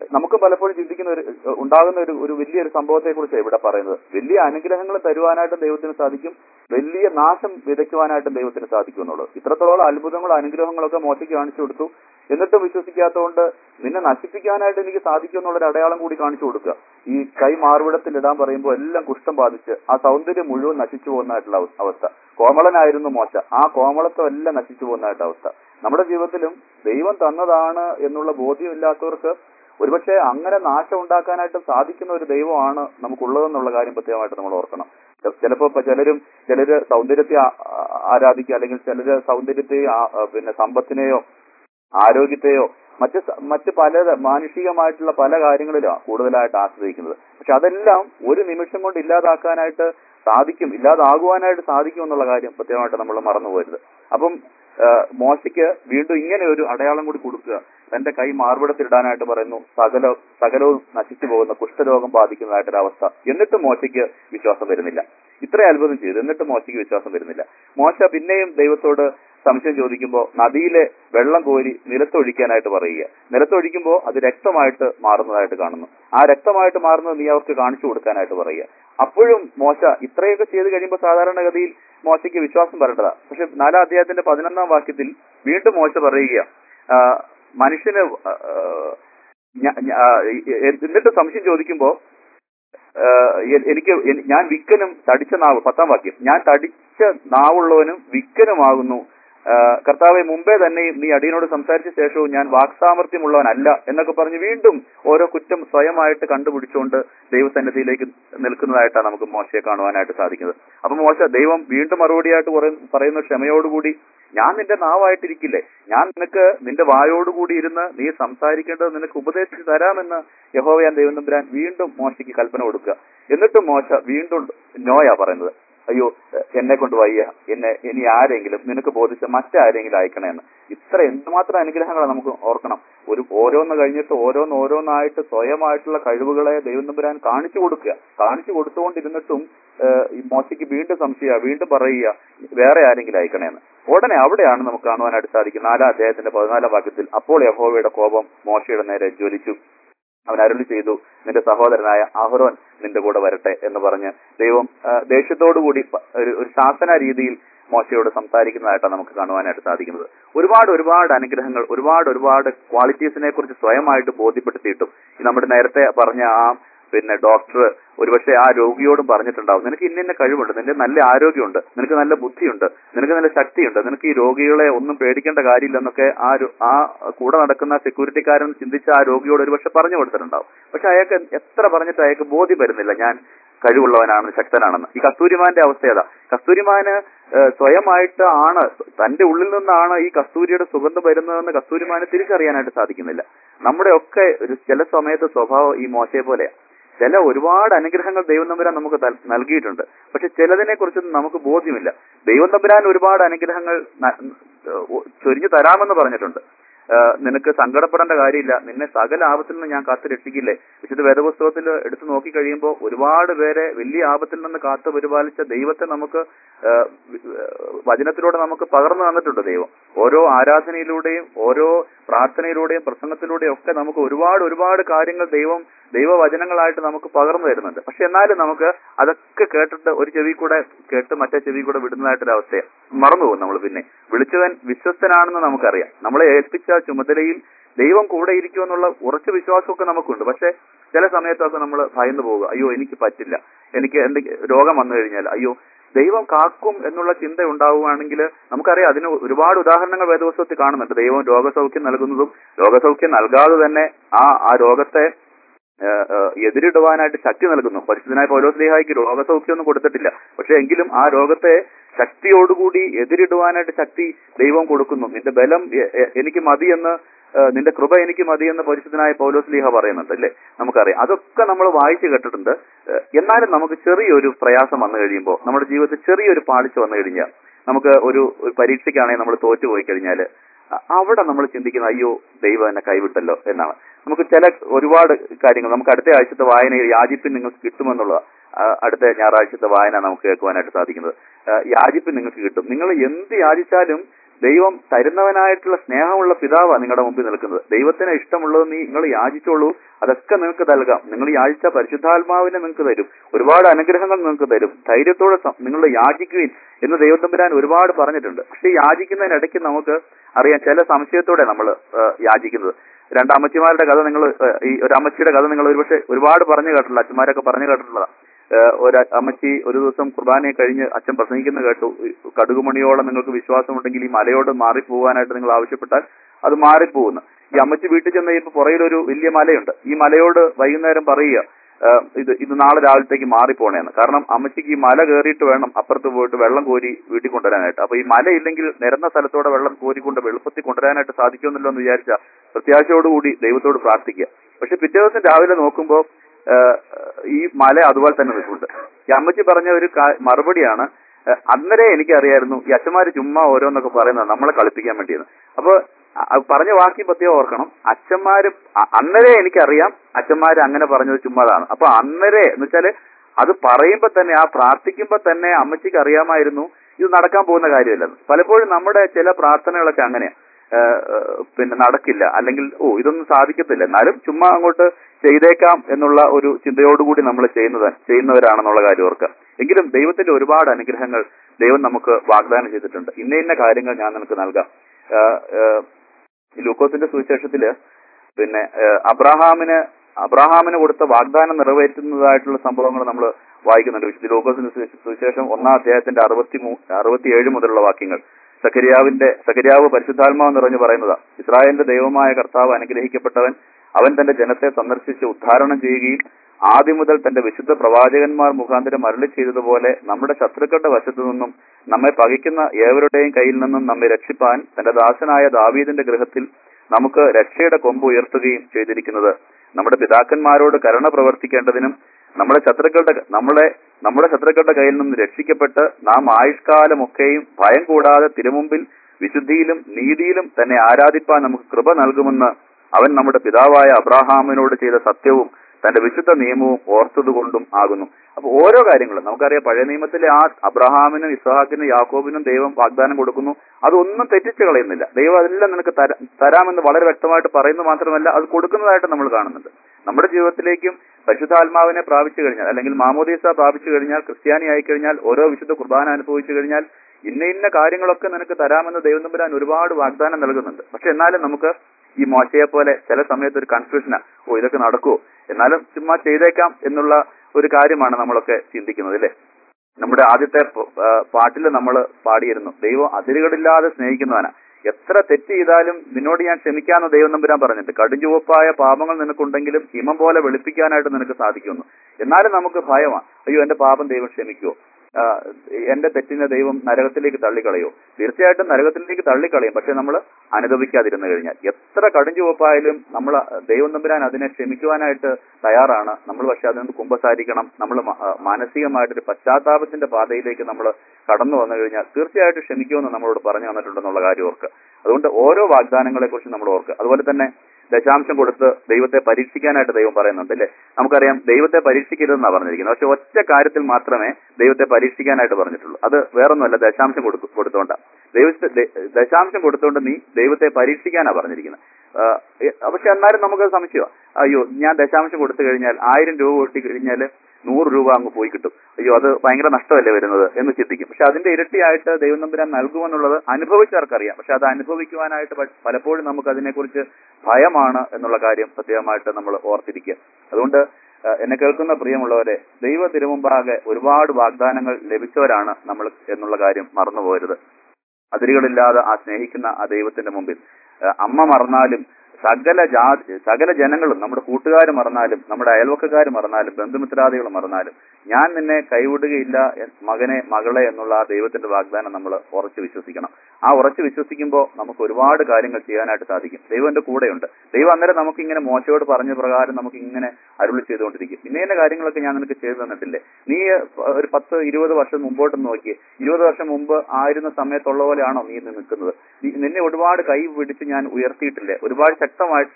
നമുക്ക് പലപ്പോഴും ചിന്തിക്കുന്ന ഒരു ഉണ്ടാകുന്ന ഒരു ഒരു വലിയൊരു സംഭവത്തെ കുറിച്ച് ഇവിടെ പറയുന്നത് വലിയ അനുഗ്രഹങ്ങൾ തരുവാനായിട്ടും ദൈവത്തിന് സാധിക്കും വലിയ നാശം വിതയ്ക്കുവാനായിട്ടും ദൈവത്തിന് സാധിക്കും എന്നുള്ളത് ഇത്രത്തോളം അത്ഭുതങ്ങളും അനുഗ്രഹങ്ങളൊക്കെ മോശയ്ക്ക് കാണിച്ചു കൊടുത്തു എന്നിട്ടും വിശ്വസിക്കാത്തതുകൊണ്ട് നിന്നെ നശിപ്പിക്കാനായിട്ട് എനിക്ക് സാധിക്കും എന്നുള്ളൊരു അടയാളം കൂടി കാണിച്ചു കൊടുക്കുക ഈ കൈ മാർവിടത്തിൽ ഇടാൻ പറയുമ്പോൾ എല്ലാം കുഷ്ഠം ബാധിച്ച് ആ സൗന്ദര്യം മുഴുവൻ നശിച്ചു പോകുന്നതായിട്ടുള്ള അവ- അവസ്ഥ കോമളനായിരുന്നു മോശ ആ കോമളത്വം എല്ലാം നശിച്ചു പോകുന്നതായിട്ട് അവസ്ഥ നമ്മുടെ ജീവിതത്തിലും ദൈവം തന്നതാണ് എന്നുള്ള ബോധ്യമില്ലാത്തവർക്ക് ഒരുപക്ഷെ അങ്ങനെ നാശം ഉണ്ടാക്കാനായിട്ട് സാധിക്കുന്ന ഒരു ദൈവമാണ് നമുക്കുള്ളതെന്നുള്ള കാര്യം പ്രത്യേകമായിട്ട് നമ്മൾ ഓർക്കണം ചിലപ്പോ ഇപ്പൊ ചിലരും ചിലര് സൗന്ദര്യത്തെ ആ- ആ- ആരാധിക്കുക അല്ലെങ്കിൽ ചിലര് സൗന്ദര്യത്തെയോ ആ- ആ, പിന്നെ സമ്പത്തിനെയോ ആരോഗ്യത്തെയോ മറ്റ് സ- മറ്റ് പല മാനുഷികമായിട്ടുള്ള പല കാര്യങ്ങളിലാണ് കൂടുതലായിട്ട് ആശ്രയിക്കുന്നത് പക്ഷെ അതെല്ലാം ഒരു നിമിഷം കൊണ്ട് ഇല്ലാതാക്കാനായിട്ട് സാധിക്കും ഇല്ലാതാകുവാനായിട്ട് സാധിക്കും എന്നുള്ള കാര്യം പ്രത്യേകമായിട്ട് നമ്മൾ മറന്നു പോരുത് അപ്പം ആ, മോശയ്ക്ക് വീണ്ടും ഇങ്ങനെ ഒരു അടയാളം കൂടി കൊടുക്കുക തന്റെ കൈ മാർവിടത്തിലിടാനായിട്ട് പറയുന്നു സകല സകലവും നശിച്ചു പോകുന്ന കുഷ്ഠരോഗം ബാധിക്കുന്നതായിട്ടൊരു അവസ്ഥ എന്നിട്ടും മോശയ്ക്ക് വിശ്വാസം വരുന്നില്ല ഇത്രയും അത്ഭുതം ചെയ്തു എന്നിട്ടും മോശയ്ക്ക് വിശ്വാസം വരുന്നില്ല മോശ പിന്നെയും ദൈവത്തോട് സംശയം ചോദിക്കുമ്പോൾ നദിയിലെ വെള്ളം കോരി നിലത്തൊഴിക്കാനായിട്ട് പറയുക നിലത്തൊഴിക്കുമ്പോൾ അത് രക്തമായിട്ട് മാറുന്നതായിട്ട് കാണുന്നു ആ രക്തമായിട്ട് മാറുന്നത് നീ അവർക്ക് കാണിച്ചു കൊടുക്കാനായിട്ട് പറയുക അപ്പോഴും മോശ ഇത്രയൊക്കെ ചെയ്ത് കഴിയുമ്പോൾ സാധാരണഗതിയിൽ മോശയ്ക്ക് വിശ്വാസം വരേണ്ടതാ പക്ഷെ നാലാം അധ്യായത്തിന്റെ പതിനൊന്നാം വാക്യത്തിൽ വീണ്ടും മോശ പറയുക ആ, മനുഷ്യന് ആ, ഞ- ഞ- ആ, എന്നിട്ട് സംശയം ചോദിക്കുമ്പോ ആ, എ- എനിക്ക് എനി- ഞാൻ വിക്കനും തടിച്ച നാവ് പത്താം വാക്യം ഞാൻ തടിച്ച നാവുള്ളവനും വിക്കനുമാകുന്നു ആ, കർത്താവെ മുമ്പേ തന്നെ നീ അടിയനോട് സംസാരിച്ച ശേഷവും ഞാൻ വാക്സാമർത്ഥ്യമുള്ളവനല്ല എന്നൊക്കെ പറഞ്ഞ് വീണ്ടും ഓരോ കുറ്റം സ്വയമായിട്ട് കണ്ടുപിടിച്ചുകൊണ്ട് ദൈവസന്നിധിയിലേക്ക് നിൽക്കുന്നതായിട്ടാണ് നമുക്ക് മോശയെ കാണുവാനായിട്ട് സാധിക്കുന്നത് അപ്പൊ മോശ ദൈവം വീണ്ടും മറുപടിയായിട്ട് പറയ- പറയുന്ന ക്ഷമയോടുകൂടി ഞാൻ നിന്റെ നാവായിട്ടിരിക്കില്ലേ ഞാൻ നിനക്ക് നിന്റെ വായോടുകൂടി ഇരുന്ന് നീ സംസാരിക്കേണ്ടത് നിനക്ക് ഉപദേശിച്ച് തരാമെന്ന് യഹോവയാൻ ദൈവം തമ്പുരാൻ വീണ്ടും മോശയ്ക്ക് കൽപ്പന കൊടുക്കുക എന്നിട്ടും മോശ വീണ്ടും നോയാ പറയുന്നത് അയ്യോ എന്നെ കൊണ്ട് വയ്യ എന്നെ ഇനി ആരെങ്കിലും നിനക്ക് ബോധിച്ച മറ്റാരെങ്കിലും അയക്കണേന്ന് ഇത്ര എന്തുമാത്രം അനുഗ്രഹങ്ങളാണ് നമുക്ക് ഓർക്കണം ഒരു ഓരോന്ന് കഴിഞ്ഞിട്ട് ഓരോന്ന് ഓരോന്നായിട്ട് സ്വയമായിട്ടുള്ള കഴിവുകളെ ദൈവം തമ്പുരാൻ കാണിച്ചു കൊടുക്കുക കാണിച്ചു കൊടുത്തുകൊണ്ടിരുന്നിട്ടും ഏഹ്, ഈ മോശയ്ക്ക് വീണ്ടും സംശയ വീണ്ടും പറയുക വേറെ ആരെങ്കിലും അയക്കണേന്ന് ഉടനെ അവിടെയാണ് നമുക്ക് കാണുവാനായിട്ട് സാധിക്കും നാലാം അധ്യായത്തിന്റെ പതിനാലാം വാക്യത്തിൽ അപ്പോൾ യഹോവയുടെ കോപം മോശയുടെ നേരെ ജ്വലിച്ചു അവൻ അരുളി ചെയ്തു നിന്റെ സഹോദരനായ അഹ്റോൻ നിന്റെ കൂടെ വരട്ടെ എന്ന് പറഞ്ഞ് ദൈവം ആ, ദേഷ്യത്തോടുകൂടി പ- ഒരു ഒരു ശാസന രീതിയിൽ മോശയോട് സംസാരിക്കുന്നതായിട്ടാണ് നമുക്ക് കാണുവാനായിട്ട് സാധിക്കുന്നത് ഒരുപാട് ഒരുപാട് അനുഗ്രഹങ്ങൾ ഒരുപാട് ഒരുപാട് ക്വാളിറ്റീസിനെ കുറിച്ച് സ്വയമായിട്ട് ബോധ്യപ്പെടുത്തിയിട്ടും ഈ നമ്മുടെ നേരത്തെ പറഞ്ഞ ആ പിന്നെ ഡോക്ടർ ഒരുപക്ഷെ ആ രോഗിയോടും പറഞ്ഞിട്ടുണ്ടാവും നിനക്ക് ഇന്ന ഇന്ന കഴിവുണ്ട് നിന്റെ നല്ല ആരോഗ്യമുണ്ട് നിനക്ക് നല്ല ബുദ്ധിയുണ്ട് നിനക്ക് നല്ല ശക്തിയുണ്ട് നിനക്ക് ഈ രോഗികളെ ഒന്നും പേടിക്കേണ്ട കാര്യമില്ലെന്നൊക്കെ ആ രോ- ആ കൂടെ നടക്കുന്ന സെക്യൂരിറ്റിക്കാരൻ ചിന്തിച്ച ആ രോഗിയോട് ഒരുപക്ഷെ പറഞ്ഞു കൊടുത്തിട്ടുണ്ടാവും പക്ഷെ അയാൾക്ക് എത്ര പറഞ്ഞിട്ട് അയാൾക്ക് ബോധ്യം വരുന്നില്ല ഞാൻ കഴിവുള്ളവനാണ് ശക്തനാണെന്ന് ഈ കസ്തൂരിമാന്റെ അവസ്ഥ ഏതാ കസ്തൂരിമാന് ഏഹ്, സ്വയമായിട്ട് ആണ് തന്റെ ഉള്ളിൽ നിന്നാണ് ഈ കസ്തൂരിയുടെ സുഗന്ധം വരുന്നതെന്ന് കസ്തൂരിമാന് തിരിച്ചറിയാനായിട്ട് സാധിക്കുന്നില്ല നമ്മുടെ ഒക്കെ ഒരു ചില സമയത്ത് സ്വഭാവം ഈ മോശയെ പോലെയാ ചില ഒരുപാട് അനുഗ്രഹങ്ങൾ ദൈവം തമ്പുരാൻ നമുക്ക് തൽ- നൽകിയിട്ടുണ്ട് പക്ഷെ ചിലതിനെ കുറിച്ചൊന്നും നമുക്ക് ബോധ്യമില്ല ദൈവം തമ്പുരാൻ ഒരുപാട് അനുഗ്രഹങ്ങൾ ന- ഏഹ് ചൊരിഞ്ഞു തരാമെന്ന് പറഞ്ഞിട്ടുണ്ട് ഏഹ് നിനക്ക് സങ്കടപ്പെടേണ്ട കാര്യമില്ല നിന്നെ സകല ആപത്തിൽ നിന്ന് ഞാൻ കാത്തു രക്ഷിക്കില്ലേ വിശുദ്ധ വേദപുസ്തകത്തിൽ എടുത്തു നോക്കി കഴിയുമ്പോൾ ഒരുപാട് പേരെ വലിയ ആപത്തിൽ നിന്ന് കാത്തു പരിപാലിച്ച ദൈവത്തെ നമുക്ക് ഏഹ് വി- ഏഹ് വചനത്തിലൂടെ നമുക്ക് പകർന്നു തന്നിട്ടുണ്ട് ദൈവം ഓരോ ആരാധനയിലൂടെയും ഓരോ പ്രാർത്ഥനയിലൂടെയും പ്രസംഗത്തിലൂടെയും ഒക്കെ നമുക്ക് ഒരുപാട് ഒരുപാട് കാര്യങ്ങൾ ദൈവം ദൈവവചനങ്ങളായിട്ട് നമുക്ക് പകർന്നു തരുന്നുണ്ട് പക്ഷെ എന്നാലും നമുക്ക് അതൊക്കെ കേട്ടിട്ട് ഒരു ചെവി കൂടെ കേട്ട് മറ്റേ ചെവി കൂടെ വിടുന്നതായിട്ടൊരു അവസ്ഥയാണ് മറന്നുപോകും നമ്മൾ പിന്നെ വിളിച്ചവൻ വിശ്വസ്തനാണെന്ന് നമുക്കറിയാം നമ്മളെ ഏൽപ്പിച്ച ചുമതലയിൽ ദൈവം കൂടെ ഇരിക്കുമെന്നുള്ള ഉറച്ച വിശ്വാസമൊക്കെ നമുക്കുണ്ട് പക്ഷെ ചില സമയത്തൊക്കെ നമ്മൾ ഭയന്നു പോവുക അയ്യോ എനിക്ക് പറ്റില്ല എനിക്ക് എന്തെങ്കിലും രോഗം വന്നു കഴിഞ്ഞാൽ അയ്യോ ദൈവം കാക്കും എന്നുള്ള ചിന്ത ഉണ്ടാവുകയാണെങ്കിൽ നമുക്കറിയാം അതിന് ഒരുപാട് ഉദാഹരണങ്ങൾ വേദപുസ്തകത്തിൽ കാണുന്നുണ്ട് ദൈവം രോഗസൗഖ്യം നൽകുന്നതും രോഗസൗഖ്യം നൽകാതെ തന്നെ ആ ആ രോഗത്തെ ഏഹ്, ഏഹ്, എതിരിടുവാനായിട്ട് ശക്തി നൽകുന്നു പരിശുദ്ധനായ പൗലോസ് ലേഹായിക്ക് രോഗസൗഖ്യമൊന്നും കൊടുത്തിട്ടില്ല പക്ഷെ എങ്കിലും ആ രോഗത്തെ ശക്തിയോടുകൂടി എതിരിടുവാനായിട്ട് ശക്തി ദൈവം കൊടുക്കുന്നു നിന്റെ ബലം എ- എ- എനിക്ക് മതിയെന്ന് ഏഹ്, നിന്റെ കൃപ എനിക്ക് മതിയെന്ന് പരിശുദ്ധനായ പൗലോസ് ലീഹ പറയുന്നുണ്ട് അല്ലേ നമുക്കറിയാം അതൊക്കെ നമ്മൾ വായിച്ചു കേട്ടിട്ടുണ്ട് ഏഹ്, എന്നാലും നമുക്ക് ചെറിയൊരു പ്രയാസം വന്നു കഴിയുമ്പോൾ നമ്മുടെ ജീവിതത്തിൽ ചെറിയൊരു പാളിച്ച വന്നു കഴിഞ്ഞാൽ നമുക്ക് ഒരു ഒരു പരീക്ഷയ്ക്കാണെങ്കിൽ നമ്മൾ തോറ്റുപോയി കഴിഞ്ഞാൽ അ- അവിടെ നമ്മൾ ചിന്തിക്കുന്ന അയ്യോ ദൈവം എന്നെ കൈവിട്ടല്ലോ എന്നാണ് നമുക്ക് ചില ഒരുപാട് കാര്യങ്ങൾ നമുക്ക് അടുത്ത ആഴ്ചത്തെ വായനയിൽ യാചിപ്പിൻ നിങ്ങൾക്ക് കിട്ടുമെന്നുള്ള ആ, അടുത്ത ഞായറാഴ്ചത്തെ വായന നമുക്ക് കേൾക്കുവാനായിട്ട് സാധിക്കുന്നത് ആ, യാചിപ്പിൻ നിങ്ങൾക്ക് കിട്ടും നിങ്ങൾ എന്ത് യാചിച്ചാലും ദൈവം തരുന്നവനായിട്ടുള്ള സ്നേഹമുള്ള പിതാവാണ് നിങ്ങളുടെ മുമ്പിൽ നിൽക്കുന്നത് ദൈവത്തിന് ഇഷ്ടമുള്ളത് നീ നിങ്ങൾ യാചിച്ചോളൂ അതൊക്കെ നിങ്ങൾക്ക് നൽകാം നിങ്ങൾ യാചിച്ച പരിശുദ്ധാത്മാവിനെ നിങ്ങൾക്ക് തരും ഒരുപാട് അനുഗ്രഹങ്ങൾ നിങ്ങൾക്ക് തരും ധൈര്യത്തോടെ സം- നിങ്ങൾ യാചിക്കുവിൻ എന്ന് ദൈവത്തമ്പുരാൻ ഒരുപാട് പറഞ്ഞിട്ടുണ്ട് പക്ഷെ ഈ യാചിക്കുന്നതിനിടയ്ക്ക് നമുക്ക് അറിയാം ചില സംശയത്തോടെ നമ്മൾ യാചിക്കുന്നത് രണ്ട് അമ്മച്ചിമാരുടെ കഥ നിങ്ങൾ ഈ ഒരു അമ്മച്ചിയുടെ കഥ നിങ്ങൾ ഒരുപക്ഷെ ഒരുപാട് പറഞ്ഞു കേട്ടിട്ടുള്ള അച്ഛന്മാരൊക്കെ പറഞ്ഞു കേട്ടിട്ടുള്ളതാണ് ഏഹ് ഒരു അമ്മച്ചി ഒരു ദിവസം കുർബാനയെ കഴിഞ്ഞ് അച്ഛൻ പ്രസംഗിക്കുന്ന കേട്ടു ഈ കടുകുമണിയോളം നിങ്ങൾക്ക് വിശ്വാസമുണ്ടെങ്കിൽ ഈ മലയോട് മാറിപ്പോവാനായിട്ട് നിങ്ങൾ ആവശ്യപ്പെട്ടാൽ അത് മാറിപ്പോകുന്നു ഈ അമ്മച്ചി വീട്ടിൽ ചെന്ന് കഴിയുമ്പോൾ പുറകിലൊരു വലിയ മലയുണ്ട് ഈ മലയോട് വൈകുന്നേരം പറയുക ഏഹ് ഇത് ഇത് നാളെ രാവിലത്തേക്ക് മാറിപ്പോണേന്ന് കാരണം അമ്മച്ചിക്ക് ഈ മല കയറിയിട്ട് വേണം അപ്പുറത്ത് പോയിട്ട് വെള്ളം കോരി വീട്ടിൽ കൊണ്ടുവരാനായിട്ട് അപ്പൊ ഈ മല ഇല്ലെങ്കിൽ നിരന്ന സ്ഥലത്തോടെ വെള്ളം കോരിക്കൊണ്ട് എളുപ്പത്തിൽ കൊണ്ടുവരാനായിട്ട് സാധിക്കുമെന്നല്ലോ എന്ന് വിചാരിച്ച പ്രത്യാശയോടുകൂടി ദൈവത്തോട് പ്രാർത്ഥിക്കുക പക്ഷെ പിറ്റേ ദിവസം രാവിലെ നോക്കുമ്പോൾ ഏഹ് ഈ മല അതുപോലെ തന്നെ നിൽക്കുന്നുണ്ട് ഈ അമ്മച്ചി പറഞ്ഞ ഒരു കാ- മറുപടിയാണ് ഏഹ് അന്നേരെ എനിക്കറിയായിരുന്നു ഈ അച്ഛന്മാര് ചുമ്മാ ഓരോന്നൊക്കെ പറയുന്നത് നമ്മളെ കളിപ്പിക്കാൻ വേണ്ടിയെന്ന് അപ്പൊ അ- അ- പറഞ്ഞ വാക്കി പ്രത്യേകം ഓർക്കണം അച്ഛന്മാര് അ- അന്നേരെ എനിക്കറിയാം അച്ഛന്മാര് അങ്ങനെ പറഞ്ഞത് ചുമ്മാതാണ് അപ്പൊ അന്നേരെ എന്ന് വെച്ചാല് അത് പറയുമ്പോ തന്നെ ആ പ്രാർത്ഥിക്കുമ്പോ തന്നെ അമ്മച്ചിക്ക് അറിയാമായിരുന്നു ഇത് നടക്കാൻ പോകുന്ന കാര്യമല്ലെന്ന് പലപ്പോഴും നമ്മുടെ ചില പ്രാർത്ഥനകളൊക്കെ അങ്ങനെയാ ഏഹ് ഏഹ് പിന്നെ നടക്കില്ല അല്ലെങ്കിൽ ഓ ഇതൊന്നും സാധിക്കത്തില്ല എന്നാലും ചുമ്മാ അങ്ങോട്ട് ചെയ്തേക്കാം എന്നുള്ള ഒരു ചിന്തയോടുകൂടി നമ്മൾ ചെയ്യുന്നത് ചെയ്യുന്നവരാണെന്നുള്ള കാര്യം ഓർക്കുക എങ്കിലും ദൈവത്തിന്റെ ഒരുപാട് അനുഗ്രഹങ്ങൾ ദൈവം നമുക്ക് വാഗ്ദാനം ചെയ്തിട്ടുണ്ട് ഇന്ന ഇന്ന കാര്യങ്ങൾ ഞാൻ നിനക്ക് നൽകാം ഏഹ് ഏഹ് ഈ ലൂക്കോസിന്റെ സുവിശേഷത്തില് പിന്നെ ഏഹ് അബ്രഹാമിന് അബ്രഹാമിന് കൊടുത്ത വാഗ്ദാനം നിറവേറ്റുന്നതായിട്ടുള്ള സംഭവങ്ങൾ നമ്മൾ വായിക്കുന്നുണ്ട് വിശുദ്ധ ലൂക്കോസിന്റെ സുവിശേ- സുവിശേഷം ഒന്നാം അധ്യായത്തിന്റെ അറുപത്തി മൂ അറുപത്തിയേഴ് മുതലുള്ള വാക്യങ്ങൾ സക്കരിയാവിന്റെ സക്കരിയാവ് പരിശുദ്ധാത്മാവ് നിറഞ്ഞു പറയുന്നതാ ഇസ്രായേലിന്റെ ദൈവമായ കർത്താവ് അനുഗ്രഹിക്കപ്പെട്ടവൻ അവൻ തന്റെ ജനത്തെ സന്ദർശിച്ച് ഉദ്ധാരണം ചെയ്യുകയും ആദ്യം മുതൽ തന്റെ വിശുദ്ധ പ്രവാചകന്മാർ മുഖാന്തരം അരളി ചെയ്തതുപോലെ നമ്മുടെ ശത്രുക്കളുടെ വശത്തു നിന്നും നമ്മെ പകയ്ക്കുന്ന ഏവരുടെയും കയ്യിൽ നിന്നും നമ്മെ രക്ഷിപ്പാൻ തന്റെ ദാസനായ ദാവീദിന്റെ ഗൃഹത്തിൽ നമുക്ക് രക്ഷയുടെ കൊമ്പ് ഉയർത്തുകയും ചെയ്തിരിക്കുന്നത് നമ്മുടെ പിതാക്കന്മാരോട് കരുണ പ്രവർത്തിക്കേണ്ടതിനും നമ്മുടെ ശത്രുക്കളുടെ നമ്മളെ നമ്മുടെ ശത്രുക്കളുടെ കയ്യിൽ നിന്ന് രക്ഷിക്കപ്പെട്ട് നാം ആയുഷ്കാലമൊക്കെയും ഭയം കൂടാതെ തിരുമുമ്പിൽ വിശുദ്ധിയിലും നീതിയിലും തന്നെ ആരാധിപ്പാൻ നമുക്ക് കൃപ നൽകുമെന്ന് അവൻ നമ്മുടെ പിതാവായ അബ്രാഹാമിനോട് ചെയ്ത സത്യവും തന്റെ വിശുദ്ധ നിയമവും ഓർത്തതുകൊണ്ടും ആകുന്നു അപ്പൊ ഓരോ കാര്യങ്ങളും നമുക്കറിയാം പഴയ നിയമത്തിലെ ആ അബ്രഹാമിനും ഇസ്ഹാക്കിനും യാക്കോബിനും ദൈവം വാഗ്ദാനം കൊടുക്കുന്നു അതൊന്നും തെറ്റിച്ച് കളയുന്നില്ല ദൈവം അതെല്ലാം നിനക്ക് തര- തരാമെന്ന് വളരെ വ്യക്തമായിട്ട് പറയുന്നത് മാത്രമല്ല അത് കൊടുക്കുന്നതായിട്ട് നമ്മൾ കാണുന്നുണ്ട് നമ്മുടെ ജീവിതത്തിലേക്കും പരിശുദ്ധാത്മാവിനെ പ്രാപിച്ചു കഴിഞ്ഞാൽ അല്ലെങ്കിൽ മാമോദീസ പ്രാപിച്ചു കഴിഞ്ഞാൽ ക്രിസ്ത്യാനി ആയി കഴിഞ്ഞാൽ ഓരോ വിശുദ്ധ കുർബാന അനുഭവിച്ചു കഴിഞ്ഞാൽ ഇന്ന ഇന്ന കാര്യങ്ങളൊക്കെ നിനക്ക് തരാമെന്ന് ദൈവം തമ്പുരാൻ ഒരുപാട് വാഗ്ദാനം നൽകുന്നുണ്ട് പക്ഷെ എന്നാലും നമുക്ക് ഈ മോശയെ പോലെ ചില സമയത്ത് ഒരു കൺഫ്യൂഷനാ ഓ ഇതൊക്കെ നടക്കുമോ എന്നാലും ചുമ്മാ ചെയ്തേക്കാം എന്നുള്ള ഒരു കാര്യമാണ് നമ്മളൊക്കെ ചിന്തിക്കുന്നത് അല്ലേ നമ്മുടെ ആദ്യത്തെ പാട്ടിൽ നമ്മൾ പാടിയിരുന്നു ദൈവം അതിരുകളില്ലാതെ സ്നേഹിക്കുന്നവനാ എത്ര തെറ്റ് ചെയ്താലും നിന്നോട് ഞാൻ ക്ഷമിക്കാന്ന് ദൈവം നമ്പുരാൻ പറഞ്ഞിട്ട് കടുംചുവപ്പായ പാപങ്ങൾ നിനക്കുണ്ടെങ്കിലും ഹിമം പോലെ വെളുപ്പിക്കാനായിട്ട് നിനക്ക് സാധിക്കുന്നു എന്നാലും നമുക്ക് ഭയമാ അയ്യോ എന്റെ പാപം ദൈവം ക്ഷമിക്കുമോ ആ, എന്റെ തെറ്റിനെ ദൈവം നരകത്തിലേക്ക് തള്ളിക്കളയോ തീർച്ചയായിട്ടും നരകത്തിലേക്ക് തള്ളിക്കളയും പക്ഷെ നമ്മൾ അനുഭവിക്കാതിരുന്നു കഴിഞ്ഞാൽ എത്ര കടുംചുവപ്പായാലും നമ്മൾ ദൈവം തമ്പുരാൻ അതിനെ ക്ഷമിക്കുവാനായിട്ട് തയ്യാറാണ് നമ്മൾ പക്ഷെ അതിനൊന്ന് കുമ്പസാരിക്കണം നമ്മൾ മാനസികമായിട്ടൊരു പശ്ചാത്താപത്തിന്റെ പാതയിലേക്ക് നമ്മൾ കടന്നു വന്നു കഴിഞ്ഞാൽ തീർച്ചയായിട്ടും ക്ഷമിക്കുമെന്ന് നമ്മളോട് പറഞ്ഞു തന്നിട്ടുണ്ടെന്നുള്ള കാര്യം ഓർക്കുക അതുകൊണ്ട് ഓരോ വാഗ്ദാനങ്ങളെ കുറിച്ച് നമ്മൾ ഓർക്കുക അതുപോലെ തന്നെ ദശാംശം കൊടുത്ത് ദൈവത്തെ പരീക്ഷിക്കാനായിട്ട് ദൈവം പറയുന്നുണ്ട് അല്ലേ നമുക്കറിയാം ദൈവത്തെ പരീക്ഷിക്കരുതെന്നാണ് പറഞ്ഞിരിക്കുന്നത് പക്ഷെ ഒറ്റ കാര്യത്തിൽ മാത്രമേ ദൈവത്തെ പരീക്ഷിക്കാനായിട്ട് പറഞ്ഞിട്ടുള്ളൂ അത് വേറൊന്നുമല്ല ദശാംശം കൊടുത്തു കൊടുത്തോണ്ടാണ് ദൈവത്തെ ദ- ദശാംശം കൊടുത്തുകൊണ്ട് നീ ദൈവത്തെ പരീക്ഷിക്കാനാണ് പറഞ്ഞിരിക്കുന്നത് ആ, എ- പക്ഷെ എന്നാലും നമുക്ക് സംശയമാണ് അയ്യോ ഞാൻ ദശാംശം കൊടുത്തു കഴിഞ്ഞാൽ ആയിരം രൂപ കൊടുത്തു കഴിഞ്ഞാൽ നൂറ് രൂപ അങ്ങ് പോയി കിട്ടും അയ്യോ അത് ഭയങ്കര നഷ്ടമല്ലേ വരുന്നത് എന്ന് ചിന്തിക്കും പക്ഷെ അതിന്റെ ഇരട്ടിയായിട്ട് ദൈവം തമ്പുരാൻ നൽകുമെന്നുള്ളത് അനുഭവിച്ചവർക്കറിയാം പക്ഷെ അത് അനുഭവിക്കുവാനായിട്ട് പ- പലപ്പോഴും നമുക്ക് അതിനെക്കുറിച്ച് ഭയമാണ് എന്നുള്ള കാര്യം പ്രത്യേകമായിട്ട് നമ്മൾ ഓർത്തിരിക്കുക അതുകൊണ്ട് ആ, എന്നെ കേൾക്കുന്ന പ്രിയമുള്ളവരെ ദൈവ തിരുമുമ്പാകെ ഒരുപാട് വാഗ്ദാനങ്ങൾ ലഭിച്ചവരാണ് നമ്മൾ എന്നുള്ള കാര്യം മറന്നുപോകരുത് അതിരുകളില്ലാതെ ആ സ്നേഹിക്കുന്ന ആ ദൈവത്തിന്റെ മുമ്പിൽ ആ, അമ്മ മറന്നാലും സകല ജാ സകല ജനങ്ങളും നമ്മുടെ കൂട്ടുകാർ മറന്നാലും നമ്മുടെ അയൽവക്കക്കാർ മറന്നാലും ബന്ധുമിത്രാദികൾ മറന്നാലും ഞാൻ നിന്നെ കൈവിടുകയില്ല എ- മകനെ മകളെ എന്നുള്ള ആ ദൈവത്തിന്റെ വാഗ്ദാനം നമ്മൾ ഉറച്ചു വിശ്വസിക്കണം ആ ഉറച്ചു വിശ്വസിക്കുമ്പോൾ നമുക്ക് ഒരുപാട് കാര്യങ്ങൾ ചെയ്യാനായിട്ട് സാധിക്കും ദൈവം എന്റെ കൂടെയുണ്ട് ദൈവം അന്നേരം നമുക്ക് ഇങ്ങനെ മോശയോട് പറഞ്ഞ പ്രകാരം നമുക്ക് ഇങ്ങനെ അരുളി ചെയ്തുകൊണ്ടിരിക്കും പിന്നെ ഇന്ന കാര്യങ്ങളൊക്കെ ഞാൻ നിനക്ക് ചെയ്തു തന്നിട്ടില്ലേ നീ ഒരു പത്ത് ഇരുപത് വർഷം മുമ്പോട്ട് നോക്കി ഇരുപത് വർഷം മുമ്പ് ആയിരുന്ന സമയത്തുള്ള പോലെയാണോ നീ ഇന്ന് നിൽക്കുന്നത് നീ- നിന്നെ ഒരുപാട് കൈ പിടിച്ച് ഞാൻ ഉയർത്തിയിട്ടില്ലേ ഒരുപാട് ശക്തമായിട്ട് ശക്-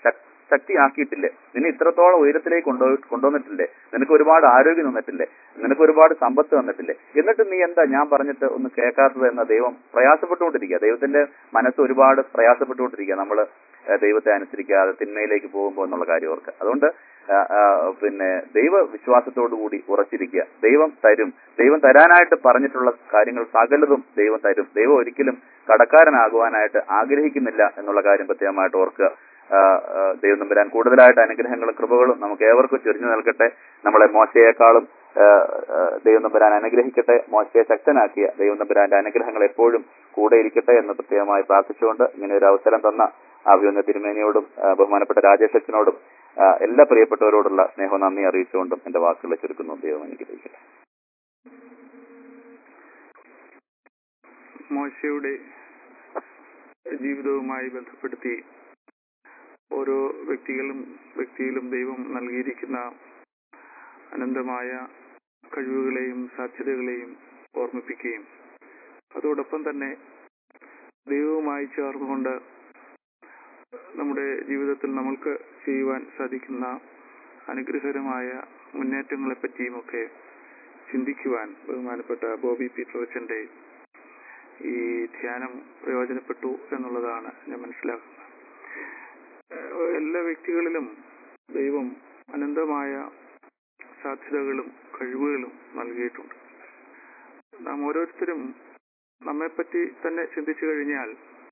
ശക്തിയാക്കിയിട്ടില്ലേ നിന്നെ ഇത്രത്തോളം ഉയരത്തിലേക്ക് കൊണ്ടു കൊണ്ടുവന്നിട്ടില്ലേ നിനക്ക് ഒരുപാട് ആരോഗ്യം തന്നിട്ടില്ലേ നിനക്ക് ഒരുപാട് സമ്പത്ത് തന്നിട്ടില്ലേ എന്നിട്ട് നീ എന്താ ഞാൻ പറഞ്ഞിട്ട് ഒന്ന് കേൾക്കാത്തത് എന്ന ദൈവം പ്രയാസപ്പെട്ടുകൊണ്ടിരിക്കുക ദൈവത്തിന്റെ മനസ്സ് ഒരുപാട് പ്രയാസപ്പെട്ടുകൊണ്ടിരിക്കുക നമ്മൾ ദൈവത്തെ അനുസരിക്കാതെ തിന്മയിലേക്ക് പോകുമ്പോൾ എന്നുള്ള കാര്യം ഓർക്കുക അതുകൊണ്ട് ആ, ആ, പിന്നെ ദൈവ വിശ്വാസത്തോടു കൂടി ഉറച്ചിരിക്കുക ദൈവം തരും ദൈവം തരാനായിട്ട് പറഞ്ഞിട്ടുള്ള കാര്യങ്ങൾ സകലതും ദൈവം തരും ദൈവം ഒരിക്കലും കടക്കാരനാകുവാനായിട്ട് ആഗ്രഹിക്കുന്നില്ല എന്നുള്ള കാര്യം പ്രത്യേകമായിട്ട് ഓർക്കുക ആ, ആ, ദൈവം നമ്പരാൻ കൂടുതലായിട്ട് അനുഗ്രഹങ്ങളും കൃപകളും നമുക്ക് ഏവർക്കും ചൊരിഞ്ഞു നൽകട്ടെ നമ്മളെ മോശയേക്കാളും ആ, ആ, ദൈവം നമ്പരാൻ അനുഗ്രഹിക്കട്ടെ മോശയെ ശക്തനാക്കിയ ദൈവം നമ്പരാന്റെ അനുഗ്രഹങ്ങൾ എപ്പോഴും കൂടെ ഇരിക്കട്ടെ എന്ന് പ്രത്യേകമായി പ്രാർത്ഥിച്ചുകൊണ്ട് ഇങ്ങനെ ഒരു അവസരം തന്ന അഭിയൊന്ന തിരുമേനിയോടും ആ, ബഹുമാനപ്പെട്ട രാജേഷ് അച്ഛനോടും ആ, എല്ലാ പ്രിയപ്പെട്ടവരോടുള്ള സ്നേഹം നന്ദി അറിയിച്ചുകൊണ്ടും എന്റെ വാക്കുകളെ ചുരുക്കുന്നു ദൈവം അനുഗ്രഹിക്കട്ടെ മോശയുടെ ജീവിതവുമായി ബന്ധപ്പെടുത്തി ഓരോ വ്യക്തികളും വ്യക്തിയിലും ദൈവം നൽകിയിരിക്കുന്ന അനന്തമായ കഴിവുകളെയും സാധ്യതകളെയും ഓർമ്മിപ്പിക്കുകയും അതോടൊപ്പം തന്നെ ദൈവവുമായി ചേർന്നുകൊണ്ട് നമ്മുടെ ജീവിതത്തിൽ നമ്മൾക്ക് ചെയ്യുവാൻ സാധിക്കുന്ന അനുഗ്രഹകരമായ മുന്നേറ്റങ്ങളെ പറ്റിയുമൊക്കെ ചിന്തിക്കുവാൻ ബഹുമാനപ്പെട്ട ബോബി പീറ്റർച്ചന്റെ ഈ ധ്യാനം പ്രയോജനപ്പെട്ടു എന്നുള്ളതാണ് ഞാൻ മനസ്സിലാക്കുന്നത് ഏഹ് എല്ലാ വ്യക്തികളിലും ദൈവം അനന്തമായ സാധ്യതകളും കഴിവുകളും നൽകിയിട്ടുണ്ട് നാം ഓരോരുത്തരും നമ്മെപ്പറ്റി തന്നെ ചിന്തിച്ചു കഴിഞ്ഞാൽ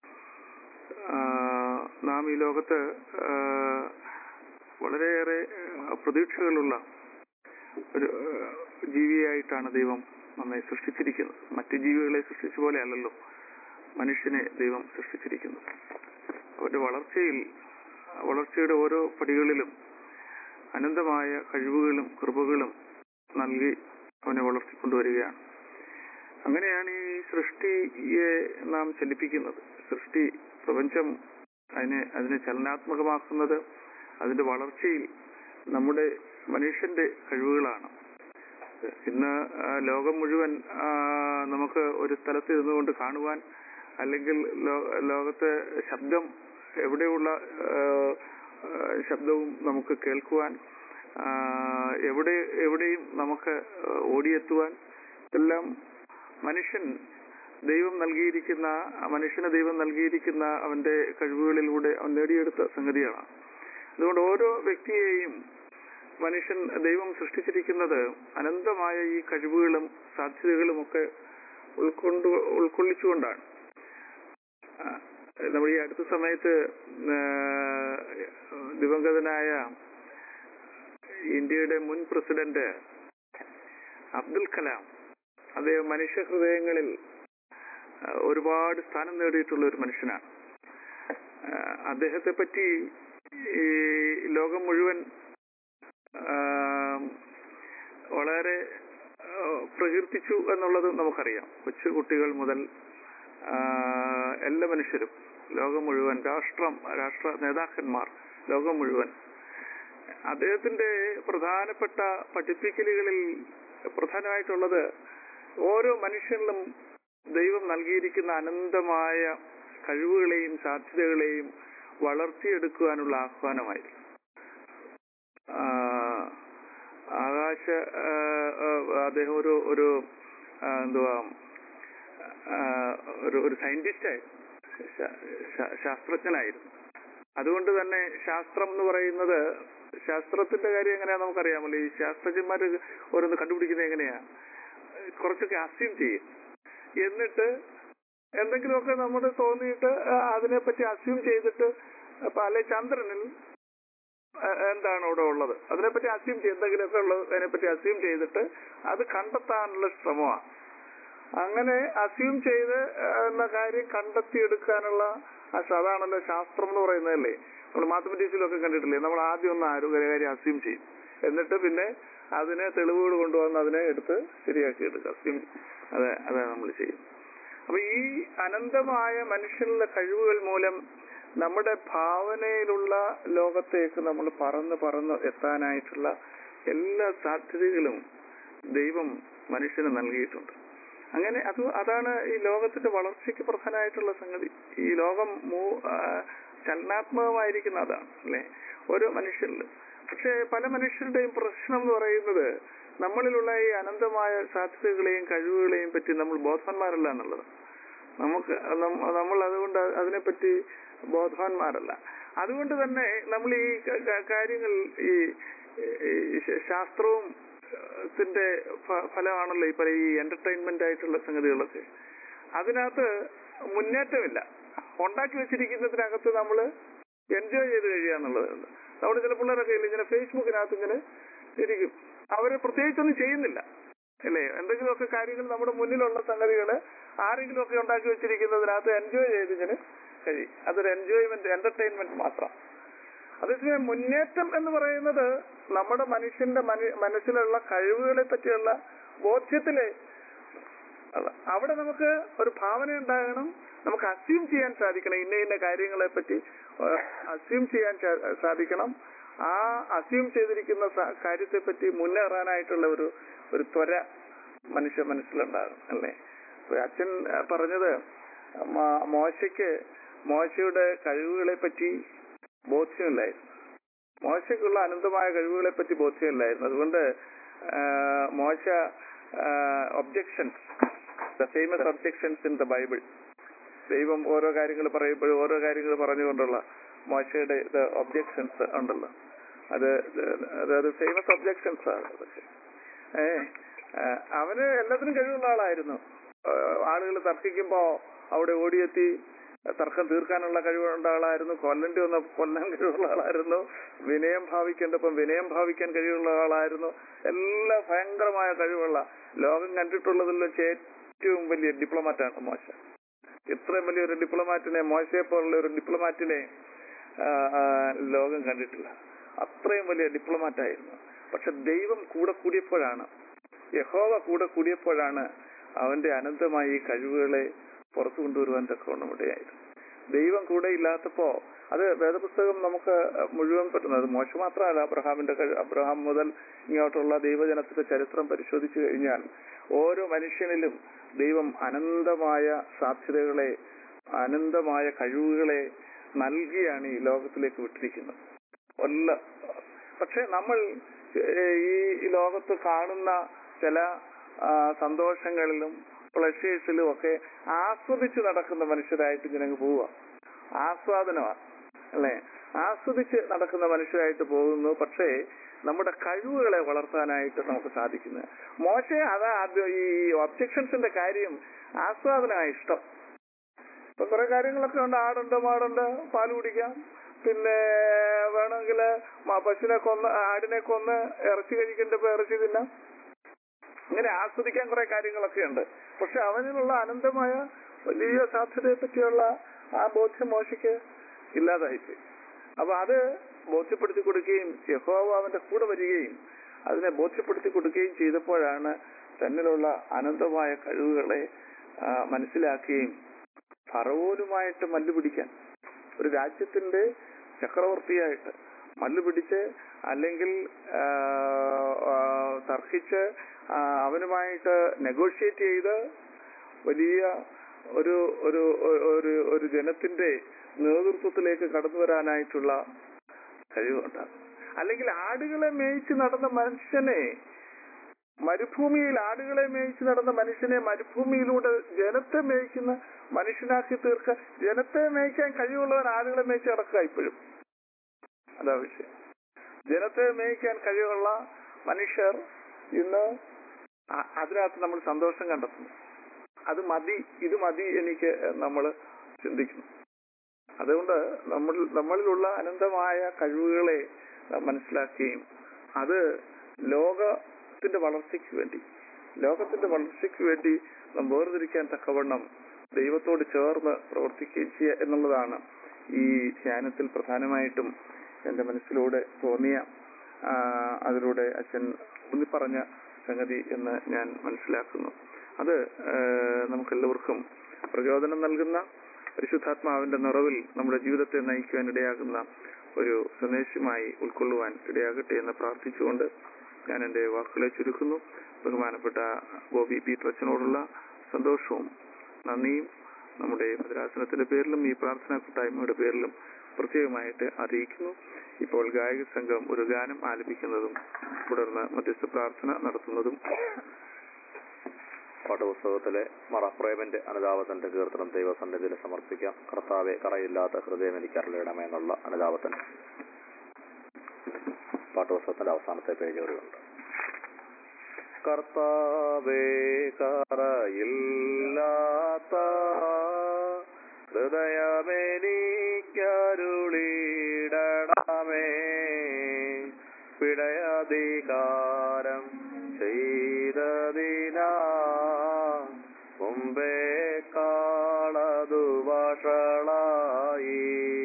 ആ, നാം ഈ ലോകത്ത് ആ, വളരെയേറെ ആ, പ്രതീക്ഷകളുള്ള ഒരു ആ, ജീവിയായിട്ടാണ് ദൈവം നമ്മെ സൃഷ്ടിച്ചിരിക്കുന്നത് മറ്റു ജീവികളെ സൃഷ്ടിച്ച പോലെ അല്ലല്ലോ മനുഷ്യനെ ദൈവം സൃഷ്ടിച്ചിരിക്കുന്നത് അവന്റെ വളർച്ചയിൽ വളർച്ചയുടെ ഓരോ പടികളിലും അനന്തമായ കഴിവുകളും കൃപകളും നൽകി അവനെ വളർത്തിക്കൊണ്ടുവരികയാണ് അങ്ങനെയാണ് ഈ സൃഷ്ടിയെ നാം ചലിപ്പിക്കുന്നത് സൃഷ്ടി പ്രപഞ്ചം അതിനെ അതിനെ ചലനാത്മകമാക്കുന്നത് അതിന്റെ വളർച്ചയിൽ നമ്മുടെ മനുഷ്യന്റെ കഴിവുകളാണ് ഇന്ന് ആ, ലോകം മുഴുവൻ ആ, നമുക്ക് ഒരു സ്ഥലത്ത് ഇരുന്നുകൊണ്ട് കാണുവാൻ അല്ലെങ്കിൽ ലോ- ലോകത്തെ ശബ്ദം എവിടെയുള്ള ആ, ആ, ശബ്ദവും നമുക്ക് കേൾക്കുവാൻ ആ, എവിടെ എവിടെയും നമുക്ക് ആ, ഓടിയെത്തുവാൻ ഇതെല്ലാം മനുഷ്യൻ ദൈവം നൽകിയിരിക്കുന്ന ആ മനുഷ്യന് ദൈവം നൽകിയിരിക്കുന്ന അവന്റെ കഴിവുകളിലൂടെ അവൻ നേടിയെടുത്ത സംഗതികളാണ് അതുകൊണ്ട് ഓരോ വ്യക്തിയെയും മനുഷ്യൻ ദൈവം സൃഷ്ടിച്ചിരിക്കുന്നത് അനന്തമായ ഈ കഴിവുകളും സാധ്യതകളും ഒക്കെ ഉൾക്കൊണ്ട് ഉൾക്കൊള്ളിച്ചുകൊണ്ടാണ് ആ, നമ്മൾ ഈ അടുത്ത സമയത്ത് ആ, ദിവംഗതനായ ഇന്ത്യയുടെ മുൻ പ്രസിഡന്റ് അബ്ദുൽ കലാം അദ്ദേഹം മനുഷ്യ ഹൃദയങ്ങളിൽ ആ, ഒരുപാട് സ്ഥാനം നേടിയിട്ടുള്ള ഒരു മനുഷ്യനാണ് ആ, അദ്ദേഹത്തെ പറ്റി ഈ ലോകം മുഴുവൻ ആ, വളരെ ആ, പ്രകീർത്തിച്ചു എന്നുള്ളത് നമുക്കറിയാം കൊച്ചു കുട്ടികൾ മുതൽ ആ, എല്ലാ മനുഷ്യരും ലോകം മുഴുവൻ രാഷ്ട്രം രാഷ്ട്ര നേതാക്കന്മാർ ലോകം മുഴുവൻ അദ്ദേഹത്തിന്റെ പ്രധാനപ്പെട്ട പഠിപ്പിക്കലുകളിൽ പ്രധാനമായിട്ടുള്ളത് ഓരോ മനുഷ്യനിലും ദൈവം നൽകിയിരിക്കുന്ന അനന്തമായ കഴിവുകളെയും സാധ്യതകളെയും വളർത്തിയെടുക്കുവാനുള്ള ആഹ്വാനമായിരുന്നു ആ, ആകാശ ആ, ആ, അദ്ദേഹം ഒരു ഒരു ആ, എന്തുവാ ആ, ഒരു ഒരു സയന്റിസ്റ്റ് ശാസ്ത്രജ്ഞനായിരുന്നു അതുകൊണ്ട് തന്നെ ശാസ്ത്രം എന്ന് പറയുന്നത് ശാസ്ത്രത്തിന്റെ കാര്യം എങ്ങനെയാ നമുക്കറിയാമല്ലോ ഈ ശാസ്ത്രജ്ഞന്മാര് ഓരോന്ന് കണ്ടുപിടിക്കുന്നത് എങ്ങനെയാ കുറച്ചൊക്കെ അസ്യൂം ചെയ്യും എന്നിട്ട് എന്തെങ്കിലുമൊക്കെ നമ്മുടെ തോന്നിയിട്ട് ആ, അതിനെപ്പറ്റി അസ്യൂം ചെയ്തിട്ട് അപ്പൊ അല്ലെ ചന്ദ്രനിൽ ആ, എന്താണ് അവിടെ ഉള്ളത് അതിനെപ്പറ്റി അസ്യൂം ചെയ്ത് എന്തെങ്കിലുമൊക്കെ ഉള്ളത് അതിനെപ്പറ്റി അസ്യൂം ചെയ്തിട്ട് അത് കണ്ടെത്താനുള്ള ശ്രമമാണ് അങ്ങനെ അസ്യൂം ചെയ്ത് ആ, എന്ന കാര്യം കണ്ടെത്തിയെടുക്കാനുള്ള ആ ശ- അതാണല്ലോ ശാസ്ത്രം എന്ന് പറയുന്നതല്ലേ നമ്മൾ മാത്തമെറ്റിക്സിലൊക്കെ കണ്ടിട്ടില്ലേ നമ്മൾ ആദ്യം ഒന്ന് ആരും ഒരു കാര്യം അസ്യൂം ചെയ്യും എന്നിട്ട് പിന്നെ അതിനെ തെളിവുകൾ കൊണ്ടുവന്ന് അതിനെ എടുത്ത് ശരിയാക്കി എടുക്കുക അസ്യൂം അതെ അതെ നമ്മൾ ചെയ്യും അപ്പൊ ഈ അനന്തമായ മനുഷ്യനുള്ള കഴിവുകൾ മൂലം നമ്മുടെ ഭാവനയിലുള്ള ലോകത്തേക്ക് നമ്മൾ പറന്ന് പറന്ന് എത്താനായിട്ടുള്ള എല്ലാ സാധ്യതകളും ദൈവം മനുഷ്യന് നൽകിയിട്ടുണ്ട് അങ്ങനെ അത് അതാണ് ഈ ലോകത്തിന്റെ വളർച്ചയ്ക്ക് പ്രധാനമായിട്ടുള്ള സംഗതി ഈ ലോകം മൂ ആ, ചലനാത്മകമായിരിക്കുന്ന അതാണ് അല്ലെ ഓരോ മനുഷ്യരിലും പക്ഷേ പല മനുഷ്യരുടെയും പ്രശ്നം എന്ന് പറയുന്നത് നമ്മളിലുള്ള ഈ അനന്തമായ സാധ്യതകളെയും കഴിവുകളെയും പറ്റി നമ്മൾ ബോധവാന്മാരല്ല എന്നുള്ളത് നമുക്ക് നമ്മ- നമ്മൾ അതുകൊണ്ട് അതിനെപ്പറ്റി ബോധവാന്മാരല്ല അതുകൊണ്ട് തന്നെ നമ്മൾ ഈ ക- ക- കാര്യങ്ങൾ ഈ ഈ ശ- ശാസ്ത്രവും ഏഹ്, ത്തിന്റെ ഫ- ഫലമാണല്ലോ ഈ പല ഈ എന്റർടൈൻമെന്റ് ആയിട്ടുള്ള സംഗതികളൊക്കെ അതിനകത്ത് മുന്നേറ്റമില്ല ഉണ്ടാക്കി വെച്ചിരിക്കുന്നതിനകത്ത് നമ്മൾ എൻജോയ് ചെയ്ത് കഴിയുക എന്നുള്ളതുണ്ട് നമ്മുടെ ചില പിള്ളേരൊക്കെ ഇല്ല ഇങ്ങനെ ഫേസ്ബുക്കിനകത്ത് ഇങ്ങനെ ഇരിക്കും അവര് പ്രത്യേകിച്ചൊന്നും ചെയ്യുന്നില്ല അല്ലേ എന്തെങ്കിലുമൊക്കെ കാര്യങ്ങൾ നമ്മുടെ മുന്നിലുള്ള സംഗതികള് ആരെങ്കിലും ഒക്കെ ഉണ്ടാക്കി വെച്ചിരിക്കുന്നതിനകത്ത് എൻജോയ് ചെയ്ത് ഇങ്ങനെ കഴിയും അതൊരു എൻജോയ്മെന്റ് എന്റർടൈൻമെന്റ് മാത്രം അതേസമയം മുന്നേറ്റം എന്ന് പറയുന്നത് നമ്മുടെ മനുഷ്യന്റെ മനു- മനസ്സിലുള്ള കഴിവുകളെ പറ്റിയുള്ള ബോധ്യത്തിലെ അത- അവിടെ നമുക്ക് ഒരു ഭാവന ഉണ്ടാകണം നമുക്ക് അസ്യൂം ചെയ്യാൻ സാധിക്കണം ഇന്ന ഇന്ന കാര്യങ്ങളെ പറ്റി അസ്യൂം ചെയ്യാൻ സാ- സാധിക്കണം ആ അസ്യൂം ചെയ്തിരിക്കുന്ന കാര്യത്തെ പറ്റി മുന്നേറാനായിട്ടുള്ള ഒരു ഒരു ത്വര മനുഷ്യ മനസ്സിലുണ്ടാകും അല്ലേ ഇപ്പൊ അച്ഛൻ ആ, പറഞ്ഞത് മ- മോശയ്ക്ക് മോശയുടെ കഴിവുകളെ പറ്റി ബോധ്യമില്ലായിരുന്നു മോശയ്ക്കുള്ള അനന്തമായ കഴിവുകളെ പറ്റി ബോധ്യമില്ലായിരുന്നു അതുകൊണ്ട് ആ, മോശ objections the famous objections in the Bible ദൈവം ഓരോ കാര്യങ്ങൾ പറയുമ്പോഴും ഓരോ കാര്യങ്ങൾ പറഞ്ഞുകൊണ്ടുള്ള മോശയുടെ ഒബ്ജെക്ഷൻസ് ഉണ്ടല്ലോ അത് അതായത് ഫേമസ് ഒബ്ജെക്ഷൻസ് ആണ് അതൊക്കെ ഏ ആ, അവന് എല്ലാത്തിനും കഴിവുള്ള ആളായിരുന്നു ആളുകൾ തർക്കിക്കുമ്പോ അവിടെ ഓടിയെത്തി തർക്കം തീർക്കാനുള്ള കഴിവുള്ള ആളായിരുന്നു കൊല്ലണ്ടി വന്ന കൊല്ലാൻ കഴിവുള്ള ആളായിരുന്നു വിനയം ഭാവിക്കേണ്ടപ്പം വിനയം ഭാവിക്കാൻ കഴിവുള്ള ആളായിരുന്നു എല്ലാ ഭയങ്കരമായ കഴിവുള്ള ലോകം കണ്ടിട്ടുള്ളതിൽ വെച്ച് ഏറ്റവും വലിയ ഡിപ്ലോമാറ്റാണ് മോശ ഇത്രയും വലിയൊരു ഡിപ്ലോമാറ്റിനെ മോശയെ പോലുള്ള ഒരു ഡിപ്ലോമാറ്റിനെ ആ, ആ, ലോകം കണ്ടിട്ടില്ല അത്രയും വലിയ ഡിപ്ലോമാറ്റ് ആയിരുന്നു പക്ഷെ ദൈവം കൂടെ കൂടിയപ്പോഴാണ് യഹോവ കൂടെ കൂടിയപ്പോഴാണ് അവന്റെ അനന്തമായ ഈ കഴിവുകളെ പുറത്തു കൊണ്ടുവരുവാൻ തക്കവണ്ണം ഇടയായത് ദൈവം കൂടെ ഇല്ലാത്തപ്പോ അത് വേദപുസ്തകം നമുക്ക് മുഴുവൻ പറ്റുന്നത് മോശം മാത്രമല്ല അബ്രഹാമിന്റെ കഴി- അബ്രഹാം മുതൽ ഇങ്ങോട്ടുള്ള ദൈവജനത്തിന്റെ ചരിത്രം പരിശോധിച്ചു കഴിഞ്ഞാൽ ഓരോ മനുഷ്യനിലും ദൈവം അനന്തമായ സാധ്യതകളെ അനന്തമായ കഴിവുകളെ നൽകിയാണ് ഈ ലോകത്തിലേക്ക് വിട്ടിരിക്കുന്നത് ഒല്ല പക്ഷെ നമ്മൾ ഏഹ്, ഈ ലോകത്ത് കാണുന്ന ചില ആ, സന്തോഷങ്ങളിലും പ്ലഷേഴ്സിലും ഒക്കെ ആസ്വദിച്ച് നടക്കുന്ന മനുഷ്യരായിട്ട് ജനങ്ങൾ പോവുക ആസ്വാദനമാണ് അല്ലെ ആസ്വദിച്ച് നടക്കുന്ന മനുഷ്യരായിട്ട് പോകുന്നു പക്ഷേ നമ്മുടെ കഴിവുകളെ വളർത്താനായിട്ട് നമുക്ക് സാധിക്കുന്നത് മോശം അതാ ആദ്യം ഈ ഒബ്ജെക്ഷൻസിന്റെ കാര്യം ആസ്വാദനമായി ഇഷ്ടം ഇപ്പൊ കുറെ കാര്യങ്ങളൊക്കെ ഉണ്ട് ആടുണ്ട് മാടുണ്ട് പാല് കുടിക്കാം പിന്നെ വേണമെങ്കിൽ പശുവിനെ കൊന്ന് ആടിനെ കൊന്ന് ഇറച്ചി കഴിക്കേണ്ടപ്പോ ഇറച്ചി തിന്നാം ഇങ്ങനെ ആസ്വദിക്കാൻ കുറെ കാര്യങ്ങളൊക്കെ ഉണ്ട് പക്ഷെ അവനിലുള്ള അനന്തമായ വലിയ സാധ്യതയെ പറ്റിയുള്ള ആ ബോധ്യം മോശയ്ക്ക് ഇല്ലാതായിപ്പോയി അപ്പൊ അത് ബോധ്യപ്പെടുത്തി കൊടുക്കുകയും യഹോവ അവന്റെ കൂടെ വരികയും അതിനെ ബോധ്യപ്പെടുത്തി കൊടുക്കുകയും ചെയ്തപ്പോഴാണ് തന്നിലുള്ള അനന്തമായ കഴിവുകളെ ആ, മനസ്സിലാക്കുകയും ഫറവോനുമായിട്ട് മല്ലുപിടിക്കാൻ ഒരു രാജ്യത്തിന്റെ ചക്രവർത്തിയായിട്ട് മല്ലുപിടിച്ച് അല്ലെങ്കിൽ ആ, ആ, തർക്കിച്ച് ആ, അവനുമായിട്ട് നെഗോഷിയേറ്റ് ചെയ്ത് വലിയ ഒരു ഒരു ഒരു ഒരു ജനത്തിന്റെ നേതൃത്വത്തിലേക്ക് കടന്നു വരാനായിട്ടുള്ള കഴിവുണ്ട് അല്ലെങ്കിൽ ആടുകളെ മേയിച്ച് നടന്ന മനുഷ്യനെ മരുഭൂമിയിൽ ആടുകളെ മേയിച്ച് നടന്ന മനുഷ്യനെ മരുഭൂമിയിലൂടെ ജനത്തെ മേയിക്കുന്ന മനുഷ്യനാക്കി തീർക്ക ജനത്തെ മേയ്ക്കാൻ കഴിവുള്ളവൻ ആടുകളെ മേയിച്ച് നടക്കുക ഇപ്പോഴും അതാ വിഷയം ജനത്തെ മേയ്ക്കാൻ കഴിവുള്ള മനുഷ്യർ ഇന്ന് അ- അതിനകത്ത് നമ്മൾ സന്തോഷം കണ്ടെത്തുന്നു അത് മതി ഇത് മതി എനിക്ക് നമ്മൾ ചിന്തിക്കുന്നു അതുകൊണ്ട് നമ്മൾ നമ്മളിലുള്ള അനന്തമായ കഴിവുകളെ മനസ്സിലാക്കുകയും അത് ലോകത്തിന്റെ വളർച്ചയ്ക്ക് വേണ്ടി ലോകത്തിന്റെ വളർച്ചയ്ക്ക് വേണ്ടി നാം വേർതിരിക്കാൻ തക്കവണ്ണം ദൈവത്തോട് ചേർന്ന് പ്രവർത്തിക്കുകയും ചെയ്യുക എന്നുള്ളതാണ് ഈ ധ്യാനത്തിൽ പ്രധാനമായിട്ടും എന്റെ മനസ്സിലൂടെ തോന്നിയ ആ, അതിലൂടെ അച്ഛൻ ഊന്നിപ്പറഞ്ഞ സംഗതി എന്ന് ഞാൻ മനസ്സിലാക്കുന്നു അത് നമുക്കെല്ലാവർക്കും പ്രചോദനം നൽകുന്ന പരിശുദ്ധാത്മാവിന്റെ നിറവിൽ നമ്മുടെ ജീവിതത്തെ നയിക്കുവാൻ ഇടയാകുന്ന ഒരു സന്ദേശമായി ഉൾക്കൊള്ളുവാൻ ഇടയാകട്ടെ എന്ന് പ്രാർത്ഥിച്ചുകൊണ്ട് ഞാൻ എന്റെ വാക്കുകളെ ചുരുക്കുന്നു ബഹുമാനപ്പെട്ട ഗോപി പി അച്ഛനോടുള്ള സന്തോഷവും നന്ദിയും നമ്മുടെ ഭദ്രാസനത്തിന്റെ പേരിലും ഈ പ്രാർത്ഥനാ കൂട്ടായ്മയുടെ പേരിലും പ്രത്യേകമായിട്ട് അറിയിക്കുന്നു ഇപ്പോൾ ഗായക സംഘം ഒരു ഗാനം ആലപിക്കുന്നതും തുടർന്ന് മധ്യസ്ഥ പ്രാർത്ഥന നടത്തുന്നതും പാഠപുസ്തകത്തിലെ മറപ്രേമന്റെ അനുതാപത്തിന്റെ കീർത്തനം ദൈവസന്നിധിയിൽ സമർപ്പിക്കാം കർത്താവെ കറയില്ലാത്ത ഹൃദയം എനിക്ക് അരളിടമെന്നുള്ള അനുതാപത്തിന് പാഠപുസ്തകത്തിന്റെ അവസാനത്തെ പേജുകളുണ്ട് കർത്താവേ കറയില്ലാത്ത ഹൃദയമെനിക്കരുളിടണമേ പിഴയധികാരം ചെയ്തതിനാ മുമ്പേ കാളതു വഷളായി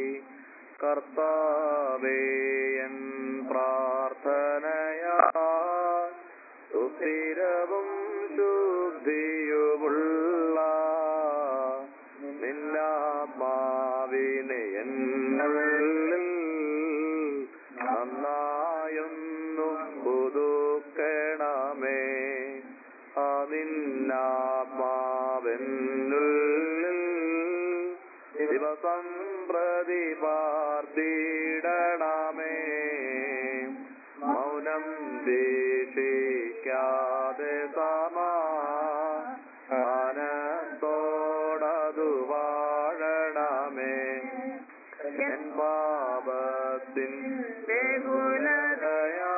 കർത്താവേയൻ പ്രാർത്ഥനയാ സുസ്ഥിരവും ശുദ്ധിയുമുള്ള നിന്നാത്മാവിനെ എന്നുള്ളിൽ നന്നായൊന്നു പുതുക്കണമേ അതിന്നാത്മാവെന്നുള്ളിൽ ദിവസം പ്രതി പാർത്തിടണമേ മൗനം ദീക്ഷിക്കാതെ സമാനത്തോടതു വാഴണമേ എൻ പാപത്തിൻ ബഹുലതയാ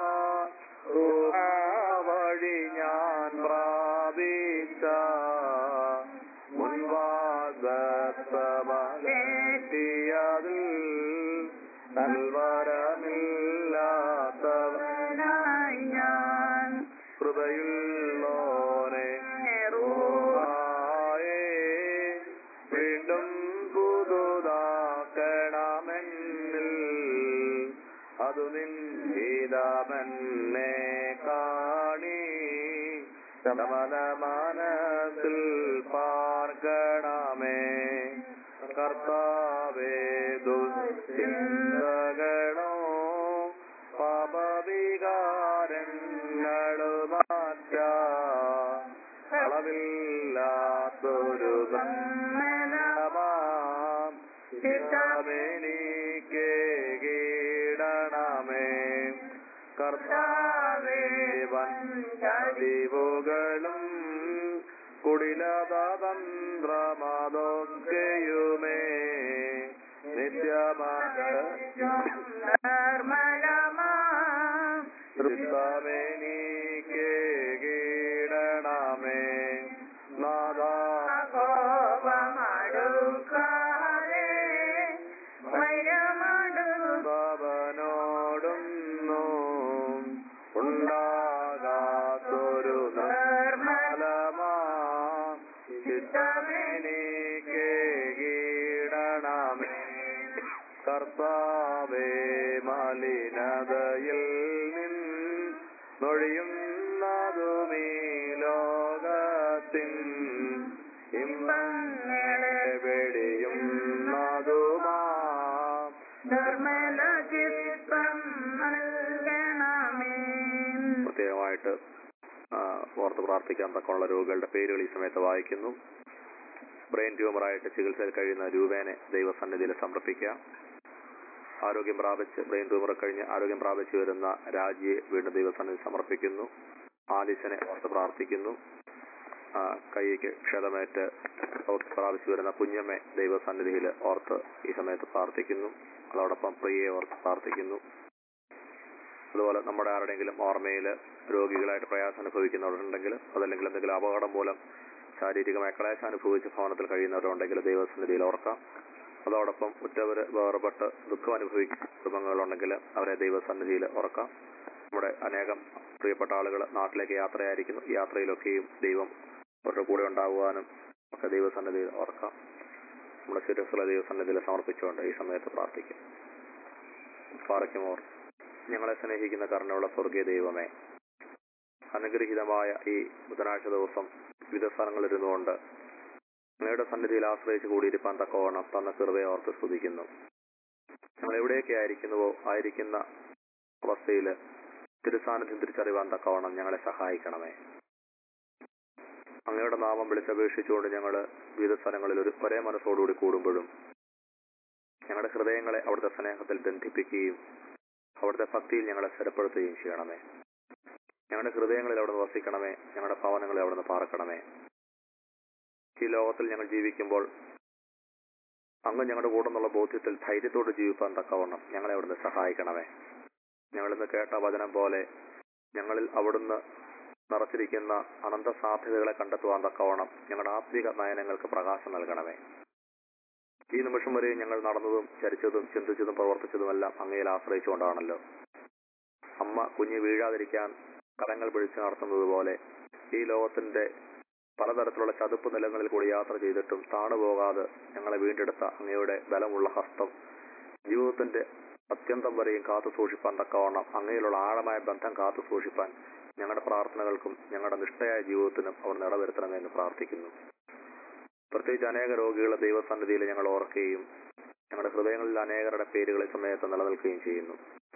വഴി ഞാൻ പ്രാപിച്ച മുൻവാസത്തിയതിൽ നൽവരമില്ലാത്തവനായി ഞാൻ കൃപയുള്ളോനെ റൂഹായേ, വീണ്ടും പുതുതാക്കണമെന്നിൽ അതു നിൻഹിതമെന്നെ കാണി ശമന മനസ്സിൽ പാർക്കണമേ കർത്താവേ ദുശ്ചിന്തകളോ പാപവികാരങ്ങളു മാറ്റ അളവില്ലാത്തൊരു നന്മനമാം ചിത്തമെനിക്ക് കീടണമേ കർത്താവേ വഞ്ചതിവുകളും കുടിലതന്ത്രമതൊക്കെയുമേ നിത്യമക തൃപ്തമെനിക്ക് കീടണമേ നാദാകോപമടുക്കാതെ ഭവനോടുന്നു ഉണ്ടാകാത്തൊരു നിർമ്മലമാ ചിത്തമെനിക്ക് കീടണമേ കർത്താവേ മലിനതയിൽ നിന്നൊഴിയുന്നതുമീ ലോകത്തിൻ ഇമ്പങ്ങളെ വെടിയുന്നതുമാ നിർമ്മല ചിത്രം നൽകണമേ പ്രത്യേകമായിട്ട് ആ, ഓർത്ത് പ്രാർത്ഥിക്കാൻ തക്കമുള്ള രോഗികളുടെ പേരുകൾ ഈ സമയത്ത് വായിക്കുന്നു ബ്രെയിൻ ട്യൂമറായിട്ട് ചികിത്സയിൽ കഴിയുന്ന രൂപേനെ ദൈവസന്നിധിയിൽ സമർപ്പിക്കുക ആരോഗ്യം പ്രാപിച്ച് ബ്രെയിൻ ട്യൂമർ കഴിഞ്ഞ് ആരോഗ്യം പ്രാപിച്ചു വരുന്ന രാജിയെ വീണ്ടും ദൈവസന്നിധി സമർപ്പിക്കുന്നു ആലിസിനെ ഓർത്ത് പ്രാർത്ഥിക്കുന്നു ആ, കൈക്ക് ക്ഷതമേറ്റ് ഓർത്ത് പ്രാപിച്ചു വരുന്ന കുഞ്ഞമ്മെ ദൈവസന്നിധിയിൽ ഓർത്ത് ഈ സമയത്ത് പ്രാർത്ഥിക്കുന്നു അതോടൊപ്പം പ്രിയയെ ഓർത്ത് പ്രാർത്ഥിക്കുന്നു അതുപോലെ നമ്മുടെ ആരുടെയെങ്കിലും ഓർമ്മയിൽ രോഗികളായിട്ട് പ്രയാസം അനുഭവിക്കുന്നവരുണ്ടെങ്കിൽ അതല്ലെങ്കിൽ എന്തെങ്കിലും അപകടം മൂലം ശാരീരികമായ ക്ലേശം അനുഭവിച്ച് ഭവനത്തിൽ കഴിയുന്നവരുണ്ടെങ്കിൽ ദൈവസന്നിധിയിൽ ഓർക്കാം അതോടൊപ്പം ഉറ്റവര് വേർപെട്ട് ദുഃഖം അനുഭവിക്കുന്ന കുടുംബങ്ങളുണ്ടെങ്കിൽ അവരെ ദൈവസന്നിധിയിൽ ഓർക്കാം നമ്മുടെ അനേകം പ്രിയപ്പെട്ട ആളുകൾ നാട്ടിലേക്ക് യാത്രയായിരിക്കുന്നു ഈ യാത്രയിലൊക്കെയും ദൈവം അവരുടെ കൂടെ ഉണ്ടാകുവാനും ഒക്കെ ദൈവസന്നിധിയിൽ ഓർക്കാം നമ്മുടെ ശിരസുള്ള ദൈവസന്നിധിയിൽ സമർപ്പിച്ചുകൊണ്ട് ഈ സമയത്ത് പ്രാർത്ഥിക്കും പാറയ്ക്കുമോർ ഞങ്ങളെ സ്നേഹിക്കുന്ന കരുണയുള്ള സ്വർഗീയ ദൈവമേ അനുഗ്രഹീതമായ ഈ ബുധനാഴ്ച ദിവസം വിവിധ സ്ഥലങ്ങളിരുന്നുകൊണ്ട് അങ്ങയുടെ സന്നിധിയിൽ ആശ്രയിച്ച് കൂടിയിരിക്കാൻ തക്കവണ്ണം തന്ന കൃപയെ ഓർത്ത് സ്തുതിക്കുന്നു ഞങ്ങൾ എവിടെയൊക്കെ ആയിരിക്കുന്നുവോ ആയിരിക്കുന്ന അവസ്ഥയിൽ തിരുസാന്നിധ്യം തിരിച്ചറിയാൻ തക്കവണ്ണം ഞങ്ങളെ സഹായിക്കണമേ അങ്ങയുടെ നാമം വിളിച്ചപേക്ഷിച്ചുകൊണ്ട് ഞങ്ങൾ വിവിധ സ്ഥലങ്ങളിൽ ഒരു ഒരേ മനസ്സോടുകൂടി കൂടുമ്പോഴും ഞങ്ങളുടെ ഹൃദയങ്ങളെ അവിടുത്തെ സ്നേഹത്തിൽ ബന്ധിപ്പിക്കുകയും അവിടുത്തെ ഭക്തിയിൽ ഞങ്ങളെ സ്ഥിരപ്പെടുത്തുകയും ചെയ്യണമേ ഞങ്ങളുടെ ഹൃദയങ്ങളിൽ അവിടുന്ന് വസിക്കണമേ ഞങ്ങളുടെ ഭവനങ്ങളിൽ അവിടുന്ന് പാർക്കണമേ ഈ ലോകത്തിൽ ഞങ്ങൾ ജീവിക്കുമ്പോൾ അങ്ങ് ഞങ്ങളുടെ കൂടെ നിന്നുള്ള ബോധ്യത്തിൽ ധൈര്യത്തോട് ജീവിക്കാൻ തക്കവണ്ണം ഞങ്ങളെ അവിടുന്ന് സഹായിക്കണമേ ഞങ്ങളിന്ന് കേട്ട വചനം പോലെ ഞങ്ങളിൽ അവിടുന്ന് നിറച്ചിരിക്കുന്ന അനന്ത സാധ്യതകളെ കണ്ടെത്തുവാൻ തക്കവണ്ണം ഞങ്ങളുടെ ആത്മിക നയനങ്ങൾക്ക് പ്രകാശം നൽകണമേ ഈ നിമിഷം വരെ ഞങ്ങൾ നടന്നതും ചരിച്ചതും ചിന്തിച്ചതും പ്രവർത്തിച്ചതുമെല്ലാം അങ്ങയിൽ ആശ്രയിച്ചുകൊണ്ടാണല്ലോ അമ്മ കുഞ്ഞ് വീഴാതിരിക്കാൻ കരങ്ങൾ പിടിച്ചു നടത്തുന്നത് പോലെ ഈ ലോകത്തിന്റെ പലതരത്തിലുള്ള ചതുപ്പ് നിലങ്ങളിൽ കൂടി യാത്ര ചെയ്തിട്ടും താണുപോകാതെ ഞങ്ങളെ വീണ്ടെടുത്ത അങ്ങയുടെ ബലമുള്ള ഹസ്തം ജീവിതത്തിന്റെ അത്യന്തം വരെയും കാത്തു സൂക്ഷിപ്പാൻ തക്കവണ്ണം അങ്ങയിലുള്ള ആഴമായ ബന്ധം കാത്തു സൂക്ഷിപ്പാൻ ഞങ്ങളുടെ പ്രാർത്ഥനകൾക്കും ഞങ്ങളുടെ നിഷ്ഠയായ ജീവിതത്തിനും അവർ നിറവേർത്തണമെന്ന് പ്രാർത്ഥിക്കുന്നു പ്രത്യേകിച്ച് അനേക രോഗികളെ ദൈവസന്നിധിയിൽ ഞങ്ങൾ ഓർക്കുകയും ഞങ്ങളുടെ ഹൃദയങ്ങളിൽ അനേകരുടെ പേരുകൾ ഈ സമയത്ത് നിലനിൽക്കുകയും ചെയ്യുന്നു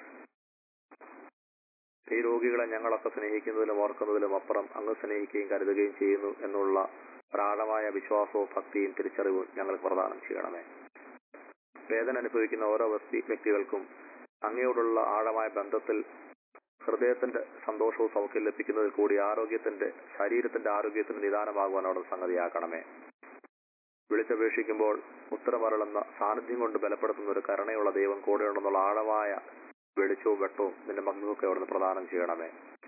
ഈ രോഗികളെ ഞങ്ങളൊക്കെ സ്നേഹിക്കുന്നതിലും ഓർക്കുന്നതിലും അപ്പുറം അങ്ങ് സ്നേഹിക്കുകയും കരുതുകയും ചെയ്യുന്നു എന്നുള്ള ഒരാഴമായ വിശ്വാസവും ഭക്തിയും തിരിച്ചറിവും ഞങ്ങൾക്ക് പ്രദാനം ചെയ്യണമേ വേദന അനുഭവിക്കുന്ന ഓരോ വ്യക്തി വ്യക്തികൾക്കും അങ്ങയോടുള്ള ആഴമായ ബന്ധത്തിൽ ഹൃദയത്തിന്റെ സന്തോഷവും സൗഖ്യം ലഭിക്കുന്നതിൽ കൂടി ആരോഗ്യത്തിന്റെ ശരീരത്തിന്റെ ആരോഗ്യത്തിന് നിദാനമാകുവാൻ അവിടെ സംഗതിയാക്കണമേ വിളിച്ചപേക്ഷിക്കുമ്പോൾ ഉത്തരമരളുന്ന സാന്നിധ്യം കൊണ്ട് ബലപ്പെടുത്തുന്ന ഒരു കരുണയുള്ള ദൈവം കൂടെയുണ്ടെന്നുള്ള ആഴമായ വെളിച്ചവും വെട്ടവും നിന്റെ മക്കൾക്ക് അവിടുന്ന് പ്രദാനം ചെയ്യണമേ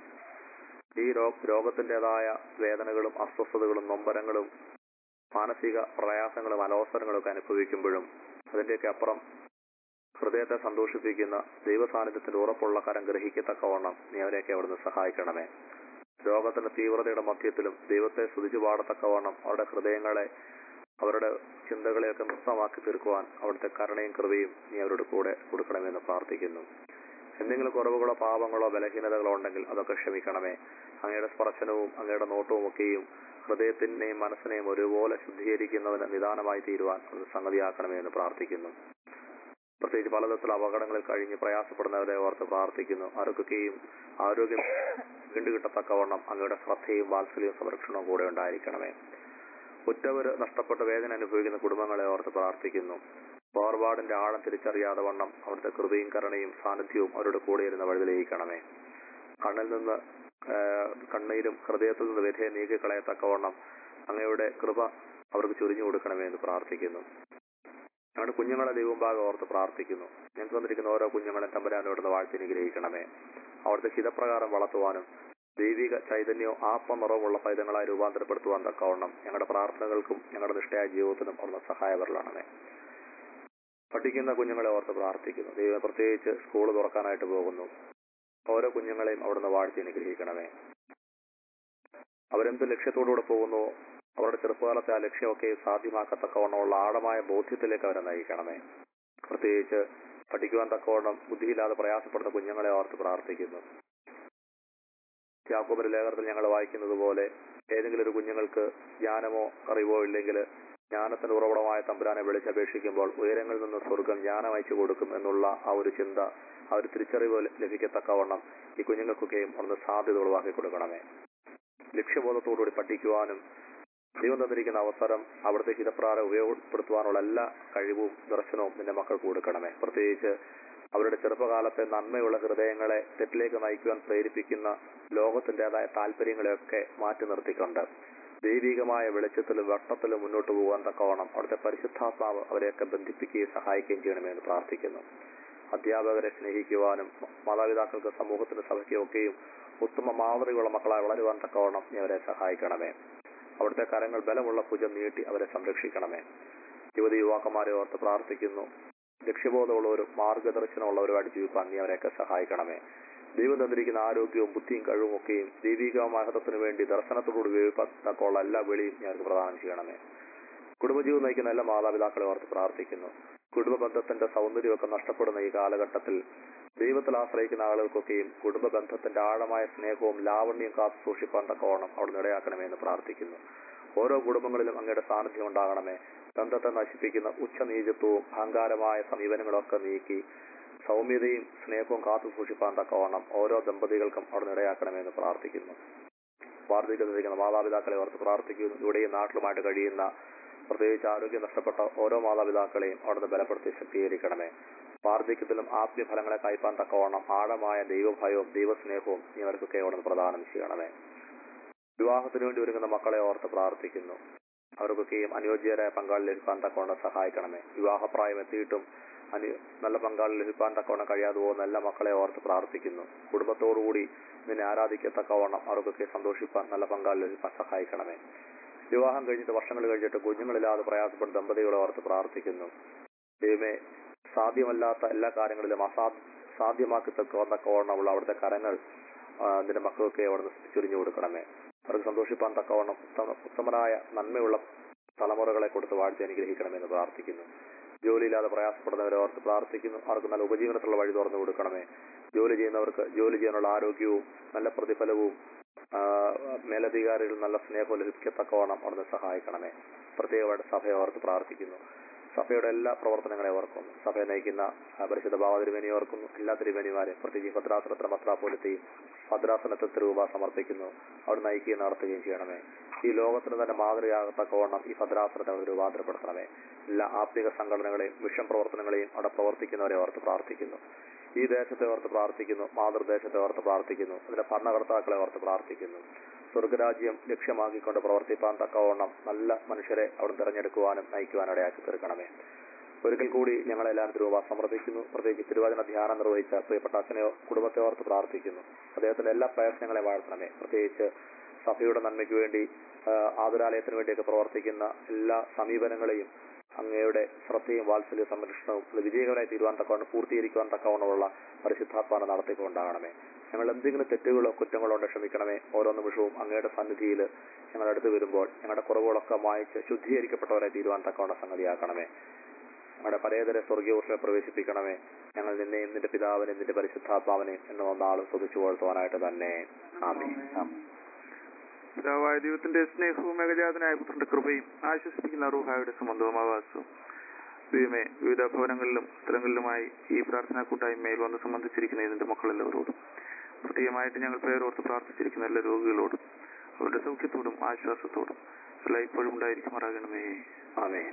ഈ രോ രോഗത്തിൻ്റെതായ വേദനകളും അസ്വസ്ഥതകളും നൊമ്പരങ്ങളും മാനസിക പ്രയാസങ്ങളും അലോസരങ്ങളും ഒക്കെ അനുഭവിക്കുമ്പോഴും അതിന്റെയൊക്കെ അപ്പുറം ഹൃദയത്തെ സന്തോഷിപ്പിക്കുന്ന ദൈവസാന്നിധ്യത്തിന്റെ ഉറപ്പുള്ള കരം ഗ്രഹിക്കത്തക്കവണ്ണം നീ അവരെയൊക്കെ അവിടുന്ന് സഹായിക്കണമേ രോഗത്തിന്റെ തീവ്രതയുടെ മധ്യത്തിലും ദൈവത്തെ സ്തുതിച്ചു പാടത്തക്കവണ്ണം അവരുടെ ഹൃദയങ്ങളെ അവരുടെ ചിന്തകളെയൊക്കെ നൃത്തമാക്കി തീർക്കുവാൻ അവിടുത്തെ കരുണയും കൃപയും നീ അവരുടെ കൂടെ കൊടുക്കണമെന്ന് പ്രാർത്ഥിക്കുന്നു എന്തെങ്കിലും കുറവുകളോ പാപങ്ങളോ ബലഹീനതകളോ ഉണ്ടെങ്കിൽ അതൊക്കെ ക്ഷമിക്കണമേ അങ്ങയുടെ സ്പർശനവും അങ്ങയുടെ നോട്ടവും ഒക്കെയും ഹൃദയത്തിനെയും മനസ്സിനെയും ഒരുപോലെ ശുദ്ധീകരിക്കുന്നതിന് നിദാനമായി തീരുവാൻ അത് സംഗതിയാക്കണമേ എന്ന് പ്രാർത്ഥിക്കുന്നു പ്രത്യേകിച്ച് പലതരത്തിലുള്ള അപകടങ്ങളിൽ കഴിഞ്ഞ് പ്രയാസപ്പെടുന്നവരെ ഓർത്ത് പ്രാർത്ഥിക്കുന്നു ആർക്കൊക്കെയും ആരോഗ്യം വീണ്ടുകിട്ടത്തക്കവണ്ണം അങ്ങയുടെ ശ്രദ്ധയും വാത്സല്യവും സംരക്ഷണവും കൂടെ ഉണ്ടായിരിക്കണമേ ഉറ്റവര് നഷ്ടപ്പെട്ട വേദന അനുഭവിക്കുന്ന കുടുംബങ്ങളെ ഓർത്ത് പ്രാർത്ഥിക്കുന്നു വേർപാടിന്റെ ആഴം തിരിച്ചറിയാതെ വണ്ണം അവിടുത്തെ കൃപയും കരുണയും സാന്നിധ്യവും അവരുടെ കൂടെ ഇരുന്ന് വഴുതിലയിക്കണമേ കണ്ണിൽ നിന്ന് ആ, കണ്ണീരും ഹൃദയത്തിൽ നിന്ന് വ്യഥയെ നീക്കിക്കളയത്തക്കവണ്ണം അങ്ങയുടെ കൃപ അവർക്ക് ചൊരിഞ്ഞു കൊടുക്കണമേ എന്ന് പ്രാർത്ഥിക്കുന്നു ഞങ്ങളുടെ കുഞ്ഞുങ്ങളെ ദൈവഭാഗം ഓർത്ത് പ്രാർത്ഥിക്കുന്നു ഞങ്ങൾക്ക് വന്നിരിക്കുന്ന ഓരോ കുഞ്ഞുങ്ങളെ തമ്പരാനോടുന്ന് വാഴ്ത്തി അനുഗ്രഹിക്കണമേ അവിടുത്തെ ഹിതപ്രകാരം വളർത്തുവാനും ദൈവിക ചൈതന്യവും ആത്മനിറവുമുള്ള പൈതങ്ങളായി രൂപാന്തരപ്പെടുത്തുവാൻ തക്കവണ്ണം ഞങ്ങളുടെ പ്രാർത്ഥനകൾക്കും ഞങ്ങളുടെ നിഷ്ഠയായ ജീവിതത്തിനും അവിടുന്ന് സഹായവരലാണമേ പഠിക്കുന്ന കുഞ്ഞുങ്ങളെ ഓർത്ത് പ്രാർത്ഥിക്കുന്നു ദൈവം പ്രത്യേകിച്ച് സ്കൂൾ തുറക്കാനായിട്ട് പോകുന്നു ഓരോ കുഞ്ഞുങ്ങളെയും അവിടുന്ന് വാഴ്ത്തി അനുഗ്രഹിക്കണമേ അവരെന്ത് ലക്ഷ്യത്തോടുകൂടെ പോകുന്നു അവരുടെ ചെറുപ്പകാലത്തെ ആ ലക്ഷ്യമൊക്കെ സാധ്യമാക്കത്തക്കവണ്ണമുള്ള ആഴമായ ബോധ്യത്തിലേക്ക് അവരെ നയിക്കണമേ പ്രത്യേകിച്ച് പഠിക്കുവാൻ തക്കവണ്ണം ബുദ്ധിയില്ലാതെ പ്രയാസപ്പെടുന്ന കുഞ്ഞുങ്ങളെ ഓർത്ത് പ്രാർത്ഥിക്കുന്നു യാക്കോബര് ലേഖനത്തിൽ ഞങ്ങൾ വായിക്കുന്നത് പോലെ ഏതെങ്കിലും ഒരു കുഞ്ഞുങ്ങൾക്ക് ജ്ഞാനമോ അറിവോ ഇല്ലെങ്കിൽ ജ്ഞാനത്തിന്റെ ഉറവിടമായ തമ്പുരാനെ വിളിച്ചപേക്ഷിക്കുമ്പോൾ ഉയരങ്ങളിൽ നിന്ന് സ്വർഗം ജ്ഞാനം അയച്ചു കൊടുക്കും എന്നുള്ള ആ ഒരു ചിന്ത ആ ഒരു തിരിച്ചറിവ് ലഭിക്കത്തക്കവണ്ണം ഈ കുഞ്ഞുങ്ങൾക്കൊക്കെയും ഒന്ന് സാധ്യത ഉളവാക്കി കൊടുക്കണമേ ലക്ഷ്യബോധത്തോടുകൂടി പഠിക്കുവാനും ദൈവം തന്നിരിക്കുന്ന അവസരം അവിടുത്തെ ഹിതപ്രാരം ഉപയോഗപ്പെടുത്തുവാനുള്ള എല്ലാ കഴിവും ദർശനവും നിന്റെ മക്കൾക്ക് കൊടുക്കണമേ പ്രത്യേകിച്ച് അവരുടെ ചെറുപ്പകാലത്തെ നന്മയുള്ള ഹൃദയങ്ങളെ തെറ്റിലേക്ക് നയിക്കുവാൻ പ്രേരിപ്പിക്കുന്ന ലോകത്തിൻ്റെതായ താല്പര്യങ്ങളെയൊക്കെ മാറ്റി നിർത്തിക്കൊണ്ട് ദൈവികമായ വെളിച്ചത്തിലും വട്ടത്തിലും മുന്നോട്ട് പോകാൻ തക്കവണ്ണം അവിടുത്തെ പരിശുദ്ധാത്മാവ് അവരെയൊക്കെ ബന്ധിപ്പിക്കുകയും സഹായിക്കുകയും ചെയ്യണമെന്ന് പ്രാർത്ഥിക്കുന്നു അധ്യാപകരെ സ്നേഹിക്കുവാനും മാതാപിതാക്കൾക്ക് സമൂഹത്തിന് സഭയ്ക്കും ഒക്കെയും ഉത്തമ മാതൃകയുള്ള മക്കളായി വളരുവാൻ തക്കവണ്ണം നീ അവരെ സഹായിക്കണമേ അവിടുത്തെ കരങ്ങൾ ബലമുള്ള ഭുജം നീട്ടി അവരെ സംരക്ഷിക്കണമേ യുവതി യുവാക്കന്മാരെ ഓർത്ത് പ്രാർത്ഥിക്കുന്നു ലക്ഷ്യബോധമുള്ളവരും മാർഗദർശനമുള്ളവരുമായിട്ട് ജീവിക്കാൻ നീ അവരെയൊക്കെ സഹായിക്കണമേ ദൈവം തന്നിരിക്കുന്ന ആരോഗ്യവും ബുദ്ധിയും കഴിവും ഒക്കെയും ദൈവിക മഹത്വത്തിന് വേണ്ടി ദർശനത്തോടുകൂടി ഉപയോഗിക്കത്തക്കുള്ള എല്ലാ വെളിയും ഞങ്ങൾക്ക് പ്രദാനം ചെയ്യണമേ കുടുംബജീവൻ നയിക്കുന്ന എല്ലാ മാതാപിതാക്കളെ ഓർത്ത് പ്രാർത്ഥിക്കുന്നു കുടുംബ ബന്ധത്തിന്റെ സൗന്ദര്യമൊക്കെ നഷ്ടപ്പെടുന്ന ഈ കാലഘട്ടത്തിൽ ദൈവത്തിൽ ആശ്രയിക്കുന്ന ആളുകൾക്കൊക്കെയും കുടുംബ ബന്ധത്തിന്റെ ആഴമായ സ്നേഹവും ലാവണ്യവും കാത്തു സൂക്ഷിപ്പാൻ തക്കവണ്ണം അവിടെ ഇടയാക്കണമെന്ന് പ്രാർത്ഥിക്കുന്നു ഓരോ കുടുംബങ്ങളിലും അങ്ങയുടെ സാന്നിധ്യം ഉണ്ടാകണമേ ബന്ധത്തെ നശിപ്പിക്കുന്ന ഉച്ചനീചത്വവും അഹങ്കാരമായ സമീപനങ്ങളൊക്കെ നീക്കി സൗമ്യതയും സ്നേഹവും കാത്തു സൂക്ഷിപ്പാൻ തക്കവണ്ണം ഓരോ ദമ്പതികൾക്കും അവിടെ ഇടയാക്കണമെന്ന് പ്രാർത്ഥിക്കുന്നു വാർദ്ധക്യത്തിരിക്കുന്ന മാതാപിതാക്കളെ ഓർത്ത് പ്രാർത്ഥിക്കുന്നു ഇവിടെയും നാട്ടിലുമായിട്ട് കഴിയുന്ന പ്രത്യേകിച്ച് ആരോഗ്യം നഷ്ടപ്പെട്ട ഓരോ മാതാപിതാക്കളെയും അവിടുന്ന് ബലപ്പെടുത്തി ശക്തീകരിക്കണമേ വാർദ്ധക്യത്തിലും ആത്മീയ ഫലങ്ങളെ കൈപ്പാൻ തക്കവണ്ണം ആഴമായ ദൈവഭയവും ദൈവസ്നേഹവും നീ അവർക്കൊക്കെ അവിടുന്ന് പ്രദാനം ചെയ്യണമേ വിവാഹത്തിന് വേണ്ടി ഒരുങ്ങുന്ന മക്കളെ ഓർത്ത് പ്രാർത്ഥിക്കുന്നു അവർക്കൊക്കെയും അനുയോജ്യരായ പങ്കാളി ലഭിക്കാൻ തക്കവണ്ണം സഹായിക്കണമേ വിവാഹപ്രായം എത്തിയിട്ടും അനു നല്ല പങ്കാളി ലഭിക്കാൻ തക്കവണ്ണം കഴിയാതെ പോകുന്ന എല്ലാ മക്കളെ ഓർത്ത് പ്രാർത്ഥിക്കുന്നു കുടുംബത്തോടുകൂടി നിന്നെ ആരാധിക്കത്തക്കവണ്ണം അവർക്കൊക്കെ സന്തോഷിപ്പാൻ നല്ല പങ്കാളി ലഭിക്കാൻ സഹായിക്കണമേ വിവാഹം കഴിഞ്ഞിട്ട് വർഷങ്ങൾ കഴിഞ്ഞിട്ട് കുഞ്ഞുങ്ങളില്ലാതെ പ്രയാസപ്പെടുന്ന ദമ്പതികളെ ഓർത്ത് പ്രാർത്ഥിക്കുന്നു ദൈവമേ സാധ്യമല്ലാത്ത എല്ലാ കാര്യങ്ങളിലും അസാ സാധ്യമാക്കി തക്കവണ്ണമുള്ള അവിടുത്തെ കരങ്ങൾ ആ, നിന്റെ മക്കൾക്ക് അവിടുന്ന് ചുരിഞ്ഞു കൊടുക്കണമേ അവർക്ക് സന്തോഷിപ്പാൻ തക്കവണ്ണം ഉത്തമ ഉത്തമനായ നന്മയുള്ള തലമുറകളെ കൊടുത്ത് വാഴ്ത്തി അനുഗ്രഹിക്കണമെന്ന് പ്രാർത്ഥിക്കുന്നു ജോലിയില്ലാതെ പ്രയാസപ്പെടുന്നവരെ ഓർത്ത് പ്രാർത്ഥിക്കുന്നു അവർക്ക് നല്ല ഉപജീവനത്തിലുള്ള വഴി തുറന്നു കൊടുക്കണമേ ജോലി ചെയ്യുന്നവർക്ക് ജോലി ചെയ്യാനുള്ള ആരോഗ്യവും നല്ല പ്രതിഫലവും ആ, മേലധികാരികൾ നല്ല സ്നേഹവും ലഭിക്കത്തക്കവണ്ണം അവിടുന്ന് സഹായിക്കണമേ പ്രത്യേകമായിട്ട് സഭയെ ഓർത്ത് പ്രാർത്ഥിക്കുന്നു സഭയുടെ എല്ലാ പ്രവർത്തനങ്ങളെ ഓർക്കുന്നു സഭയെ നയിക്കുന്ന ആ, പരിശുദ്ധ ഭാവ തിരുമേനി ഓർക്കുന്നു എല്ലാ തിരുമേനിമാരെയും പ്രത്യേകിച്ച് ഭദ്രാസനത്തിന് പത്രാപോലത്തെയും ഭദ്രാസനത്തെ രൂപ സമർപ്പിക്കുന്നു അവിടെ നയിക്കുകയും നടത്തുകയും ചെയ്യണമേ ഈ ലോകത്തിന് തന്നെ മാതൃകയാകത്തക്കവണ്ണം ഈ ഭദ്രാസനത്തെ അവർ രൂപാന്തരപ്പെടുത്തണമേ എല്ലാ ആത്മിക സംഘടനകളെയും മിഷൻ പ്രവർത്തനങ്ങളെയും അവിടെ പ്രവർത്തിക്കുന്നവരെ ഓർത്ത് പ്രാർത്ഥിക്കുന്നു ഈ ദേശത്തെ ഓർത്ത് പ്രാർത്ഥിക്കുന്നു മാതൃദേശത്തെ ഓർത്ത് പ്രാർത്ഥിക്കുന്നു അതിന്റെ ഭരണകർത്താക്കളെ ഓർത്ത് പ്രാർത്ഥിക്കുന്നു സ്വർഗരാജ്യം ലക്ഷ്യമാക്കിക്കൊണ്ട് പ്രവർത്തിപ്പാൻ തക്കവണ്ണം നല്ല മനുഷ്യരെ അവിടെ തിരഞ്ഞെടുക്കുവാനും നയിക്കുവാനും ഇടയാക്കി തീർക്കണമേ ഒരിക്കൽ കൂടി ഞങ്ങളെല്ലാം തിരുവ സമർപ്പിക്കുന്നു പ്രത്യേകിച്ച് തിരുവചന ധ്യാനം നിർവഹിച്ച പ്രിയപ്പെട്ട അച്ഛനെയോ കുടുംബത്തെ ഓർത്ത് പ്രാർത്ഥിക്കുന്നു അദ്ദേഹത്തിന്റെ എല്ലാ പ്രയത്നങ്ങളെ വാഴ്ത്തണമേ പ്രത്യേകിച്ച് സഭയുടെ നന്മയ്ക്ക് വേണ്ടി ആ, ആതുരാലയത്തിന് വേണ്ടിയൊക്കെ പ്രവർത്തിക്കുന്ന എല്ലാ സമീപനങ്ങളെയും അങ്ങയുടെ ശ്രദ്ധയും വാത്സല്യ സംരക്ഷണവും അത് വിജയകരമായി തീരുവാൻ തക്കവണ്ണം പൂർത്തീകരിക്കുവാൻ തക്കവണ്ണമുള്ള പരിശുദ്ധാത്മാന നടത്തിക്കൊണ്ടാകണമേ ഞങ്ങൾ എന്തെങ്കിലും തെറ്റുകളോ കുറ്റങ്ങളോ ഉണ്ടോ ക്ഷമിക്കണമേ ഓരോ നിമിഷവും അങ്ങയുടെ സന്നിധിയിൽ ഞങ്ങൾ അടുത്ത് വരുമ്പോൾ ഞങ്ങളുടെ കുറവുകളൊക്കെ മായച്ച് ശുദ്ധീകരിക്കപ്പെട്ടവരെ തീരുവാൻ തക്കവണ്ണം സംഗതിയാക്കണമേ ഞങ്ങളുടെ പരേതരെ സ്വർഗീയോഷനെ പ്രവേശിപ്പിക്കണമേ ഞങ്ങൾ നിന്നെയും നിന്റെ പിതാവിനെയും നിന്റെ പരിശുദ്ധാത്മാവിനെയും എന്ന് ഒന്നാളും സ്തുതിച്ചു പുകഴ്ത്തുവാനായിട്ട് തന്നെ ആമേ പിതാവായ ദൈവത്തിന്റെ സ്നേഹവും ഏകജാതനായ പുത്രന്റെ കൃപയും ആശ്വസിപ്പിക്കുന്ന റൂഹായുടെ സംബന്ധവും ആവാസവും ദൈവമേ വിവിധ ഭവനങ്ങളിലും സ്ഥലങ്ങളിലുമായി ഈ പ്രാർത്ഥനാ കൂട്ടായ്മയിൽ വന്ന് സംബന്ധിച്ചിരിക്കുന്ന ഇതിന്റെ മക്കളെല്ലാവരോടും പ്രത്യേകമായിട്ട് ഞങ്ങൾ പേരോർത്ത് പ്രാർത്ഥിച്ചിരിക്കുന്ന എല്ലാ രോഗികളോടും അവരുടെ സൗഖ്യത്തോടും ആശ്വാസത്തോടും എല്ലാം ഇപ്പോഴും ഉണ്ടായിരിക്കുമാറാകണമേ ആമേ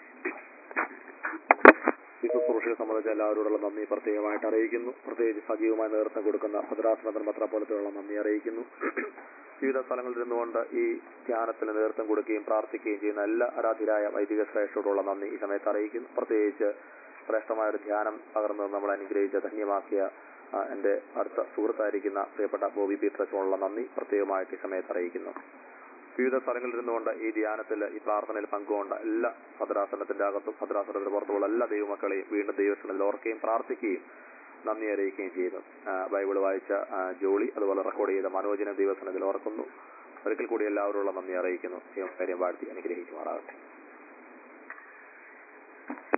ഈ ശുശ്രൂഷയെ സംബന്ധിച്ച എല്ലാവരോടുള്ള നന്ദി പ്രത്യേകമായിട്ട് അറിയിക്കുന്നു പ്രത്യേകിച്ച് സജീവമായി നേതൃത്വം കൊടുക്കുന്ന ഭദ്രാസന ധർമ്മത്ര പോലത്തെയുള്ള നന്ദി അറിയിക്കുന്നു വിവിധ സ്ഥലങ്ങളിൽ നിന്നുകൊണ്ട് ഈ ധ്യാനത്തിന് നേതൃത്വം കൊടുക്കുകയും പ്രാർത്ഥിക്കുകയും ചെയ്യുന്ന എല്ലാ ആരാധ്യരായ വൈദിക ശ്രേഷ്ഠരോടുള്ള നന്ദി ഈ സമയത്ത് അറിയിക്കുന്നു പ്രത്യേകിച്ച് ശ്രേഷ്ഠമായ ഒരു ധ്യാനം പകർന്ന് നമ്മൾ അനുഗ്രഹിച്ച ധന്യമാക്കിയ ആ, എന്റെ അടുത്ത സുഹൃത്തായിരിക്കുന്ന പ്രിയപ്പെട്ട ബോബി പീറ്റർസിനുള്ള നന്ദി പ്രത്യേകമായിട്ട് ഈ സമയത്ത് അറിയിക്കുന്നു വിവിധ സ്ഥലങ്ങളിൽ നിന്നുകൊണ്ട് ഈ ധ്യാനത്തിൽ ഈ പ്രാർത്ഥനയിൽ പങ്കുകൊണ്ട എല്ലാ ഭദ്രാസനത്തിന്റെ അകത്തും ഭദ്രാസനത്തിന്റെ പുറത്തുള്ള എല്ലാ ദൈവമക്കളെയും വീണ്ടും ദൈവസനത്തിൽ ഓർക്കുകയും പ്രാർത്ഥിക്കുകയും നന്ദി അറിയിക്കുകയും ചെയ്യുന്നു ആ, ബൈബിൾ വായിച്ച ആ, ജോളി അതുപോലെ റെക്കോർഡ് ചെയ്ത മനോജന ദൈവസനത്തിൽ ഓർക്കുന്നു ഒരിക്കൽ കൂടി എല്ലാവരോടുള്ള നന്ദി അറിയിക്കുന്നു ദൈവം കാര്യം വാഴ്ത്തി അനുഗ്രഹിക്കുമാറാകട്ടെ